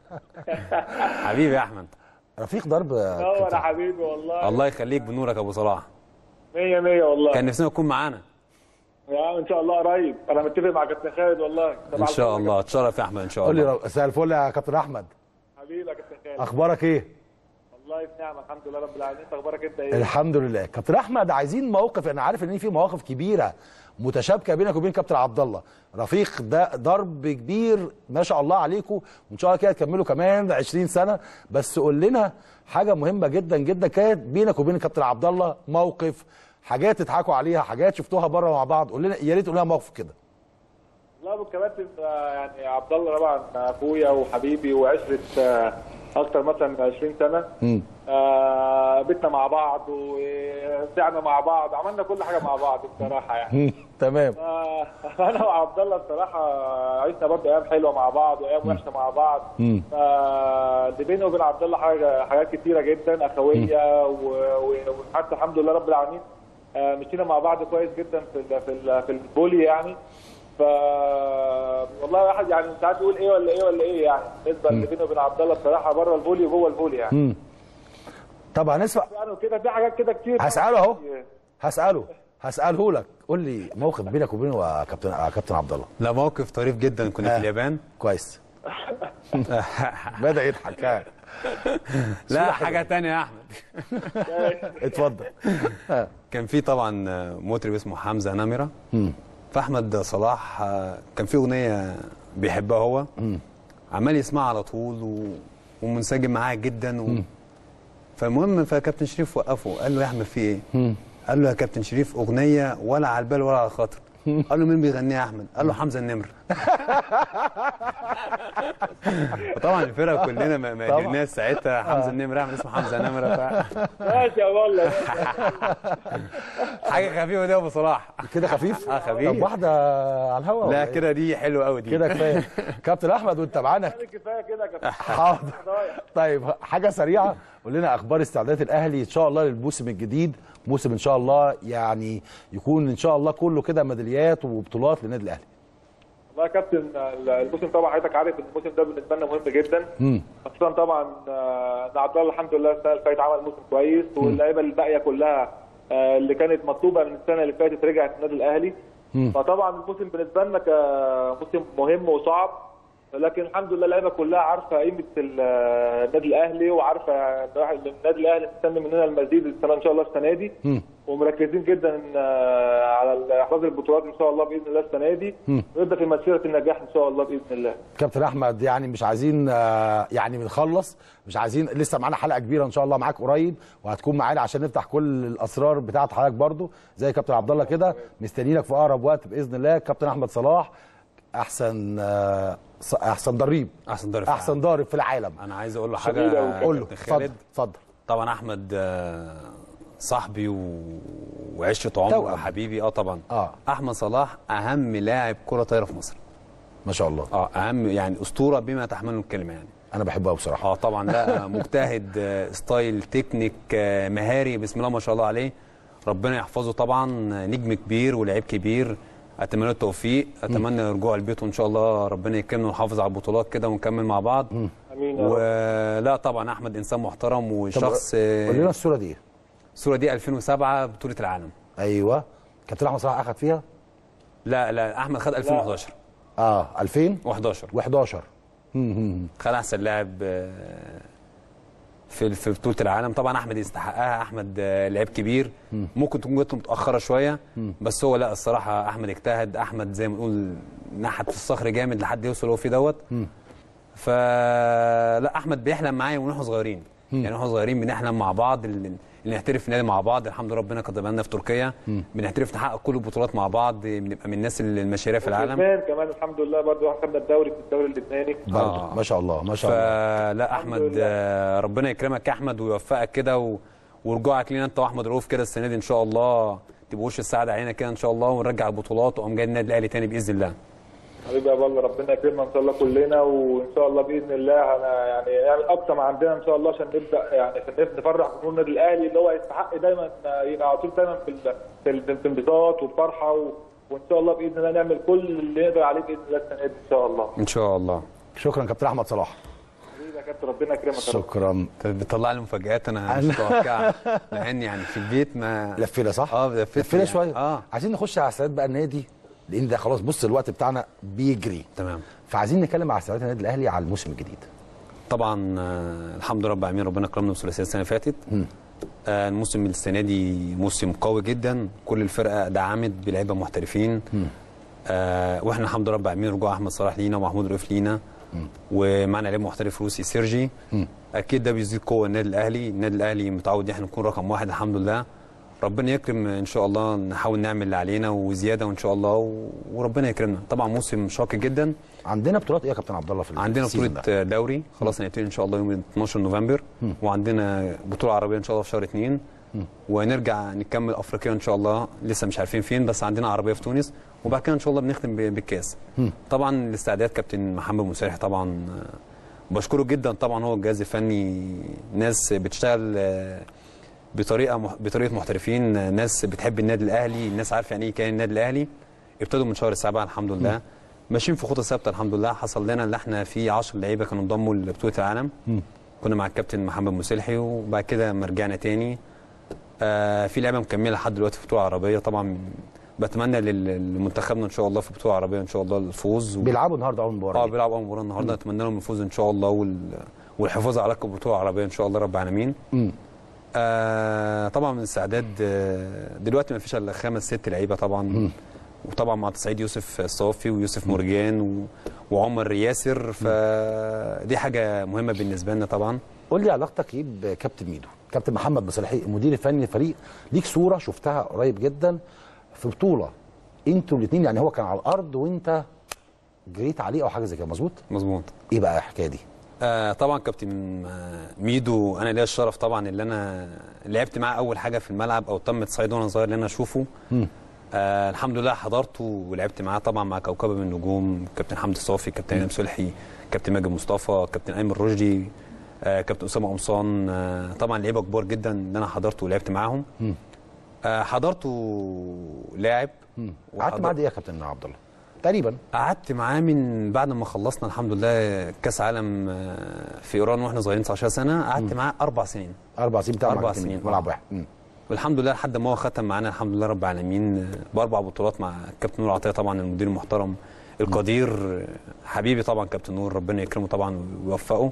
حبيبي يا احمد رفيق ضرب منور يا حبيبي والله الله يخليك بنورك يا ابو صلاح مية مية والله كان نفسنا تكون معانا يا ان شاء الله قريب انا متفق مع كابتن خالد والله ان شاء الله اتشرف يا احمد ان شاء قول الله لي مساء الفل يا كابتن احمد حبيبي يا كابتن خالد اخبارك ايه والله في نعمه الحمد لله رب العالمين انت اخبارك انت ايه؟ الحمد لله كابتن احمد عايزين موقف انا عارف ان في مواقف كبيره متشابكه بينك وبين كابتن عبد الله رفيق ده ضرب كبير ما شاء الله عليكم وان شاء الله كده تكملوا كمان 20 سنه بس قول لنا حاجه مهمه جدا جدا كانت بينك وبين كابتن عبد الله موقف حاجات تضحكوا عليها حاجات شفتوها بره مع بعض قول لنا يا ريت تقول لنا موقف كده لا ابو الكباتن آه، يعني عبد الله طبعا اخويا وحبيبي وعشره آه، اكتر مثلا من 20 سنه آه، بيتنا مع بعض وسعنا مع بعض عملنا كل حاجه مع بعض بصراحه يعني تمام آه، انا وعبد الله بصراحه عشنا برضه ايام حلوه مع بعض وايام وحشه مع بعض مم. فاللي بيني وبين عبد الله حاجه حاجات كتيره جدا اخويه و- و- وحتى الحمد لله رب العالمين آه، مشينا مع بعض كويس جدا في ال في ال في البولي يعني ف والله واحد يعني ساعات يقول ايه ولا ايه ولا ايه يعني بالنسبه اللي بيني وبين عبد الله بصراحه بره البولي وجوه البولي يعني مم. طب هنسمع يعني وكده في حاجات كده كتير هساله اهو هساله هساله لك قول لي موقف بينك وبينه يا كابتن يا كابتن عبد الله لا موقف طريف جدا كنا في اليابان كويس بدا يضحك ها. لا حاجه تانية يا احمد اتفضل كان في طبعا مطرب اسمه حمزه نمره فاحمد صلاح آه، كان في اغنيه بيحبها هو عمال يسمعها على طول و... ومنسجم معاها جدا و... فالمهم فكابتن شريف وقفه قال له يا احمد في ايه؟ قال له يا كابتن شريف اغنيه ولا على البال ولا على الخاطر قال له مين بيغنيها يا احمد؟ قال له حمزه النمر وطبعا الفرقه كلنا ما ما طبعا. قدرناش ساعتها حمزه النمر احمد اسمه حمزه نمره ف... ماشي يا والله حاجه خفيفه دي يا ابو صلاح كده خفيف اه خفيف طب واحده على الهواء لا كده دي حلوه قوي دي كده كفايه كابتن احمد وانت معانا كفايه كده يا كابتن حاضر طيب حاجه سريعه قول لنا اخبار استعدادات الاهلي ان شاء الله للموسم الجديد موسم ان شاء الله يعني يكون ان شاء الله كله كده ميداليات وبطولات للنادي الاهلي والله يا كابتن الموسم طبعا حضرتك عارف ان الموسم ده بالنسبه لنا مهم جدا مم. خاصه طبعا آه، ان عبد الله الحمد لله السنه اللي فاتت عمل موسم كويس واللعيبه الباقيه كلها آه، اللي كانت مطلوبه من السنه اللي فاتت رجعت النادي الاهلي مم. فطبعا الموسم بالنسبه لنا كموسم مهم وصعب لكن الحمد لله اللعيبه كلها عارفه قيمه ال- النادي الاهلي وعارفه إن النادي الاهلي مستني مننا المزيد السنه ان شاء الله السنه دي مم. ومركزين جدا آه، على احراز البطولات ان شاء الله باذن الله السنه دي مم. ونبدا في مسيره النجاح ان شاء الله باذن الله كابتن احمد يعني مش عايزين آه، يعني بنخلص مش عايزين لسه معانا حلقه كبيره ان شاء الله معاك قريب وهتكون معانا عشان نفتح كل الاسرار بتاعه حضرتك برضو زي كابتن عبد الله كده مستنيينك في اقرب وقت باذن الله كابتن احمد صلاح احسن آه، ص- احسن ضريب احسن ضارب احسن ضارب في العالم انا عايز اقول له شديدة حاجه وكده. قول له، كابتن خالد. اتفضل طبعا احمد آه، صاحبي و... وعشره عمر توأم. وحبيبي اه طبعا اه احمد صلاح اهم لاعب كره طايره في مصر ما شاء الله اه اهم يعني اسطوره بما تحمله الكلمه يعني انا بحبه قوي بصراحه اه طبعا لا مجتهد آه، ستايل تكنيك آه، مهاري بسم الله ما شاء الله عليه ربنا يحفظه طبعا آه، نجم كبير ولاعيب كبير اتمنى له التوفيق اتمنى رجوع لبيته ان شاء الله ربنا يكرمنا ونحافظ على البطولات كده ونكمل مع بعض امين يا رب. ولا طبعا احمد انسان محترم وشخص آه، قول لنا الصوره دي الصوره دي 2007 بطوله العالم ايوه كابتن احمد صلاح اخد فيها لا لا احمد خد 2011 اه 2000 11 و11 خد احسن لاعب آه، في في بطوله العالم طبعا احمد يستحقها احمد آه، لعيب كبير ممكن تكون جت متاخره شويه بس هو لا الصراحه احمد اجتهد احمد زي ما نقول نحت في الصخر جامد لحد يوصل هو فيه دوت فلا احمد بيحلم معايا ونحن صغيرين يعني واحنا صغيرين بنحلم مع بعض اللي اللي نحترف في نادي مع بعض الحمد لله ربنا كتب لنا في تركيا بنحترف نحقق كل البطولات مع بعض بنبقى من الناس المشاريع في العالم لبنان كمان الحمد لله برضه خدنا الدوري في الدوري اللبناني برضه ما شاء الله ما شاء الله فلا احمد آه، ربنا يكرمك يا احمد ويوفقك كده و... ورجوعك لينا انت واحمد رؤوف كده السنه دي ان شاء الله تبقوا وش السعاده علينا كده ان شاء الله ونرجع البطولات وقام جاي النادي الاهلي تاني باذن الله حبيبي يا بالله ربنا يكرمنا ان شاء الله كلنا وان شاء الله باذن الله انا يعني يعني اقصى ما عندنا ان شاء الله عشان نبدا يعني عشان نفرح جمهور النادي الاهلي اللي هو يستحق دايما يبقى على طول دايما في ال- في ال- في الانبساط والفرحه و... وان شاء الله باذن الله نعمل كل اللي نقدر عليه باذن الله السنه دي ان شاء الله ان شاء الله شكرا كابتن احمد صلاح حبيبي يا كابتن ربنا يكرمك يا رب. شكرا بتطلع لي مفاجآت انا مش متوقعها لان يعني في البيت ما لفينا صح؟ اه لفيت لفينا يعني. شويه اه عايزين نخش على سيرات بقى النادي لان ده خلاص بص الوقت بتاعنا بيجري تمام فعايزين نتكلم على سيرات النادي الاهلي على الموسم الجديد طبعا آه، الحمد لله رب العالمين ربنا كرمنا بالثلاثيه السنه اللي فاتت آه، الموسم السنه دي موسم قوي جدا كل الفرقه دعمت بلعيبه محترفين آه واحنا الحمد لله رب العالمين رجوع احمد صلاح لينا ومحمود رؤوف لينا ومعنا لعيب محترف روسي سيرجي اكيد ده بيزيد قوه النادي الاهلي النادي الاهلي متعود ان احنا نكون رقم واحد الحمد لله ربنا يكرم ان شاء الله نحاول نعمل اللي علينا وزياده وان شاء الله و... وربنا يكرمنا طبعا موسم شاق جدا عندنا بطولات ايه يا كابتن عبد الله في عندنا السيزون بطوله دوري خلاص هنبتدي ان شاء الله يوم 12 نوفمبر وعندنا بطوله عربيه ان شاء الله في شهر 2 ونرجع نكمل افريقيا ان شاء الله لسه مش عارفين فين بس عندنا عربيه في تونس وبعد كده ان شاء الله بنختم ب- بالكاس مم. طبعا الاستعداد كابتن محمد مسارح طبعا آه، بشكره جدا طبعا هو الجهاز الفني ناس بتشتغل آه، بطريقه مح- بطريقه محترفين آه، ناس بتحب النادي الاهلي الناس عارفه يعني ايه كيان النادي الاهلي ابتدوا من شهر سبعة الحمد لله ماشيين في خطى ثابته الحمد لله حصل لنا اللي احنا في 10 لعيبه كانوا انضموا لبطوله العالم كنا مع الكابتن محمد مسلحي وبعد كده ما رجعنا تاني آه في لعيبه مكمله لحد دلوقتي في بطوله عربيه طبعا بتمنى لل- لمنتخبنا ان شاء الله في بطوله عربيه ان شاء الله الفوز و... بيلعبوا النهارده اول مباراه اه بيلعبوا اول مباراه النهارده اتمنى لهم الفوز ان شاء الله وال... والحفاظ على لقب البطوله العربيه ان شاء الله رب العالمين مم. آه طبعا من الاستعداد آه، دلوقتي ما فيش الا خمس ست لعيبه طبعا وطبعا مع تصعيد يوسف الصافي ويوسف مرجان و... وعمر ياسر فدي حاجه مهمه بالنسبه لنا طبعا قول لي علاقتك ايه بكابتن ميدو كابتن محمد مصلحي المدير الفني للفريق ليك صوره شفتها قريب جدا في بطوله انتوا الاثنين يعني هو كان على الارض وانت جريت عليه او حاجه زي كده مظبوط مظبوط ايه بقى الحكايه دي آه طبعا كابتن آه، ميدو انا ليا الشرف طبعا اللي انا لعبت معاه اول حاجه في الملعب او تم تصعيد وانا صغير اللي انا اشوفه مم. آه الحمد لله حضرته ولعبت معاه طبعا مع كوكبه من النجوم كابتن حمدي صافي كابتن ايمن سلحي كابتن ماجد مصطفى كابتن ايمن رشدي آه كابتن اسامه قمصان آه طبعا لعيبه كبار جدا اللي انا حضرته ولعبت معاهم آه حضرته لاعب قعدت معاه قد ايه يا كابتن عبد الله تقريبا قعدت معاه من بعد ما خلصنا الحمد لله كاس عالم آه، في ايران واحنا صغيرين 19 سنه قعدت معاه اربع سنين اربع سنين بتاع اربع سنين ملعب واحد مم. والحمد لله لحد ما هو ختم معانا الحمد لله رب العالمين آه، باربع بطولات مع كابتن نور عطيه طبعا المدير المحترم القدير آه، حبيبي طبعا كابتن نور ربنا يكرمه طبعا ويوفقه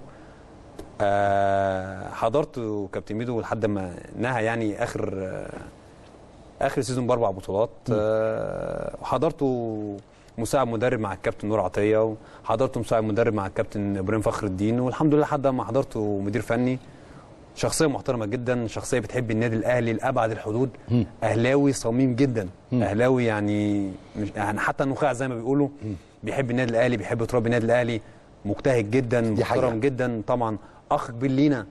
آه، حضرت كابتن ميدو لحد ما نهى يعني اخر آه، اخر سيزون باربع بطولات آه، وحضرته مساعد مدرب مع الكابتن نور عطيه وحضرته مساعد مدرب مع الكابتن ابراهيم فخر الدين والحمد لله لحد ما حضرته مدير فني شخصيه محترمه جدا شخصيه بتحب النادي الاهلي لابعد الحدود اهلاوي صميم جدا اهلاوي يعني مش يعني حتى النخاع زي ما بيقولوا بيحب النادي الاهلي بيحب تراب النادي الاهلي مجتهد جدا محترم جدا طبعا اخ كبير لينا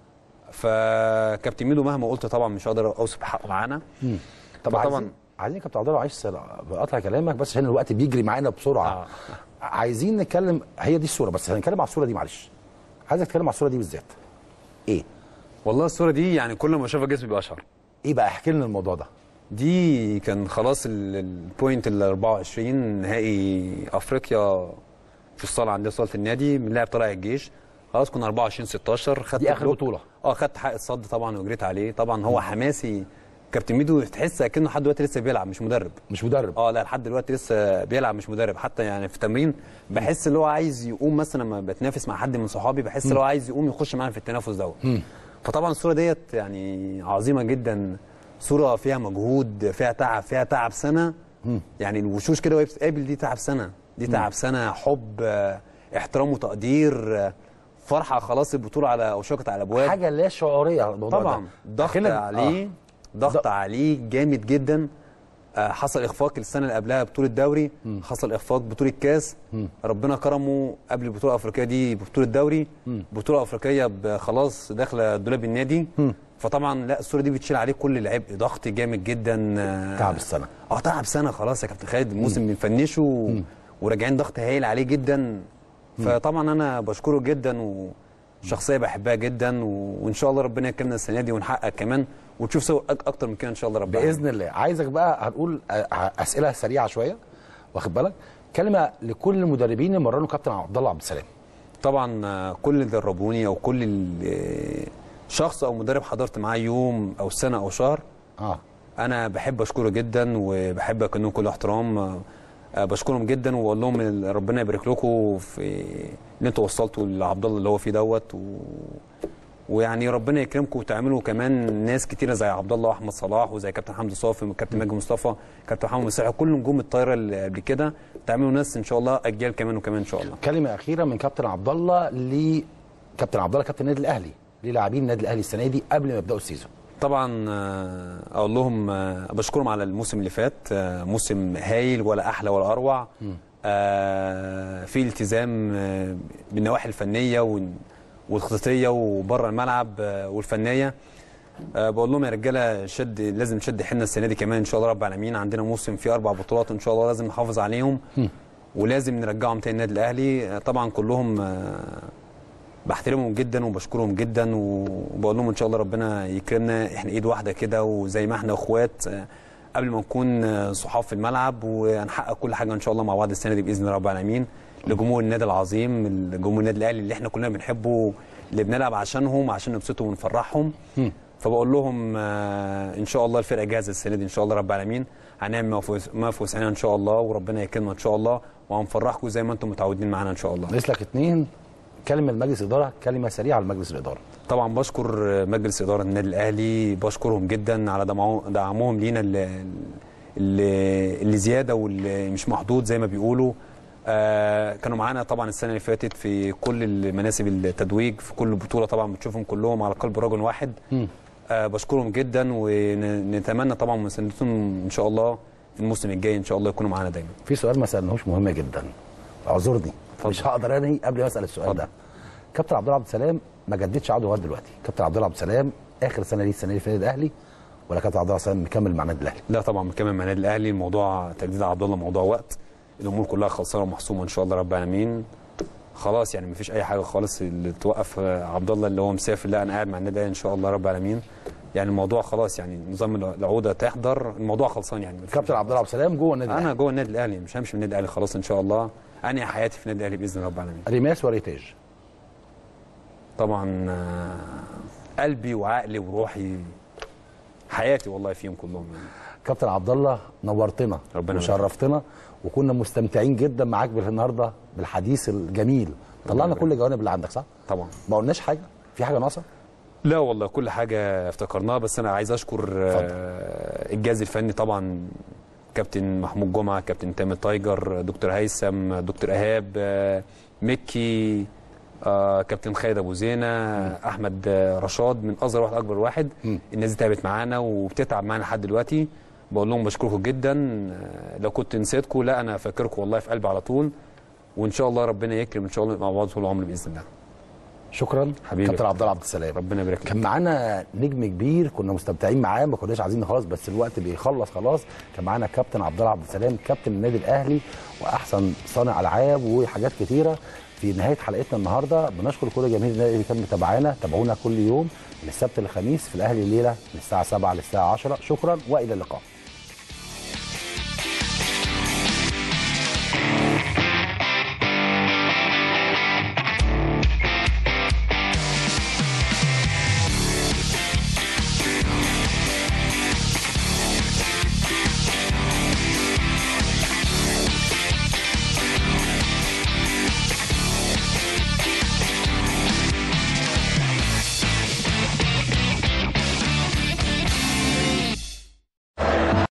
فكابتن ميدو مهما قلت طبعا مش هقدر اوصف حقه معانا طب فطبعاً- عايزين عايزين يا كابتن عبد الله معلش بقطع كلامك بس عشان الوقت بيجري معانا بسرعه آه. عايزين نتكلم هي دي الصوره بس هنتكلم على الصوره دي معلش عايزك تتكلم على الصوره دي بالذات ايه والله الصوره دي يعني كل ما اشوفها جسمي بيقشعر ايه بقى احكي لنا الموضوع ده دي كان خلاص ال- البوينت ال 24 نهائي افريقيا في الصاله عندنا صاله النادي بنلعب طلائع الجيش خلاص كنا 24 16 خدت دي آخر بلوك. بطولة. اه خدت حق الصد طبعا وجريت عليه طبعا هو حماسي كابتن ميدو تحس اكنه لحد دلوقتي لسه بيلعب مش مدرب مش مدرب اه لا لحد دلوقتي لسه بيلعب مش مدرب حتى يعني في تمرين بحس اللي هو عايز يقوم مثلا لما بتنافس مع حد من صحابي بحس اللي هو عايز يقوم يخش معانا في التنافس دوت فطبعا الصوره ديت يعني عظيمه جدا صوره فيها مجهود فيها تعب فيها تعب سنه يعني الوشوش كده وهي بتتقابل دي تعب سنه دي مم. تعب سنه حب آه، احترام وتقدير آه، فرحه خلاص البطوله على اوشكت على الابواب حاجه لا شعوريه على الموضوع طبعا ده ضغط أخيراً- عليه آه. ضغط عليه جامد جدا آه، حصل اخفاق السنه اللي قبلها بطوله دوري حصل اخفاق بطوله كاس ربنا كرمه قبل البطوله الافريقيه دي ببطوله دوري بطوله افريقيه ب- خلاص داخله دولاب النادي فطبعا لا الصوره دي بتشيل عليه كل العبء ضغط جامد جدا آه، تعب السنه اه تعب سنه خلاص يا كابتن خالد الموسم بنفنشه و- وراجعين ضغط هايل عليه جدا فطبعا انا بشكره جدا وشخصيه بحبها جدا و- وان شاء الله ربنا يكرمنا السنه دي ونحقق كمان وتشوف سوى أك- اكتر من كده ان شاء الله ربنا باذن الله عايزك بقى هنقول آه، اسئله سريعه شويه واخد بالك كلمه لكل المدربين اللي مرنوا كابتن عبد الله عبد السلام طبعا آه، كل اللي دربوني او كل ال- آه، شخص او مدرب حضرت معاه يوم او سنه او شهر اه انا بحب اشكره جدا وبحب اكنهم كل احترام آه، آه، بشكرهم جدا واقول لهم إن ربنا يبارك لكم في اللي انتوا وصلتوا لعبد الله اللي هو فيه دوت و... ويعني ربنا يكرمكم وتعملوا كمان ناس كتيره زي عبد الله واحمد صلاح وزي كابتن حمدي صافي وكابتن ماجد مصطفى كابتن محمد مساحي كل نجوم الطايره اللي قبل كده تعملوا ناس ان شاء الله اجيال كمان وكمان ان شاء الله كلمه اخيره من كابتن عبد الله لكابتن عبد الله كابتن النادي الاهلي للاعبين النادي الاهلي السنه دي قبل ما يبداوا السيزون طبعا آه، اقول لهم آه، بشكرهم على الموسم اللي فات آه، موسم هايل ولا احلى ولا اروع آه، في التزام آه، بالنواحي الفنيه وال- والخططيه وبره الملعب آه، والفنيه آه، بقول لهم يا رجاله شد لازم نشد حيلنا السنه دي كمان ان شاء الله رب العالمين عندنا موسم فيه اربع بطولات ان شاء الله لازم نحافظ عليهم ولازم نرجعهم تاني النادي الاهلي آه، طبعا كلهم آه، بحترمهم جدا وبشكرهم جدا وبقول لهم ان شاء الله ربنا يكرمنا احنا ايد واحده كده وزي ما احنا اخوات آه، قبل ما نكون آه، صحاب في الملعب وهنحقق كل حاجه ان شاء الله مع بعض السنه دي باذن الله رب العالمين لجمهور النادي العظيم لجمهور النادي الاهلي اللي احنا كلنا بنحبه اللي بنلعب عشانهم عشان نبسطهم ونفرحهم فبقول لهم آه، ان شاء الله الفرقه جاهزه السنه دي ان شاء الله رب العالمين هنعمل ما في- ما في وسعنا ان شاء الله وربنا يكرمنا ان شاء الله وهنفرحكم زي ما انتم متعودين معانا ان شاء الله ناقص لك اثنين كلمه لمجلس الاداره كلمه سريعه لمجلس الاداره طبعا بشكر مجلس اداره النادي الاهلي بشكرهم جدا على دمعو- دعمهم لينا اللي, اللي, اللي زياده واللي مش محدود زي ما بيقولوا آه كانوا معانا طبعا السنه اللي فاتت في كل المناسب التتويج في كل بطوله طبعا بتشوفهم كلهم على قلب رجل واحد آه بشكرهم جدا ونتمنى طبعا مساندتهم ان شاء الله في الموسم الجاي ان شاء الله يكونوا معانا دايما في سؤال ما سالناهوش مهم جدا اعذرني مش هقدر انهي قبل ما اسال السؤال ده كابتن عبد الله عبد السلام ما جددش عقده لغايه دلوقتي كابتن عبد الله عبد السلام اخر سنه ليه السنه دي في النادي الاهلي ولا كابتن عبد الله عبد السلام مكمل مع النادي الاهلي لا طبعا مكمل مع النادي الاهلي الموضوع تجديد عبد الله موضوع وقت الامور كلها خلصانه ومحسومه ان شاء الله رب العالمين خلاص يعني مفيش اي حاجه خالص اللي توقف آه، عبد الله اللي هو مسافر لا انا قاعد مع النادي الاهلي ان شاء الله رب العالمين يعني الموضوع خلاص يعني نظام العوده تحضر الموضوع خلصان يعني كابتن عبد الله عبد السلام جوه النادي انا جوه النادي الاهلي مش همشي من النادي الاهلي خلاص ان شاء الله انهي حياتي في النادي الاهلي باذن الله رب العالمين ريماس وريتاج طبعا آه، قلبي وعقلي وروحي حياتي والله فيهم كلهم يعني كابتن عبد الله نورتنا ربنا وشرفتنا وكنا مستمتعين جدا معاك بال- النهارده بالحديث الجميل طلعنا كل الجوانب اللي عندك صح طبعا ما قلناش حاجه في حاجه ناقصه لا والله كل حاجة افتكرناها بس أنا عايز أشكر آه، الجهاز الفني طبعا كابتن محمود جمعة كابتن تامر تايجر دكتور هيثم دكتور إيهاب آه، مكي آه، كابتن خالد أبو زينة أحمد آه، رشاد من أصغر واحد أكبر واحد الناس دي تعبت معانا وبتتعب معانا لحد دلوقتي بقول لهم بشكركم جدا آه، لو كنت نسيتكم لا أنا فاكركم والله في قلبي على طول وإن شاء الله ربنا يكرم إن شاء الله نبقى مع بعض طول العمر بإذن الله شكرا حبيبي كابتن عبد الله عبد السلام ربنا يبارك كان معانا نجم كبير كنا مستمتعين معاه ما كناش عايزين نخلص بس الوقت بيخلص خلاص كان معانا كابتن عبد الله عبد السلام كابتن النادي الاهلي واحسن صانع العاب وحاجات كتيره في نهايه حلقتنا النهارده بنشكر كل جماهير النادي اللي كان متابعانا تابعونا كل يوم من السبت للخميس في الاهلي الليله من الساعه 7 للساعه 10 شكرا والى اللقاء